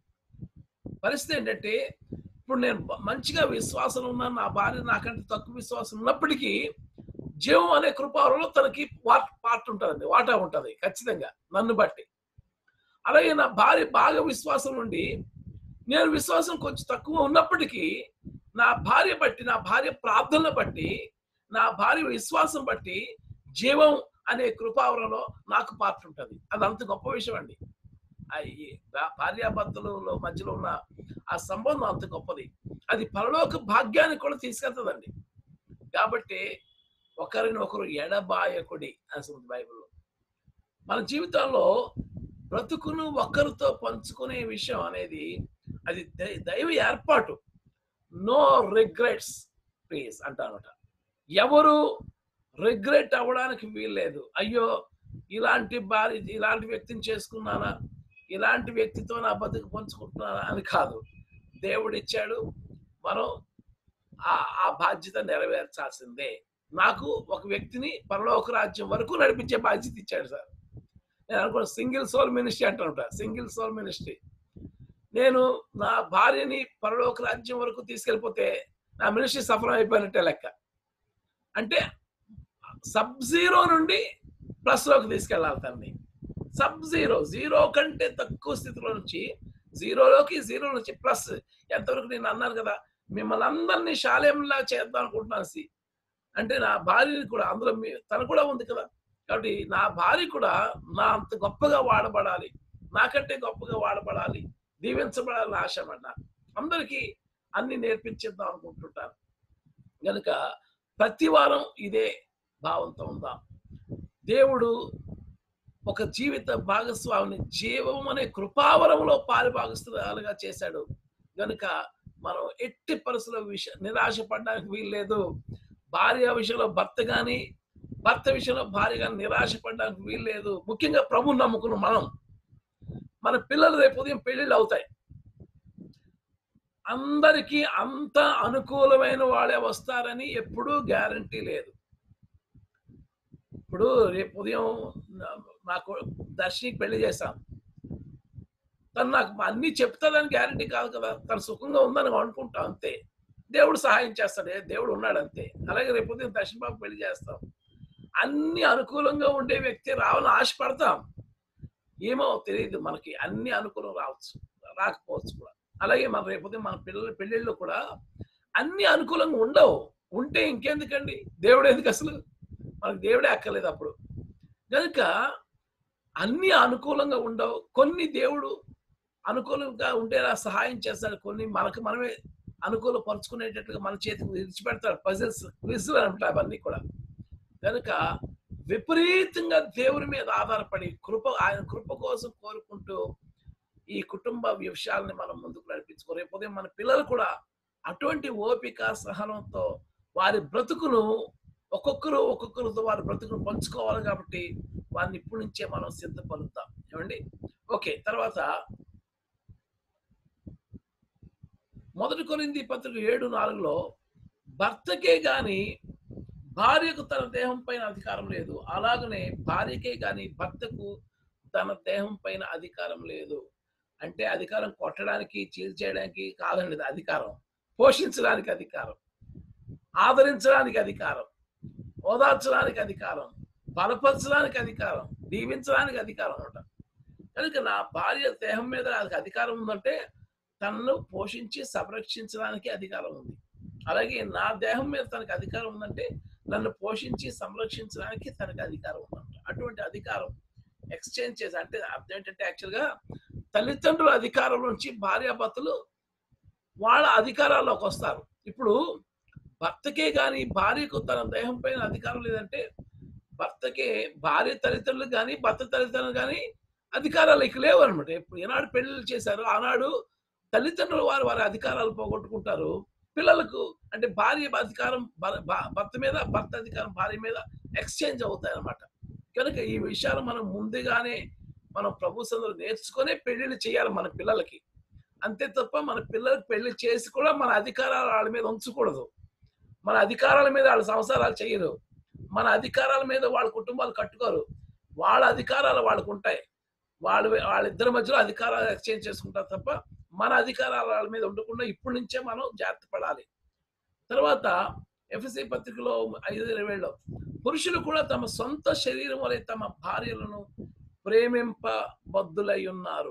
పరిస్థితి ఏంటంటే ఇప్పుడు నేను బ- మంచిగా విశ్వాసం ఉన్నాను నా భార్య నాకంటే తక్కువ విశ్వాసం ఉన్నప్పటికీ జీవం అనే కృపావరంలో తనకి పార్ట్ పార్ట్ ఉంటుందండి వాటా ఉంటుంది ఖచ్చితంగా నన్ను బట్టి అలాగే నా భార్య బాగా విశ్వాసం నుండి నేను విశ్వాసం కొంచెం తక్కువ ఉన్నప్పటికీ నా భార్య బట్టి నా భార్య ప్రార్థనలు బట్టి నా భార్య విశ్వాసం బట్టి జీవం అనే కృపావరంలో నాకు పాత్ర ఉంటుంది అది అంత గొప్ప విషయం అండి ఆ ఈ భా- భార్యాభర్తలలో మధ్యలో ఉన్న ఆ సంబంధం అంత గొప్పది అది పరలోక భాగ్యాన్ని కూడా తీసుకెళ్తుందండి కాబట్టి ఒకరిని ఒకరు ఎడబాయకుడి అని ఉంది బైబిల్లో మన జీవితంలో బ్రతుకును ఒకరితో పంచుకునే విషయం అనేది అది దై- దైవ ఏర్పాటు నో రిగ్రెట్స్ ప్లీజ్ అంటారన్నమాట ఎవరు రిగ్రెట్ అవ్వడానికి వీల్లేదు అయ్యో ఇలాంటి భార్య ఇలాంటి వ్యక్తిని చేసుకున్నానా ఇలాంటి వ్యక్తితో నా బతుకు పంచుకుంటున్నానా అని కాదు దేవుడు ఇచ్చాడు మనం ఆ ఆ బాధ్యత నెరవేర్చాల్సిందే నాకు ఒక వ్యక్తిని పరలోక రాజ్యం వరకు నడిపించే బాధ్యత ఇచ్చాడు సార్ నేను అనుకున్న సింగిల్ సోల్ మినిస్ట్రీ అంటుంటా సింగిల్ సోల్ మినిస్ట్రీ నేను నా భార్యని పరలోక రాజ్యం వరకు తీసుకెళ్ళిపోతే నా మినిస్ట్రీ సఫలం అయిపోయినట్టే లెక్క అంటే సబ్ జీరో నుండి ప్లస్ లోకి తీసుకెళ్ళాలి తనని సబ్ జీరో జీరో కంటే తక్కువ స్థితిలో నుంచి జీరోలోకి జీరో నుంచి ప్లస్ ఎంతవరకు నేను అన్నాను కదా మిమ్మల్ని అందరినీ శాలేంలా చేద్దాం అనుకుంటున్నాను సి అంటే నా భార్యని కూడా అందులో మీ తను కూడా ఉంది కదా కాబట్టి నా భార్య కూడా నా అంత గొప్పగా వాడబడాలి నాకంటే గొప్పగా వాడబడాలి దీవించబడాలని ఆశ అన్నమాట అందరికీ అన్ని నేర్పించేద్దాం అనుకుంటుంటాను కనుక ప్రతి వారం ఇదే భావంతో ఉందాం దేవుడు ఒక జీవిత భాగస్వామిని జీవం అనే కృపావరంలో పాలు భాగస్తులుగా చేశాడు కనుక మనం ఎట్టి పరిస్థితుల్లో విష నిరాశపడడానికి వీల్లేదు భార్య విషయంలో భర్త కానీ భర్త విషయంలో భార్య కానీ నిరాశపడడానికి వీల్లేదు ముఖ్యంగా ప్రభు నమ్ముకున్న మనం మన పిల్లలు రేపు ఉదయం పెళ్ళిళ్ళు అవుతాయి అందరికీ అంత అనుకూలమైన వాళ్ళే వస్తారని ఎప్పుడూ గ్యారంటీ లేదు ఇప్పుడు రేపు ఉదయం నా- నాకు దర్శనికి పెళ్లి చేశాం తను నాకు అన్ని చెప్తాదని గ్యారంటీ కాదు కదా తను సుఖంగా ఉందని అనుకుంటాం అంతే దేవుడు సహాయం చేస్తాడు ఏ దేవుడు ఉన్నాడు అంతే అలాగే రేపు ఉదయం దర్శన బాబు పెళ్లి చేస్తాం అన్ని అనుకూలంగా ఉండే వ్యక్తి రావాలని ఆశపడతాం ఏమో తెలియదు మనకి అన్ని అనుకూలం రావచ్చు రాకపోవచ్చు కూడా అలాగే మన రేపు ఉదయం మన పిల్లల పెళ్ళిళ్ళు కూడా అన్ని అనుకూలంగా ఉండవు ఉంటే ఇంకెందుకండి దేవుడు ఎందుకు అసలు మనకు దేవుడే అక్కర్లేదు అప్పుడు కనుక అన్ని అనుకూలంగా ఉండవు కొన్ని దేవుడు అనుకూలంగా ఉండేలా సహాయం చేస్తాడు కొన్ని మనకు మనమే అనుకూల పరుచుకునేటట్లుగా మన చేతికి విడిచిపెడతాడు పజిల్స్ క్విజ్లు అంటారు అవన్నీ కూడా కనుక విపరీతంగా దేవుని మీద ఆధారపడి కృప ఆయన కృప కోసం కోరుకుంటూ ఈ కుటుంబ విషయాలని మనం ముందుకు నడిపించుకో రేపు ఉదయం మన పిల్లలు కూడా అటువంటి ఓపిక సహనంతో వారి బ్రతుకును ఒక్కొక్కరు ఒక్కొక్కరితో వారి బ్రతుకును పంచుకోవాలి కాబట్టి వారిని ఇప్పటి నుంచే మనం సిద్ధపలుతాం ఏమండి ఓకే తర్వాత మొదటి కొరింది పత్రిక ఏడు నాలుగులో భర్తకే గాని భార్యకు తన దేహం పైన అధికారం లేదు అలాగనే భార్యకే గాని భర్తకు తన దేహం పైన అధికారం లేదు అంటే అధికారం కొట్టడానికి చీల్చేయడానికి కాదండి ఇది అధికారం పోషించడానికి అధికారం ఆదరించడానికి అధికారం ఓదార్చడానికి అధికారం బలపరచడానికి అధికారం దీవించడానికి అధికారం అనమాట కనుక నా భార్య దేహం మీద నాకు అధికారం ఉందంటే తనను పోషించి సంరక్షించడానికి అధికారం ఉంది అలాగే నా దేహం మీద తనకి అధికారం ఉందంటే నన్ను పోషించి సంరక్షించడానికి తనకి అధికారం ఉందంట అటువంటి అధికారం ఎక్స్చేంజ్ చేసి అంటే అర్థం ఏంటంటే యాక్చువల్గా తల్లిదండ్రుల అధికారం నుంచి భార్యాభర్తలు వాళ్ళ అధికారాల్లోకి వస్తారు ఇప్పుడు భర్తకే కానీ భార్యకు తన దేహం పైన అధికారం లేదంటే భర్తకే భార్య తల్లిదండ్రులు కానీ భర్త తల్లిదండ్రులు కానీ అధికారాలు ఇక లేవు అనమాట ఇప్పుడు ఏనాడు పెళ్లిళ్ళు చేశారు ఆనాడు తల్లిదండ్రులు వారు వారి అధికారాలు పోగొట్టుకుంటారు పిల్లలకు అంటే భార్య అధికారం భర- భ- భర్త మీద భర్త అధికారం భార్య మీద ఎక్స్చేంజ్ అవుతాయి అన్నమాట కనుక ఈ విషయాలు మనం ముందుగానే మనం ప్రభు సందులో నేర్చుకునే పెళ్లిళ్ళు చేయాలి మన పిల్లలకి అంతే తప్ప మన పిల్లలకి పెళ్లి చేసి కూడా మన అధికారాలు వాళ్ళ మీద ఉంచకూడదు మన అధికారాల మీద వాళ్ళ సంసారాలు చేయరు మన అధికారాల మీద వాళ్ళ కుటుంబాలు కట్టుకోరు వాళ్ళ అధికారాలు వాళ్ళకు ఉంటాయి వాళ్ళు వాళ్ళిద్దరి మధ్యలో అధికారాలు ఎక్స్చేంజ్ చేసుకుంటారు తప్ప మన అధికారాలు వాళ్ళ మీద ఉండకుండా ఇప్పటి నుంచే మనం జాగ్రత్త పడాలి తర్వాత ఎఫ్ఎస్సి పత్రికలో ఐదు ఇరవైలో పురుషులు కూడా తమ సొంత శరీరం వలె తమ భార్యలను ప్రేమింపబద్దులై ఉన్నారు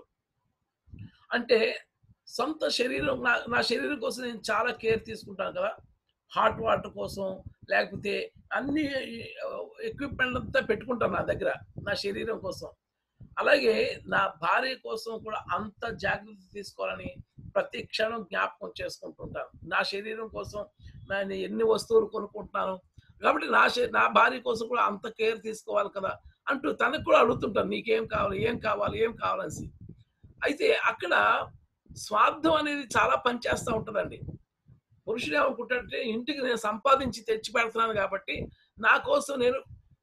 అంటే సొంత శరీరం నా నా శరీరం కోసం నేను చాలా కేర్ తీసుకుంటాను కదా హాట్ వాటర్ కోసం లేకపోతే అన్ని ఎక్విప్మెంట్ అంతా పెట్టుకుంటాను నా దగ్గర నా శరీరం కోసం అలాగే నా భార్య కోసం కూడా అంత జాగ్రత్త తీసుకోవాలని ప్రతి క్షణం జ్ఞాపకం చేసుకుంటుంటాను నా శరీరం కోసం నేను ఎన్ని వస్తువులు కొనుక్కుంటున్నాను కాబట్టి నా శ- నా భార్య కోసం కూడా అంత కేర్ తీసుకోవాలి కదా అంటూ తనకు కూడా అడుగుతుంటాను నీకేం కావాలి ఏం కావాలి ఏం కావాలనేసి అయితే అక్కడ స్వార్థం అనేది చాలా పనిచేస్తూ ఉంటుందండి పురుషుడు ఏమనుకుంటాడంటే ఇంటికి నేను సంపాదించి తెచ్చి పెడుతున్నాను కాబట్టి నా కోసం నేను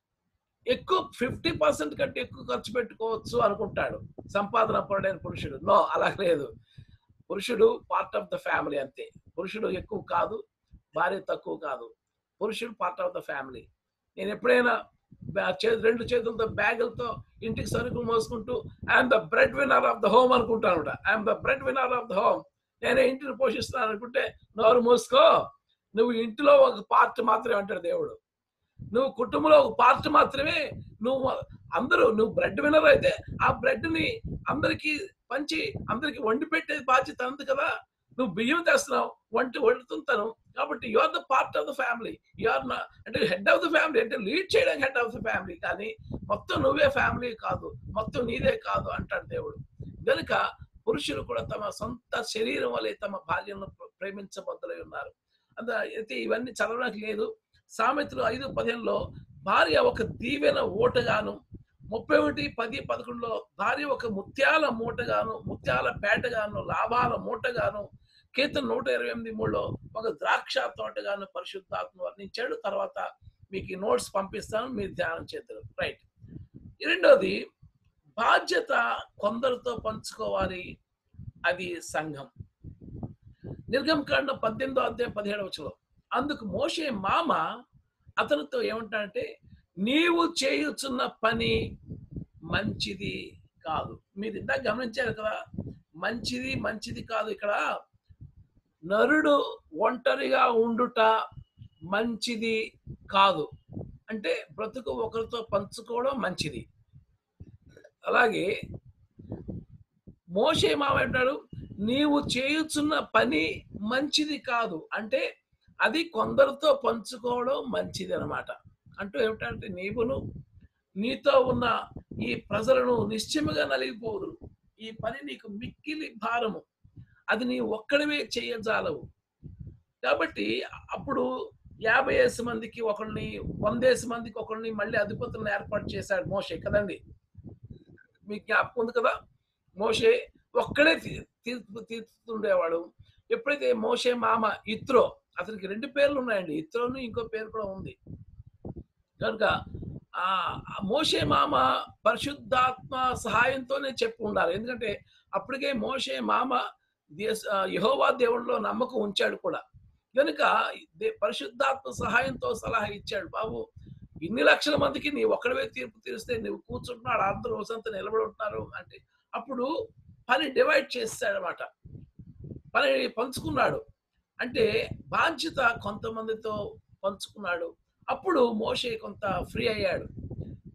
ఎక్కువ ఫిఫ్టీ పర్సెంట్ కంటే ఎక్కువ ఖర్చు పెట్టుకోవచ్చు అనుకుంటాడు సంపాదన పడైన పురుషుడు నో అలా లేదు పురుషుడు పార్ట్ ఆఫ్ ద ఫ్యామిలీ అంతే పురుషుడు ఎక్కువ కాదు భార్య తక్కువ కాదు పురుషుడు పార్ట్ ఆఫ్ ద ఫ్యామిలీ నేను ఎప్పుడైనా బ్యా- చే- రెండు చేతులతో బ్యాగులతో ఇంటికి సరుకులు మోసుకుంటూ I'm the bread winner of the home అనుకుంటాను I'm the bread winner of the home నేనే ఇంటిని పోషిస్తాను అనుకుంటే నోరు మూసుకో నువ్వు ఇంటిలో ఒక పార్ట్ మాత్రమే అంటాడు దేవుడు నువ్వు కుటుంబంలో ఒక పార్ట్ మాత్రమే నువ్వు అందరూ నువ్వు బ్రెడ్ వినర్ అయితే ఆ బ్రెడ్ ని అందరికి పంచి అందరికి వండి పెట్టే బాధ్యత అంది కదా నువ్వు బియ్యం తెస్తున్నావు వంటి వండుతుంటాను కాబట్టి you are the part of the family you are అంటే హెడ్ ఆఫ్ ద ఫ్యామిలీ అంటే లీడ్ చేయడానికి హెడ్ ఆఫ్ ద ఫ్యామిలీ కానీ మొత్తం నువ్వే ఫ్యామిలీ కాదు మొత్తం నీదే కాదు అంటాడు దేవుడు కనుక పురుషులు కూడా తమ సొంత శరీరం వలె తమ భార్యను ప్రేమించబద్దులై ఉన్నారు అంత అయితే ఇవన్నీ చదవడానికి లేదు సామెతలు ఐదు పదిహేనులో భార్య ఒక దీవెన ఓటగాను ముప్పై ఒకటి పది పదకొండులో భార్య ఒక ముత్యాల మూటగాను ముత్యాల పేటగాను లాభాల మూటగాను కీర్తన నూట ఇరవై ఎనిమిది మూడులో ఒక ద్రాక్ష తోటగాను పరిశుద్ధాత్మ వర్ణించాడు తర్వాత మీకు ఈ నోట్స్ పంపిస్తాను మీరు ధ్యానం చేద్దరు రైట్ రెండోది బాధ్యత కొందరితో పంచుకోవాలి అది సంఘం నిర్గమకాండ పద్దెనిమిదో అధ్యాయం పదిహేడు వచ్చలో అందుకు మోషే మామ అతనితో ఏమంటాడంటే నీవు చేయుచున్న పని మంచిది కాదు మీరు ఇందాక గమనించారు కదా మంచిది మంచిది కాదు ఇక్కడ నరుడు ఒంటరిగా ఉండుట మంచిది కాదు అంటే బ్రతుకు ఒకరితో పంచుకోవడం మంచిది అలాగే మోషే మామంటాడు నీవు చేయుచున్న పని మంచిది కాదు అంటే అది కొందరితో పంచుకోవడం మంచిది అనమాట అంటూ ఏమిటంటే నీవును నీతో ఉన్న ఈ ప్రజలను నిశ్చయముగా నలిగిపోదు ఈ పని నీకు మిక్కిలి భారము అది నీ ఒక్కడివే చేయజాలవు కాబట్టి అప్పుడు యాభై వేసి మందికి ఒకరిని వందేసి మందికి ఒకరిని మళ్ళీ అధిపతులను ఏర్పాటు చేశాడు మోషే కదండి మీకు జ్ఞాపకం ఉంది కదా మోషే ఒక్కడే తీ- తీర్పు తీర్చుతుండేవాడు ఎప్పుడైతే మోషే మామ ఇత్రో అతనికి రెండు పేర్లు ఉన్నాయండి ఇత్రోను ఇంకో పేరు కూడా ఉంది కనుక ఆ ఆ మోషే మామ పరిశుద్ధాత్మ సహాయంతోనే చెప్పు ఉండాలి ఎందుకంటే అప్పటికే మోషే మామ దేశ ఆ, యెహోవా దేవుడిలో నమ్మకం ఉంచాడు కూడా కనుక దే- పరిశుద్ధాత్మ సహాయంతో సలహా ఇచ్చాడు బాబు ఇన్ని లక్షల మందికి నీ ఒక్కడవే తీర్పు తీరిస్తే నువ్వు కూర్చుంటున్నాడు అందరూ రోజంతా నిలబడి ఉంటున్నారు అంటే అప్పుడు పని డివైడ్ చేస్తాడనమాట పని పంచుకున్నాడు అంటే బాధ్యత కొంతమందితో పంచుకున్నాడు అప్పుడు మోషే కొంత ఫ్రీ అయ్యాడు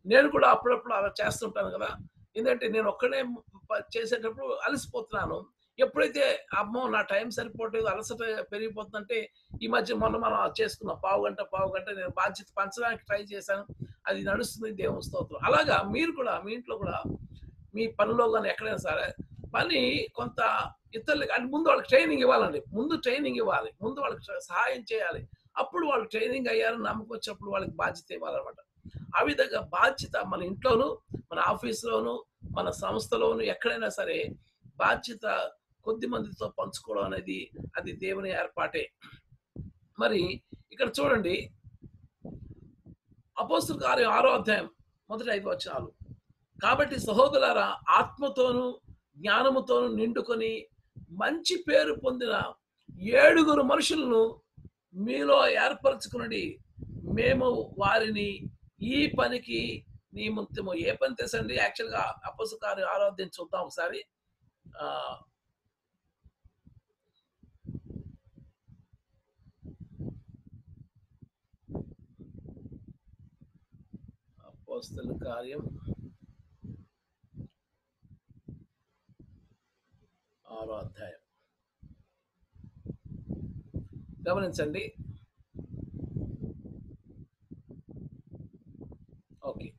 నేను కూడా అప్పుడప్పుడు అలా చేస్తుంటాను కదా ఎందుకంటే నేను ఒక్కడే ప- చేసేటప్పుడు అలసిపోతున్నాను ఎప్పుడైతే అమ్మో నా టైం సరిపోవట్లేదు అలసట పెరిగిపోతుందంటే ఈ మధ్య మొన్న మనం అది చేసుకున్నాం పావు గంట పావు గంట నేను బాధ్యత పంచడానికి ట్రై చేశాను అది నడుస్తుంది దేవుని స్తోత్రం అలాగా మీరు కూడా మీ ఇంట్లో కూడా మీ పనిలో కానీ ఎక్కడైనా సరే పని కొంత ఇతరులకి అంటే ముందు వాళ్ళకి ట్రైనింగ్ ఇవ్వాలండి ముందు ట్రైనింగ్ ఇవ్వాలి ముందు వాళ్ళకి ట్ర- సహాయం చేయాలి అప్పుడు వాళ్ళు ట్రైనింగ్ అయ్యారని నమ్మకం వచ్చినప్పుడు వాళ్ళకి బాధ్యత ఇవ్వాలన్నమాట ఆ విధంగా బాధ్యత మన ఇంట్లోనూ మన ఆఫీస్లోను మన సంస్థలోను ఎక్కడైనా సరే బాధ్యత కొద్ది మందితో పంచుకోవడం అనేది అది దేవుని ఏర్పాటే మరి ఇక్కడ చూడండి అపోస్తుల కార్యం ఆరో అధ్యాయం మొదటి ఐదు వచనాలు కాబట్టి సహోదరులారా ఆత్మతోను జ్ఞానముతోను నిండుకొని మంచి పేరు పొందిన ఏడుగురు మనుషులను మీలో ఏర్పరచుకునండి మేము వారిని ఈ పనికి నియమితము ఏ పని తెలుసండి యాక్చువల్గా అపసు కార్యం ఆరాధ్యం చూద్దాం ఒకసారి ఆ, అపోస్తల కార్యం ఆరో అధ్యాయం గమనించండి ఓకే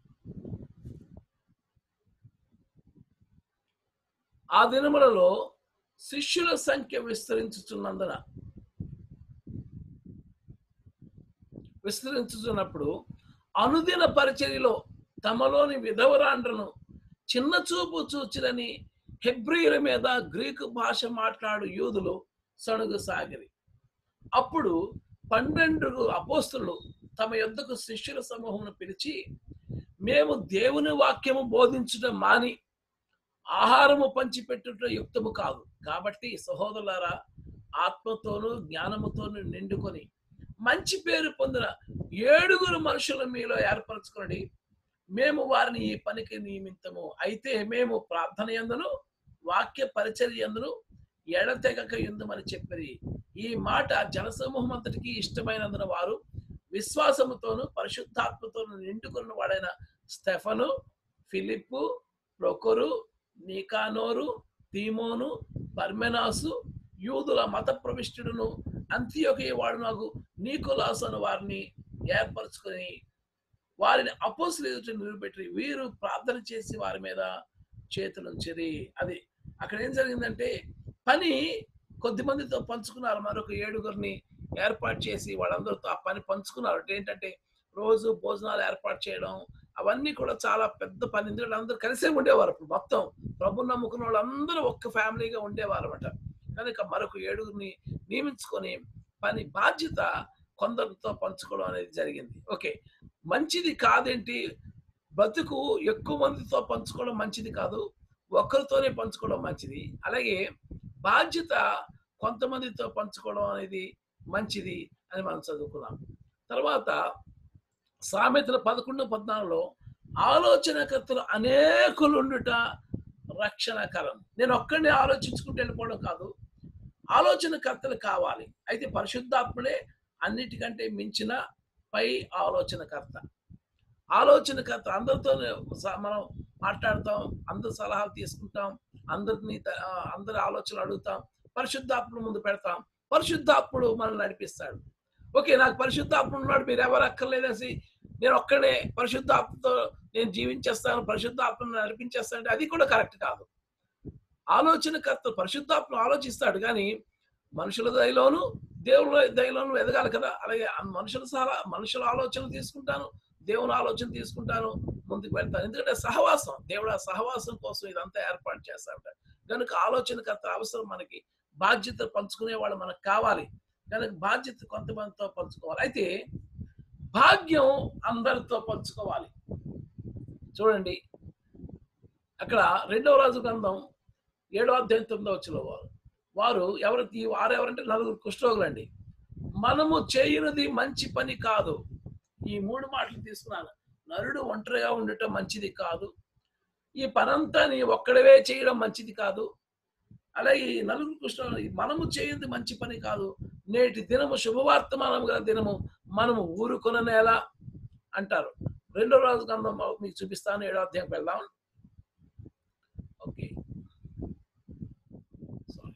ఆ దినములలో శిష్యుల సంఖ్య విస్తరించుచున్నందున విస్తరించుచున్నప్పుడు అనుదిన పరిచర్యలో తమలోని విధవరాండ్రను చిన్న చూపు చూచిరని హెబ్రియుల మీద గ్రీకు భాష మాట్లాడు యూదులు సణుగు సాగిరి అప్పుడు పన్నెండు అపోస్తులు తమ యొద్దకు శిష్యుల సమూహమును పిలిచి మేము దేవుని వాక్యము బోధించడం మాని ఆహారము పంచిపెట్టుట యుక్తము కాదు కాబట్టి సహోదరులారా ఆత్మతోనూ జ్ఞానముతోనూ నిండుకొని మంచి పేరు పొందిన ఏడుగురు మనుషులు మీలో ఏర్పరచుకుని మేము వారిని ఈ పనికి నియమితము అయితే మేము ప్రార్థన ఎందును వాక్య పరిచర్య ఎందును ఎడతెగక ఎందుమని చెప్పిరి ఈ మాట జనసమూహం అంతటికి ఇష్టమైనందున వారు విశ్వాసముతోను పరిశుద్ధాత్మతోను నిండుకున్న వాడైన స్టెఫను ఫిలిప్పు ప్రొకొరు నీకానోరు తీమోను పర్మెనాసు యూదుల మత ప్రవిష్టుడును అంత్యోకయ వాడు నాకు నీకులాసు అను వారిని ఏర్పరచుకొని వారిని అపోసులు ఎదుట నిలబెట్టి వీరు ప్రార్థన చేసి వారి మీద చేతులుంచిరి అది అక్కడ ఏం జరిగిందంటే పని కొద్ది మందితో పంచుకున్నారు మరొక ఏడుగురిని ఏర్పాటు చేసి వాళ్ళందరితో ఆ పని పంచుకున్నారు అంటే ఏంటంటే రోజు భోజనాలు ఏర్పాటు చేయడం అవన్నీ కూడా చాలా పెద్ద పని ఎందుకంటే అందరూ కలిసే ఉండేవారు అప్పుడు మొత్తం ప్రభు నమ్ముకున్న వాళ్ళందరూ ఒక్క ఫ్యామిలీగా ఉండేవారు అనమాట కనుక మరొక ఏడుగురిని నియమించుకొని పని బాధ్యత కొందరితో పంచుకోవడం అనేది జరిగింది ఓకే మంచిది కాదేంటి బతుకు ఎక్కువ మందితో పంచుకోవడం మంచిది కాదు ఒక్కరితోనే పంచుకోవడం మంచిది అలాగే బాధ్యత కొంతమందితో పంచుకోవడం అనేది మంచిది అని మనం చదువుకున్నాం తర్వాత సామెతల పదకొండు పద్నాలుగులో ఆలోచనకర్తలు అనేకులు ఉండుట రక్షణకరం నేను ఒక్కడిని ఆలోచించుకుంటూ వెళ్ళిపోవడం కాదు ఆలోచనకర్తలు కావాలి అయితే పరిశుద్ధాత్ముడే అన్నిటికంటే మించిన పై ఆలోచనకర్త ఆలోచనకర్త అందరితో మనం మాట్లాడతాం అందరి సలహాలు తీసుకుంటాం అందరిని త- ఆ, అందరి ఆలోచనలు అడుగుతాం పరిశుద్ధాత్ముడు ముందు పెడతాం పరిశుద్ధాత్ముడు మనల్ని నడిపిస్తాడు ఓకే నాకు పరిశుద్ధాత్ముడు ఉన్నాడు మీరు ఎవరు అక్కర్లేదేసి నేను ఒక్కడే పరిశుద్ధాత్మతో నేను జీవించేస్తాను పరిశుద్ధాత్మను నడిపించేస్తాను అంటే అది కూడా కరెక్ట్ కాదు ఆలోచనకర్త పరిశుద్ధాత్మ ఆలోచిస్తాడు కానీ మనుషుల దయలోను దేవుని దయలోను ఎదగాలి కదా అలాగే ఆ మనుషుల సలహా మనుషుల ఆలోచన తీసుకుంటాను దేవుని ఆలోచన తీసుకుంటాను ముందుకు వెళ్తాను ఎందుకంటే సహవాసం దేవుడు ఆ సహవాసం కోసం ఇదంతా ఏర్పాటు చేస్తాడు కనుక ఆలోచనకర్త అవసరం మనకి బాధ్యత పంచుకునే వాళ్ళు మనకు కావాలి కనుక బాధ్యత కొంతమందితో పంచుకోవాలి అయితే భాగ్యం అందరితో పంచుకోవాలి చూడండి అక్కడ రెండవ రాజు గ్రంథం ఏడో అధ్యాయం తొమ్మిదో వచ్చిన వారు వారు ఎవరు ఈ వారు ఎవరంటే నలుగురు కుష్ఠరోగులండి మనము చేయనిది మంచి పని కాదు ఈ మూడు మాటలు తీసుకున్నాను నరుడు ఒంటరిగా ఉండటం మంచిది కాదు ఈ పనంతా నీ ఒక్కడవే చేయడం మంచిది కాదు అలాగే ఈ నలుగురు కృష్ణ మనము చేయనిది మంచి పని కాదు నేటి దినము శుభవార్తమానం గల దినము మనము ఊరుకొననేలా అంటారు రెండో రాజు గ్రంథం మీకు చూపిస్తాను ఏడో అధ్యాయంకి వెళ్దాం ఓకే సారీ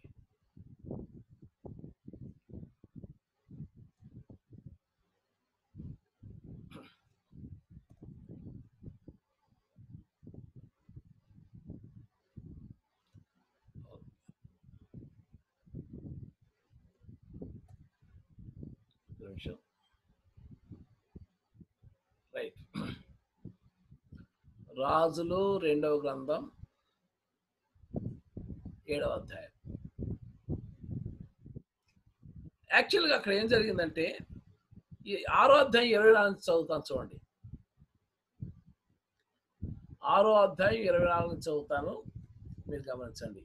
నిమిషం రైట్ రాజులు రెండవ గ్రంథం ఏడవ అధ్యాయం యాక్చువల్గా అక్కడ ఏం జరిగిందంటే ఈ ఆరో అధ్యాయం ఇరవై నాలుగు చదువుతాను చూడండి ఆరో అధ్యాయం ఇరవై నాలుగు చదువుతాను మీరు గమనించండి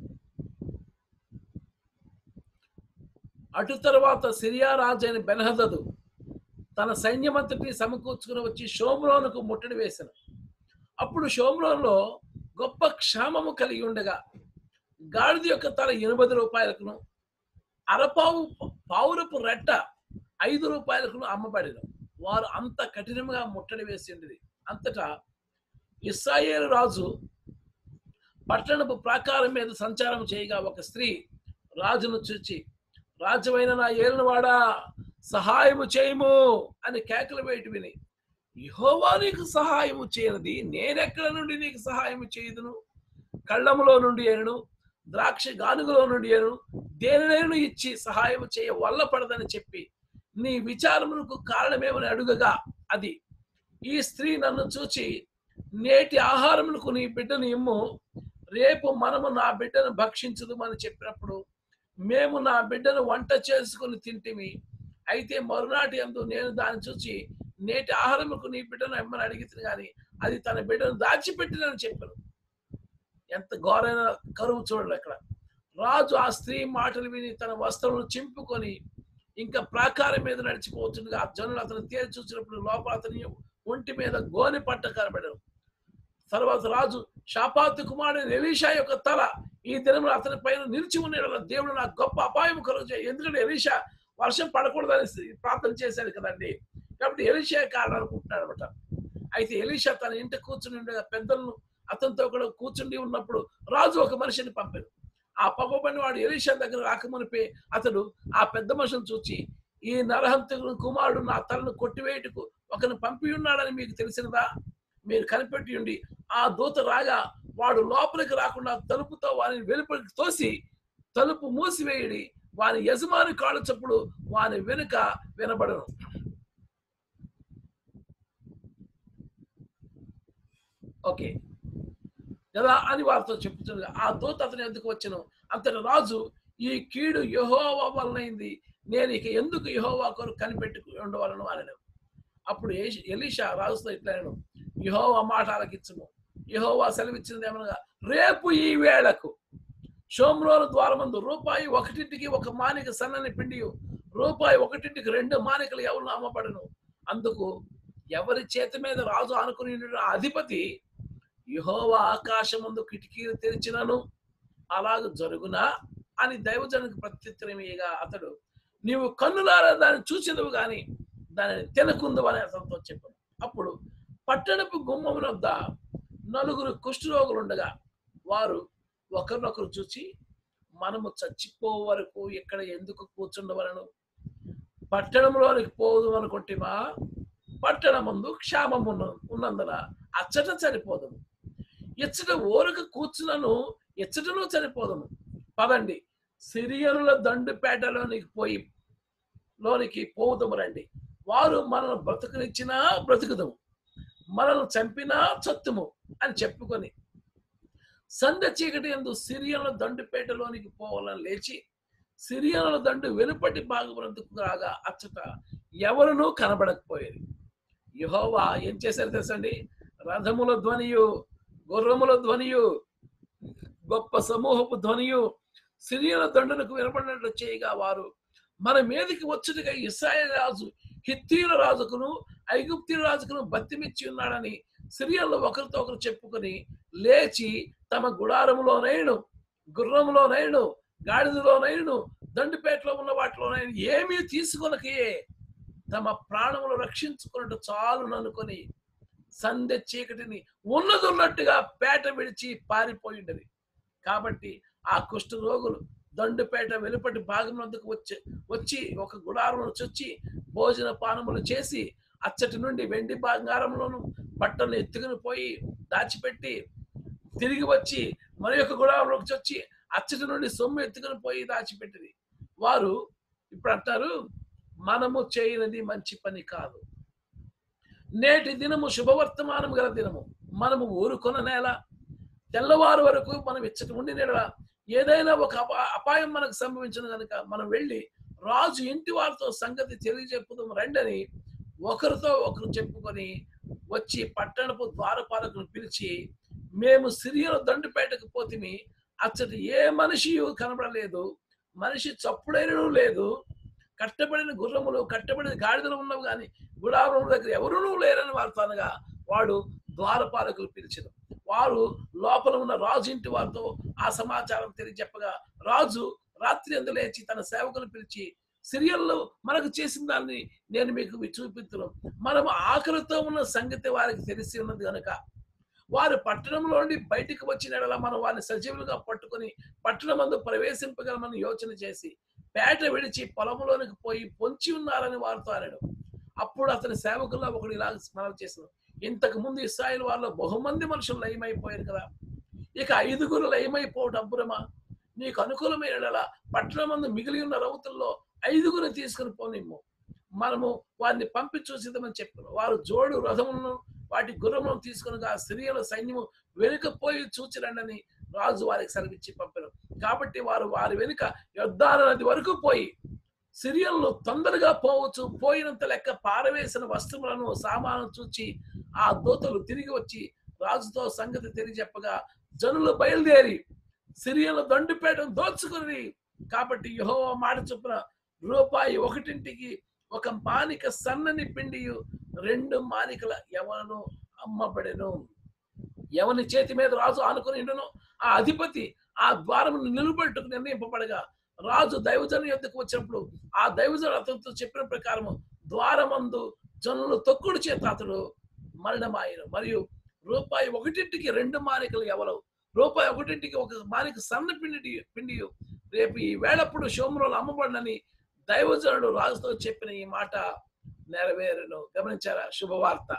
అటు తరువాత సిరియా రాజు అయిన బెన్హదదు తన సైన్యమంతటిని సమకూర్చుకుని వచ్చి షోమ్రోనుకు ముట్టడి వేశాను అప్పుడు షోమ్రోన్లో గొప్ప క్షామము కలిగి ఉండగా గాడిద యొక్క తల ఎనిమిది రూపాయలకును అరపావు పావురపు రెట్ట ఐదు రూపాయలకును అమ్మబడిన వారు అంత కఠినంగా ముట్టడి వేసి ఉండేది అంతటా ఇస్రాయేలు రాజు పట్టణపు ప్రాకారం మీద సంచారం చేయగా ఒక స్త్రీ రాజును చూచి రాజువైన నా ఏలినవాడా సహాయము చేయము అని కేకలు వేయటి విని యహోవా నీకు సహాయము చేయనది నేనెక్కడ నుండి నీకు సహాయము చేయదును కళ్ళములో నుండి అయినను ద్రాక్ష గానుగలో నుండి అయినను దేనినైనా ఇచ్చి సహాయము చేయ వల్ల పడదని చెప్పి నీ విచారమునకు కారణమేమని అడుగగా అది ఈ స్త్రీ నన్ను చూచి నేటి ఆహారమునకు నీ బిడ్డను ఇమ్ము రేపు మనము నా బిడ్డను భక్షించదు అని చెప్పినప్పుడు మేము నా బిడ్డను వంట చేసుకుని తింటిమి అయితే మరునాటి అందు నేను దాన్ని చూసి నేటి ఆహారముకు నీ బిడ్డను ఎమ్మని అడిగితే గాని అది తన బిడ్డను దాచిపెట్టినని చెప్పాను ఎంత ఘోరైన కరువు చూడండి అక్కడ రాజు ఆ స్త్రీ మాటలు విని తన వస్త్రములు చింపుకొని ఇంకా ప్రాకారం మీద నడిచిపోతుండగా ఆ జనులు అతను తేల్చి చూసినప్పుడు లోపల అతని ఒంటి మీద గోని పట్ట కనబడను తర్వాత రాజు షాపాతు కుమారుడు ఎలీషా యొక్క తల ఈ దినములు అతని పైన నిలిచి ఉన్న దేవుడు నాకు గొప్ప అపాయం కలుగు ఎందుకంటే ఎలీషా వర్షం పడకూడదని ప్రార్థన చేశాడు కదండి కాబట్టి ఎలీషా కారణం అనుకుంటున్నాడు అనమాట అయితే ఎలీషా తన ఇంట కూర్చుని ఉండగా పెద్దలను అతనితో కూడా కూర్చుండి ఉన్నప్పుడు రాజు ఒక మనిషిని పంపాడు ఆ పంపబడిన వాడు ఎలీషా దగ్గర రాకమునిపే అతడు ఆ పెద్ద మనిషిని చూచి ఈ నరహంతకుడు కుమారుడు నా తలను కొట్టివేయుటకు ఒకరిని పంపి ఉన్నాడని మీకు తెలిసినదా మీరు కనిపెట్టి ఉండి ఆ దూత రాగా వాడు లోపలికి రాకుండా తలుపుతో వారిని వెలుపలికి తోసి తలుపు మూసివేయడి వాని యజమాని కాళ్ళు చప్పుడు వాని వెనుక వినబడను ఓకే కదా అని వారితో చెప్తుంది ఆ దూత అతని ఎందుకు వచ్చను అంతటి రాజు ఈ కీడు యహోవా వలనైంది నేను ఇక ఎందుకు యహోవా కొరకు కనిపెట్టు ఉండవలను అనను అప్పుడు ఏష్- ఎలీషా రాజుతో ఇట్లను యహోవా మాట ఆలకించుము యహోవా సెలవిచ్చినది ఏమనగా రేపు ఈ వేళకు షోమ్రోను ద్వారమందు రూపాయి ఒకటింటికి ఒక మానిక సన్నని పిండి రూపాయి ఒకటింటికి రెండు మానికలు ఎవరు అమ్మబడను అందుకు ఎవరి చేతి మీద రాజు అనుకుని ఉండిన ఆ అధిపతి యహోవా ఆకాశమందు కిటికీలు తెరిచినను అలాగ జరుగునా అని దైవజనునికి ప్రత్యుత్తరం ఇయ్యగా అతడు నీవు కన్నులారా దాన్ని చూసినవు గాని దానిని తినకుందు అని అతనితో చెప్పాను అప్పుడు పట్టణపు గుమ్మం వద్ద నలుగురు కుష్ఠరోగులు ఉండగా వారు ఒకరినొకరు చూసి మనము చచ్చిపో వరకు ఇక్కడ ఎందుకు కూర్చుండవలను పట్టణంలోనికి పోదు అనుకుంటేమా పట్టణమందు క్షామం ఉన్న ఉన్నందున అచ్చట చనిపోదము ఇచ్చట ఓరక కూర్చున్నను ఇచ్చటను చనిపోదము పదండి సిరియనుల దండుపేటలోనికి పోయి లోనికి పోవుదము రండి వారు మనల్ని బ్రతుకునిచ్చినా బ్రతుకుదము మనల్ని చంపినా చత్తుము అని చెప్పుకొని సంధ్య చీకటి ఎందు సిరియనుల దండుపేటలోనికి పోవాలని లేచి సిరియనుల దండు వెనుపటి భాగమునందుకు రాగా అచ్చట ఎవరునూ కనబడకపోయేది యహోవా ఏం చేశారు తెలుసండి రథముల ధ్వనియు గుర్రముల ధ్వనియు గొప్ప సమూహపు ధ్వనియు సిరియల దండునకు వినపడినట్లు చేయగా వారు మన మీదకి వచ్చుటగా ఇస్రాయేల్ రాజు హిత్తీల రాజుకును ఐగుప్తీల రాజుకును బతిమిచ్చి ఉన్నాడని సిరియల్లో ఒకరితో ఒకరు చెప్పుకొని లేచి తమ గుడారములోనైను గుర్రములోనైను గాడిదలోనైను దండుపేటలో ఉన్న వాటిలోనైనా ఏమీ తీసుకొనకే తమ ప్రాణములు రక్షించుకున్నట్టు చాలు అనుకొని సంధ్య చీకటిని ఉన్నది ఉన్నట్టుగా పేట విడిచి పారిపోయిండది కాబట్టి ఆ కుష్ఠ రోగులు దండుపేట వెలుపటి భాగం వద్దకు వచ్చి వచ్చి ఒక గుడారం నుంచి వచ్చి భోజన పానములు చేసి అచ్చటి నుండి వెండి బంగారంలోను బట్టలు ఎత్తుకుని పోయి దాచిపెట్టి తిరిగి వచ్చి మరి యొక్క గుడారంలోకి వచ్చి అచ్చటి నుండి సొమ్ము ఎత్తుకుని పోయి దాచిపెట్టింది వారు ఇప్పుడు అంటారు మనము చేయనిది మంచి పని కాదు నేటి దినము శుభవర్తమానం గల దినము మనము ఊరుకొన నేల తెల్లవారు వరకు మనం ఇచ్చటి ఉండి నెల ఏదైనా ఒక అపా- అపాయం మనకు సంభవించిన కనుక మనం వెళ్ళి రాజు ఇంటి వారితో సంగతి తెలియజెప్పుదాం రండని ఒకరితో ఒకరు చెప్పుకొని వచ్చి పట్టణపు ద్వారపాలకులు పిలిచి మేము సిరియను దండుపేటకు పోతిమి అచ్చటి ఏ మనిషి కనబడలేదు మనిషి చప్పుడైనను లేదు కట్టబడిన గుర్రములు కట్టబడిన గాడిదలు ఉన్నవి కానీ గుడారం దగ్గర ఎవరునూ లేరని వారితో అనగా వాడు ద్వారపాలకులు పిలిచారు వారు లోపల ఉన్న రాజు ఇంటి వారితో ఆ సమాచారం తెలియజెప్పగా రాజు రాత్రి అందు లేచి తన సేవకులు పిలిచి సిరియల్లో మనకు చేసిన దాన్ని నేను మీకు చూపిస్తున్నాను మనం ఆకలితో ఉన్న సంగతి వారికి తెలిసి ఉన్నది కనుక వారు పట్టణంలో నుండి బయటికి వచ్చిన యెడల మనం వారిని సజీవులుగా పట్టుకొని పట్టణం మందు ప్రవేశింపగలమని యోచన చేసి పేట విడిచి పొలంలోనికి పోయి పొంచి ఉన్నారని వారితో అనడం అప్పుడు అతని సేవకుల్లో ఒకడు ఇలా స్మరణ చేసిన ఇంతకు ముందు ఇస్రాయిల్ వాళ్ళు బహుమంది మనుషులు లయమైపోయారు కదా ఇక ఐదుగురు లయమైపోవడం అబ్బురమా నీకు అనుకూలమైన యెడల పట్టణం మందు మిగిలి ఉన్న రౌతుల్లో ఐదుగురు తీసుకుని పోనిమ్ము మనము వారిని పంపి చూసిద్దామని చెప్పారు వారు జోడు రథములను వాటి గుర్రములను తీసుకుని ఆ స్త్రీల సైన్యము వెనుకపోయి చూచిరండని రాజు వారికి సెలవిచ్చి పంపారు కాబట్టి వారు వారి వెనుక యుద్ధాల నది వరకు పోయి సిరియన్లు తొందరగా పోవచ్చు పోయినంత లెక్క పారవేసిన వస్తువులను సామాను చూచి ఆ దూతలు తిరిగి వచ్చి రాజుతో సంగతి తెలియజెప్పగా జనులు బయలుదేరి సిరియన్ల దండుపేటను దోచుకుని కాబట్టి యహో మాట చొప్పున రూపాయి ఒకటింటికి ఒక మానిక సన్నని పిండి రెండు మానికల ఎవను అమ్మబడెను ఎవని చేతి మీద రాజు ఆనుకుని ఉండును ఆ అధిపతి ఆ ద్వారమును నిలబెట్టుకు నిర్ణయింపబడగా రాజు దైవజను యొద్దకు వచ్చినప్పుడు ఆ దైవజను అతనితో చెప్పిన ప్రకారము ద్వారమందు జనులు తొక్కుడు చేత అతడు మరణమాయను మరియు రూపాయి ఒకటింటికి రెండు మానికలు ఎవరు రూపాయి ఒకటింటికి ఒక మానిక సన్న పిండి పిండి రేపు ఈ వేళప్పుడు షోములు అమ్మబడినని దైవజనుడు రాజుతో చెప్పిన ఈ మాట నెరవేరును గమనించారా శుభవార్త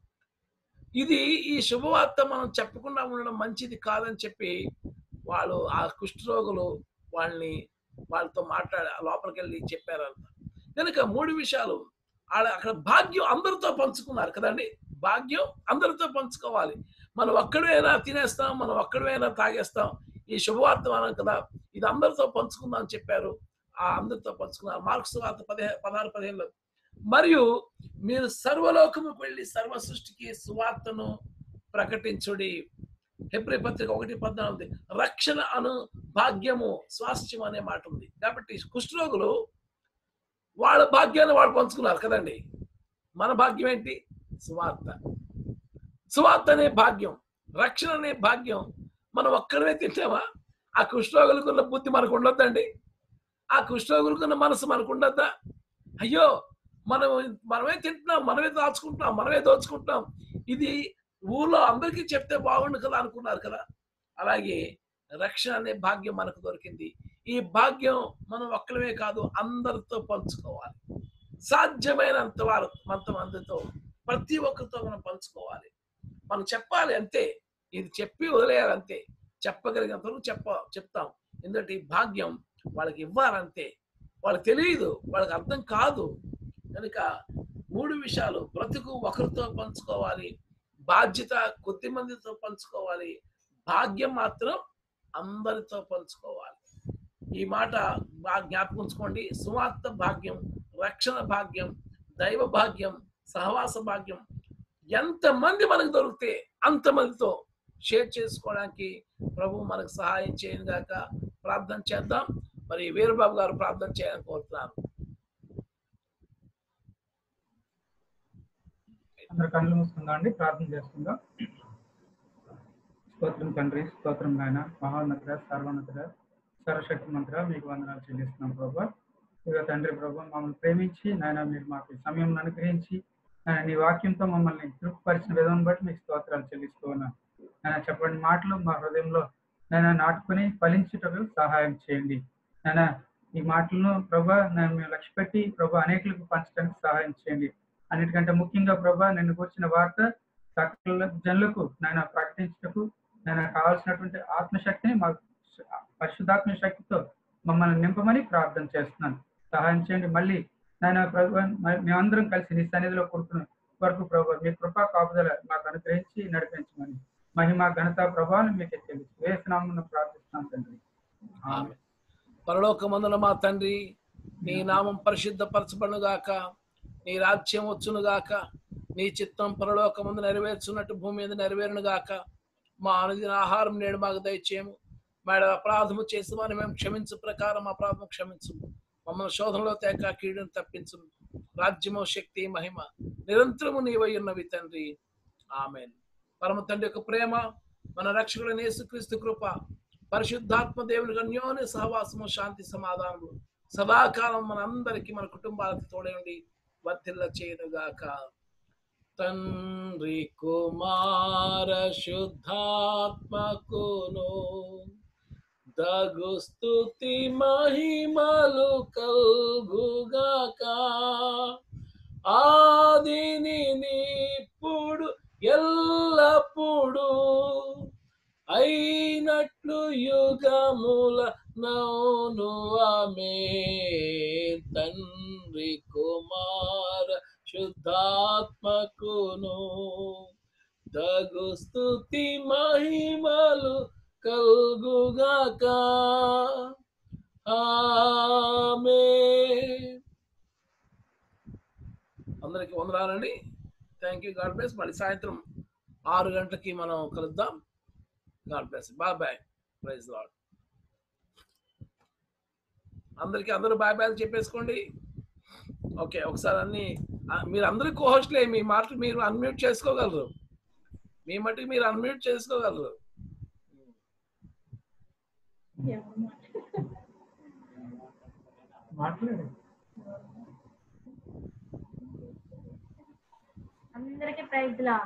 ఇది ఈ శుభవార్త మనం చెప్పకుండా ఉండడం మంచిది కాదని చెప్పి వాళ్ళు ఆ కుష్ఠరోగులు వాళ్ళని వాళ్ళతో మాట్లాడి ఆ లోపలికి వెళ్ళి చెప్పారంట కనుక మూడు విషయాలు ఆడ అక్కడ భాగ్యం అందరితో పంచుకున్నారు కదండి భాగ్యం అందరితో పంచుకోవాలి మనం ఒక్కడైనా తినేస్తాం మనం ఒక్కడైనా తాగేస్తాం ఈ శుభవార్త మనం కదా ఇది అందరితో పంచుకుందాం అని చెప్పారు ఆ అందరితో పంచుకున్నారు మార్క్స్ వార్త పదిహే పదహారు పదిహేనులో మరియు మీరు సర్వలోకముకు వెళ్ళి సర్వ సృష్టికి సువార్తను ప్రకటించుడి హెబ్రి పత్రిక ఒకటి పద్నాలుగు రక్షణ అను భాగ్యము స్వాస్థ్యం అనే మాట ఉంది కాబట్టి కుష్ఠరోగులు వాళ్ళ భాగ్యాన్ని వాళ్ళు పంచుకున్నారు కదండి మన భాగ్యం ఏంటి సువార్త సువార్త అనే భాగ్యం రక్షణ అనే భాగ్యం మనం ఒక్కడమే తింటామా ఆ కుష్ఠరోగులకున్న బుద్ధి మనకు ఉండొద్దండి ఆ కుష్ఠరోగులకున్న మనసు మనకు ఉండొద్దా అయ్యో మనం మనమే తింటున్నాం మనమే దాచుకుంటున్నాం మనమే దోచుకుంటున్నాం ఇది ఊర్లో అందరికీ చెప్తే బాగుండు కదా అనుకున్నారు కదా అలాగే రక్షణ అనే భాగ్యం మనకు దొరికింది ఈ భాగ్యం మనం ఒక్కడమే కాదు అందరితో పంచుకోవాలి సాధ్యమైనంత వారు మనతో అందరితో ప్రతి ఒక్కరితో మనం పంచుకోవాలి మనం చెప్పాలి అంతే ఇది చెప్పి వదిలేయాలి అంతే చెప్పగలిగినంత వరకు చెప్ప చెప్తాం ఎందుకంటే ఈ భాగ్యం వాళ్ళకి ఇవ్వాలంతే వాళ్ళకి తెలియదు వాళ్ళకి అర్థం కాదు కనుక మూడు విషయాలు బ్రతుకు ఒకరితో పంచుకోవాలి బాధ్యత కొద్ది మందితో పంచుకోవాలి భాగ్యం మాత్రం అందరితో పంచుకోవాలి ఈ మాట బాగా జ్ఞాపకం ఉంచుకోండి సువార్త భాగ్యం రక్షణ భాగ్యం దైవ భాగ్యం సహవాస భాగ్యం ఎంతమంది మనకు దొరికితే అంతమందితో షేర్ చేసుకోవడానికి ప్రభు మనకు సహాయం చేయను గాక ప్రార్థన చేద్దాం మరి వీరబాబు గారు ప్రార్థన చేయాలని కోరుతున్నాను అందరు కళ్ళు మూసుకుందాం అండి ప్రార్థన చేసుకుందాం స్తోత్రం తండ్రి స్తోత్రం నాయన మహోన్నతుడ సర్వోన్నతుడ సర్వశక్తి మంత్ర మీకు వందనాలు చెల్లిస్తున్నాం ప్రభా ఇక తండ్రి ప్రభు మమ్మల్ని ప్రేమించి నాయన మీరు మాకు ఈ సమయం అనుగ్రహించి నాయన నీ వాక్యంతో మమ్మల్ని తృప్తిపరిచిన విధానం బట్టి మీకు స్తోత్రాలు చెల్లిస్తూ ఉన్నాను నాయన చెప్పండి మాటలు మా హృదయంలో నేను నాటుకుని ఫలించుటకు సహాయం చేయండి నాయన ఈ మాటలను ప్రభా నేను మేము లక్ష్య పెట్టి ప్రభా అనేకులకు పంచడానికి సహాయం చేయండి అన్నిటికంటే ముఖ్యంగా ప్రభా నిన్ను కూర్చిన వార్త సకల జనులకు నాయన ప్రకటించటకు నేను కావాల్సినటువంటి ఆత్మశక్తిని మాకు పరిశుద్ధాత్మ శక్తితో మమ్మల్ని నింపమని ప్రార్థన చేస్తున్నాను సహాయం చేయండి మళ్ళీ నాయన ప్రభు మేమందరం కలిసి నీ సన్నిధిలో కూర్చున్న వరకు ప్రభు మీ కృపా కాపుదల మాకు అనుగ్రహించి నడిపించమని మహిమ ఘనత ప్రభావం మీకు తెలుసు వేసినామని ప్రార్థిస్తున్నాం తండ్రి ఆమె పరలోకమందున మా తండ్రి నీ నామం పరిశుద్ధపరచబడును గాక నీ రాజ్యం వచ్చును గాక నీ చిత్తం పరలోకమందు నెరవేర్చున్నట్టు భూమి మీద నెరవేరును గాక మా అనుదిన ఆహారం నేడు మాకు దయచేయము మేడ అపరాధము చేసి వారిని మేము క్షమించు ప్రకారం అపరాధం క్షమించు మమ్మల్ని శోధనలో తేక కీడును తప్పించు రాజ్యము శక్తి మహిమ నిరంతరము నీవై ఉన్నవి తండ్రి ఆమెన్ పరమ తండ్రి యొక్క ప్రేమ మన రక్షకుడైన యేసుక్రీస్తు కృప పరిశుద్ధాత్మ దేవుని అన్యోన్య సహవాసము శాంతి సమాధానము సదాకాలం మన అందరికి మన కుటుంబాలకు తోడేయండి వర్తిల్ల చేయనుగాక తండ్రి కుమార శుద్ధాత్మకును దగు స్తుతి మహిమలు కల్గుగాక ఆదిని ఇప్పుడు ఎల్లప్పుడు అయినట్లు యుగముల నౌను ఆమె తండ్రి కుమార శుద్ధాత్మకును దగు స్తుతి మహిమలు కల్గుగాక ఆమె అందరికి వందనాలండి థ్యాంక్ యూ గాడ్ బ్లెస్ మళ్ళీ సాయంత్రం ఆరు గంటలకి మనం కలుద్దాం God bless bye bye praise Lord అందరికి అందరూ బాయ్ బాయ్ చెప్పేసుకోండి ఓకే ఒకసారి అన్ని ఆ, మీరు అందరూ కోహోస్ట్లే మీ మాటలు మీరు అన్మ్యూట్ చేసుకోగలరు మీ మట్టుకు మీరు అన్మ్యూట్ చేసుకోగలరు మాట్లాడు అందరికీ ప్రైజ్ లా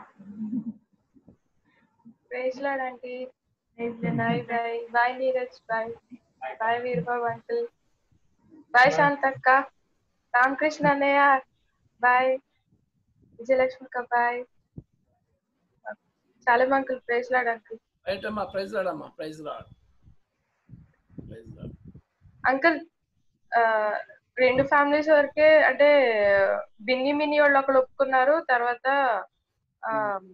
praise Lord aunty bye bye bye Neeraj bye bye Veerababu uncle bye శాంతక్క రామకృష్ణ అన్నయ్య బాయ్ విజయలక్ష్మి అక్క బాయ్ చాలా అంకుల్ ప్రైజ్ లాడ్ అంకుల్ ఏంటమ్మా ప్రైజ్ లాడ్ అమ్మా praise Lord praise Lord uncle ఆ, రెండు ఫ్యామిలీస్ వరకే అంటే బిన్ని మిన్ని వాళ్ళు ఒకళ్ళు ఒప్పుకున్నారు తర్వాత ఆ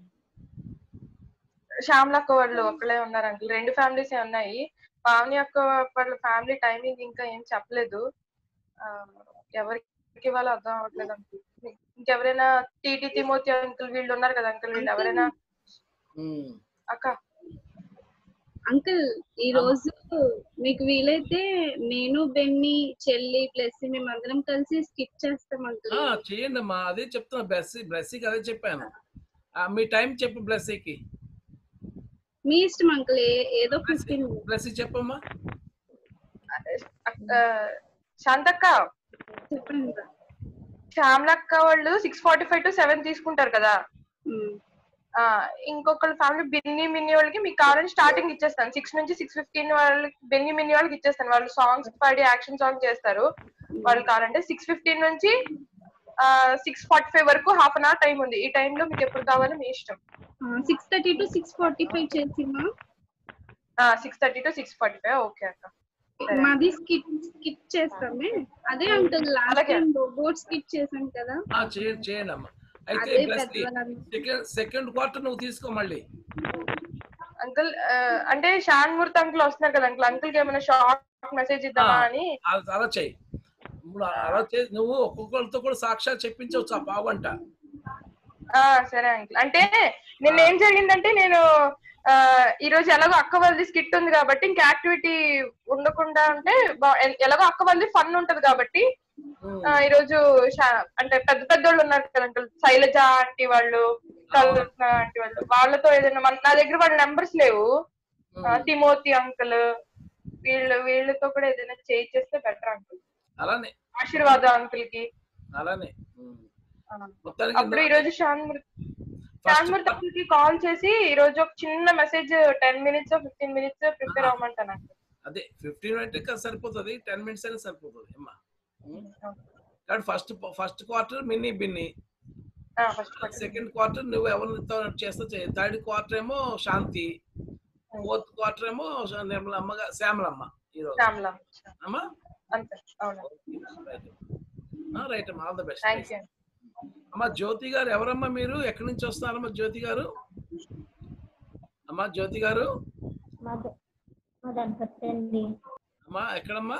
శ్యామ్ల అక్క వాళ్ళు ఒకళ్ళే ఉన్నారు అంకుల్ రెండు ఫ్యామిలీస్ ఉన్నాయి పావని అక్క వాళ్ళ ఫ్యామిలీ టైమింగ్ ఇంకా ఏం చెప్పలేదు ఆ, ఎవరికి వాళ్ళు అర్థం అవ్వట్లేదు అంకుల్ ఇంకెవరైనా టీటీ తిమోతి అంకుల్ వీళ్ళు ఉన్నారు కదా అంకుల్ వీళ్ళు ఎవరైనా అక్క అంకుల్ ఈ రోజు మీకు వీలైతే నేను బెన్ని చెల్లి ప్లస్ మేమందరం కలిసి స్కిప్ చేస్తాం అంకుల్ ఆ, చేయండి అమ్మా అదే చెప్తున్నా బ్లెస్సీ బ్లెస్సీకి అదే చెప్పాను ఆ, మీ టైం చెప్పు బ్లెస్సీకి మీ ఇష్టం అంకుల్ ఏ- ఏదో ఫిఫ్టీన్ బ్లెస్సీ చెప్పమ్మా అక్క శాంతక్క చెప్పండి శ్యామ్లక్క వాళ్ళు six forty five to seven తీసుకుంటారు కదా ఆ ఇంకొకళ్ళ ఫ్యామిలీ బిన్ని మిన్ని వాళ్ళకి మీకు కావాలని స్టార్టింగ్ ఇచ్చేస్తాను సిక్స్ నుంచి సిక్స్ ఫిఫ్టీన్ వాళ్ళకి బెన్ని మిన్ని వాళ్ళకి ఇచ్చేస్తాను వాళ్ళు సాంగ్స్ పాడి యాక్షన్ సాంగ్ చేస్తారు వాళ్ళు కావాలంటే సిక్స్ ఫిఫ్టీన్ నుంచి సిక్స్ ఫార్టీ ఫైవ్ వరకు హాఫ్ అన్ అవర్ టైం ఉంది ఈ time లో మీకు ఎప్పుడు కావాలో మీ ఇష్టం six thirty to six forty five చేసిమా six thirty to six forty five okay అక్క సరే. మాది స్కిప్ స్కిప్ చేస్తామే అదే అంకుల్ లాస్ట్ టైం రోబోట్ స్కిప్ చేసాం కదా ఆ, చేయండి చేయండి అమ్మా అయితే అదే బ్లెస్సీ పెద్దవాళ్ళని. సెకండ్ సెకండ్ క్వార్టర్ నువ్వు తీసుకో మళ్ళీ అంకుల్ అంటే షాన్ మూర్తి అంకుల్ వస్తున్నారు కదా అంకుల్ అంకుల్ కి ఏమైనా షార్ట్ మెసేజ్ ఇద్దామా అని అలా అలా చేయి ఇప్పుడు అలా చేసి నువ్వు ఒక్కొక్కరితో కూడా సాక్షాత్ చెప్పించవచ్చు ఆ పావంట ఆ సరే అంకుల్ అంటే నిన్న ఏం జరిగిందంటే నేను ఆ ఈ రోజు ఎలాగో అక్క వాళ్ళది స్కిట్ ఉంది కాబట్టి ఇంకా యాక్టివిటీ ఉండకుండా అంటే బా- ఎ- ఎలాగో అక్క వాళ్ళది ఫన్ ఉంటది కాబట్టి ఆ, ఈ రోజు శా- అంటే పెద్ద పెద్ద వాళ్ళు ఉన్నారు కదా అంకుల్ శైలజ ఆంటీ వాళ్ళు కల్పన ఆంటీ వాళ్ళు వాళ్ళతో ఏదైనా మన నా దగ్గర వాళ్ళ నెంబర్స్ లేవు ఆ, తిమోతి అంకుల్ వీళ్ళు వీళ్ళతో కూడా ఏదైనా చేస్తే బెటర్ అంకుల్ అలానే ఆశీర్వాద అంకుల్ కి అలానే ఉమ్. మొత్తానికి అప్పుడు ఈ రోజు శాంతిమూర్తి శాంతిమూర్తి అక్కడికి కాల్ చేసి ఈ రోజు ఒక చిన్న message ten minutes fifteen minutes prepare అవ్వమంటాను అంకుల్ అదే ఫిఫ్టీన్ అంటే ఇంకా సరిపోతుంది టెన్ మినిట్స్ అయినా సరిపోతుంది అమ్మా కానీ first first quarter Minnie Benny second quarter నువ్వు ఎవరితో చేస్తా చేయి థర్డ్ క్వార్టర్ ఏమో శాంతి ఫోర్త్ క్వార్టర్ ఏమో నిర్మల అమ్మగా శ్యామలమ్మ ఈరోజు శ్యామల అమ్మా అంతే అవును రైట్ అమ్మా all the best thank you అమ్మా జ్యోతి గారు ఎవరమ్మా మీరు ఎక్కడి నుంచి వస్తున్నారమ్మా జ్యోతి గారు అమ్మా జ్యోతి గారు అండి అమ్మా ఎక్కడమ్మా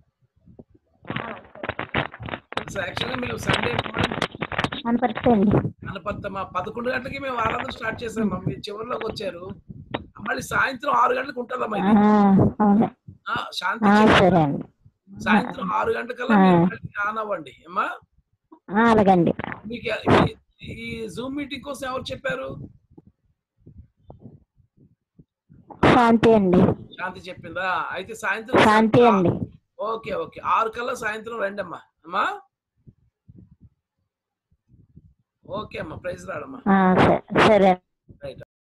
యాక్చువల్గా మేము సండే కనపడుతుంది అనపత్తమ్మా పదకొండు గంటలకి మేము ఆరాధన స్టార్ట్ చేసామమ్మా మీరు చివరిలోకి వచ్చారు మళ్ళీ సాయంత్రం ఆరు గంటలకు ఉంటుందమ్మా ఇది అవును ఆ, శాంతి ఆ, చెప్పారు. సరే అండి సాయంత్రం ఆరు గంటకల్లా ఆ. మీరు మళ్ళీ ఆన్ అవ్వండి అమ్మా ఆ, అలాగండి మీకు ఈ- ఈ జూమ్ మీటింగ్ కోసం ఎవరు చెప్పారు శాంతి అండి శాంతి చెప్పిందా అయితే సాయంత్రం శాంతి అండి ఓకే ఓకే ఆరు కల్లా సాయంత్రం రండి అమ్మా అమ్మా ఓకే అమ్మా ప్రైజ్ రాడమ్మా ఆ, సరే సరే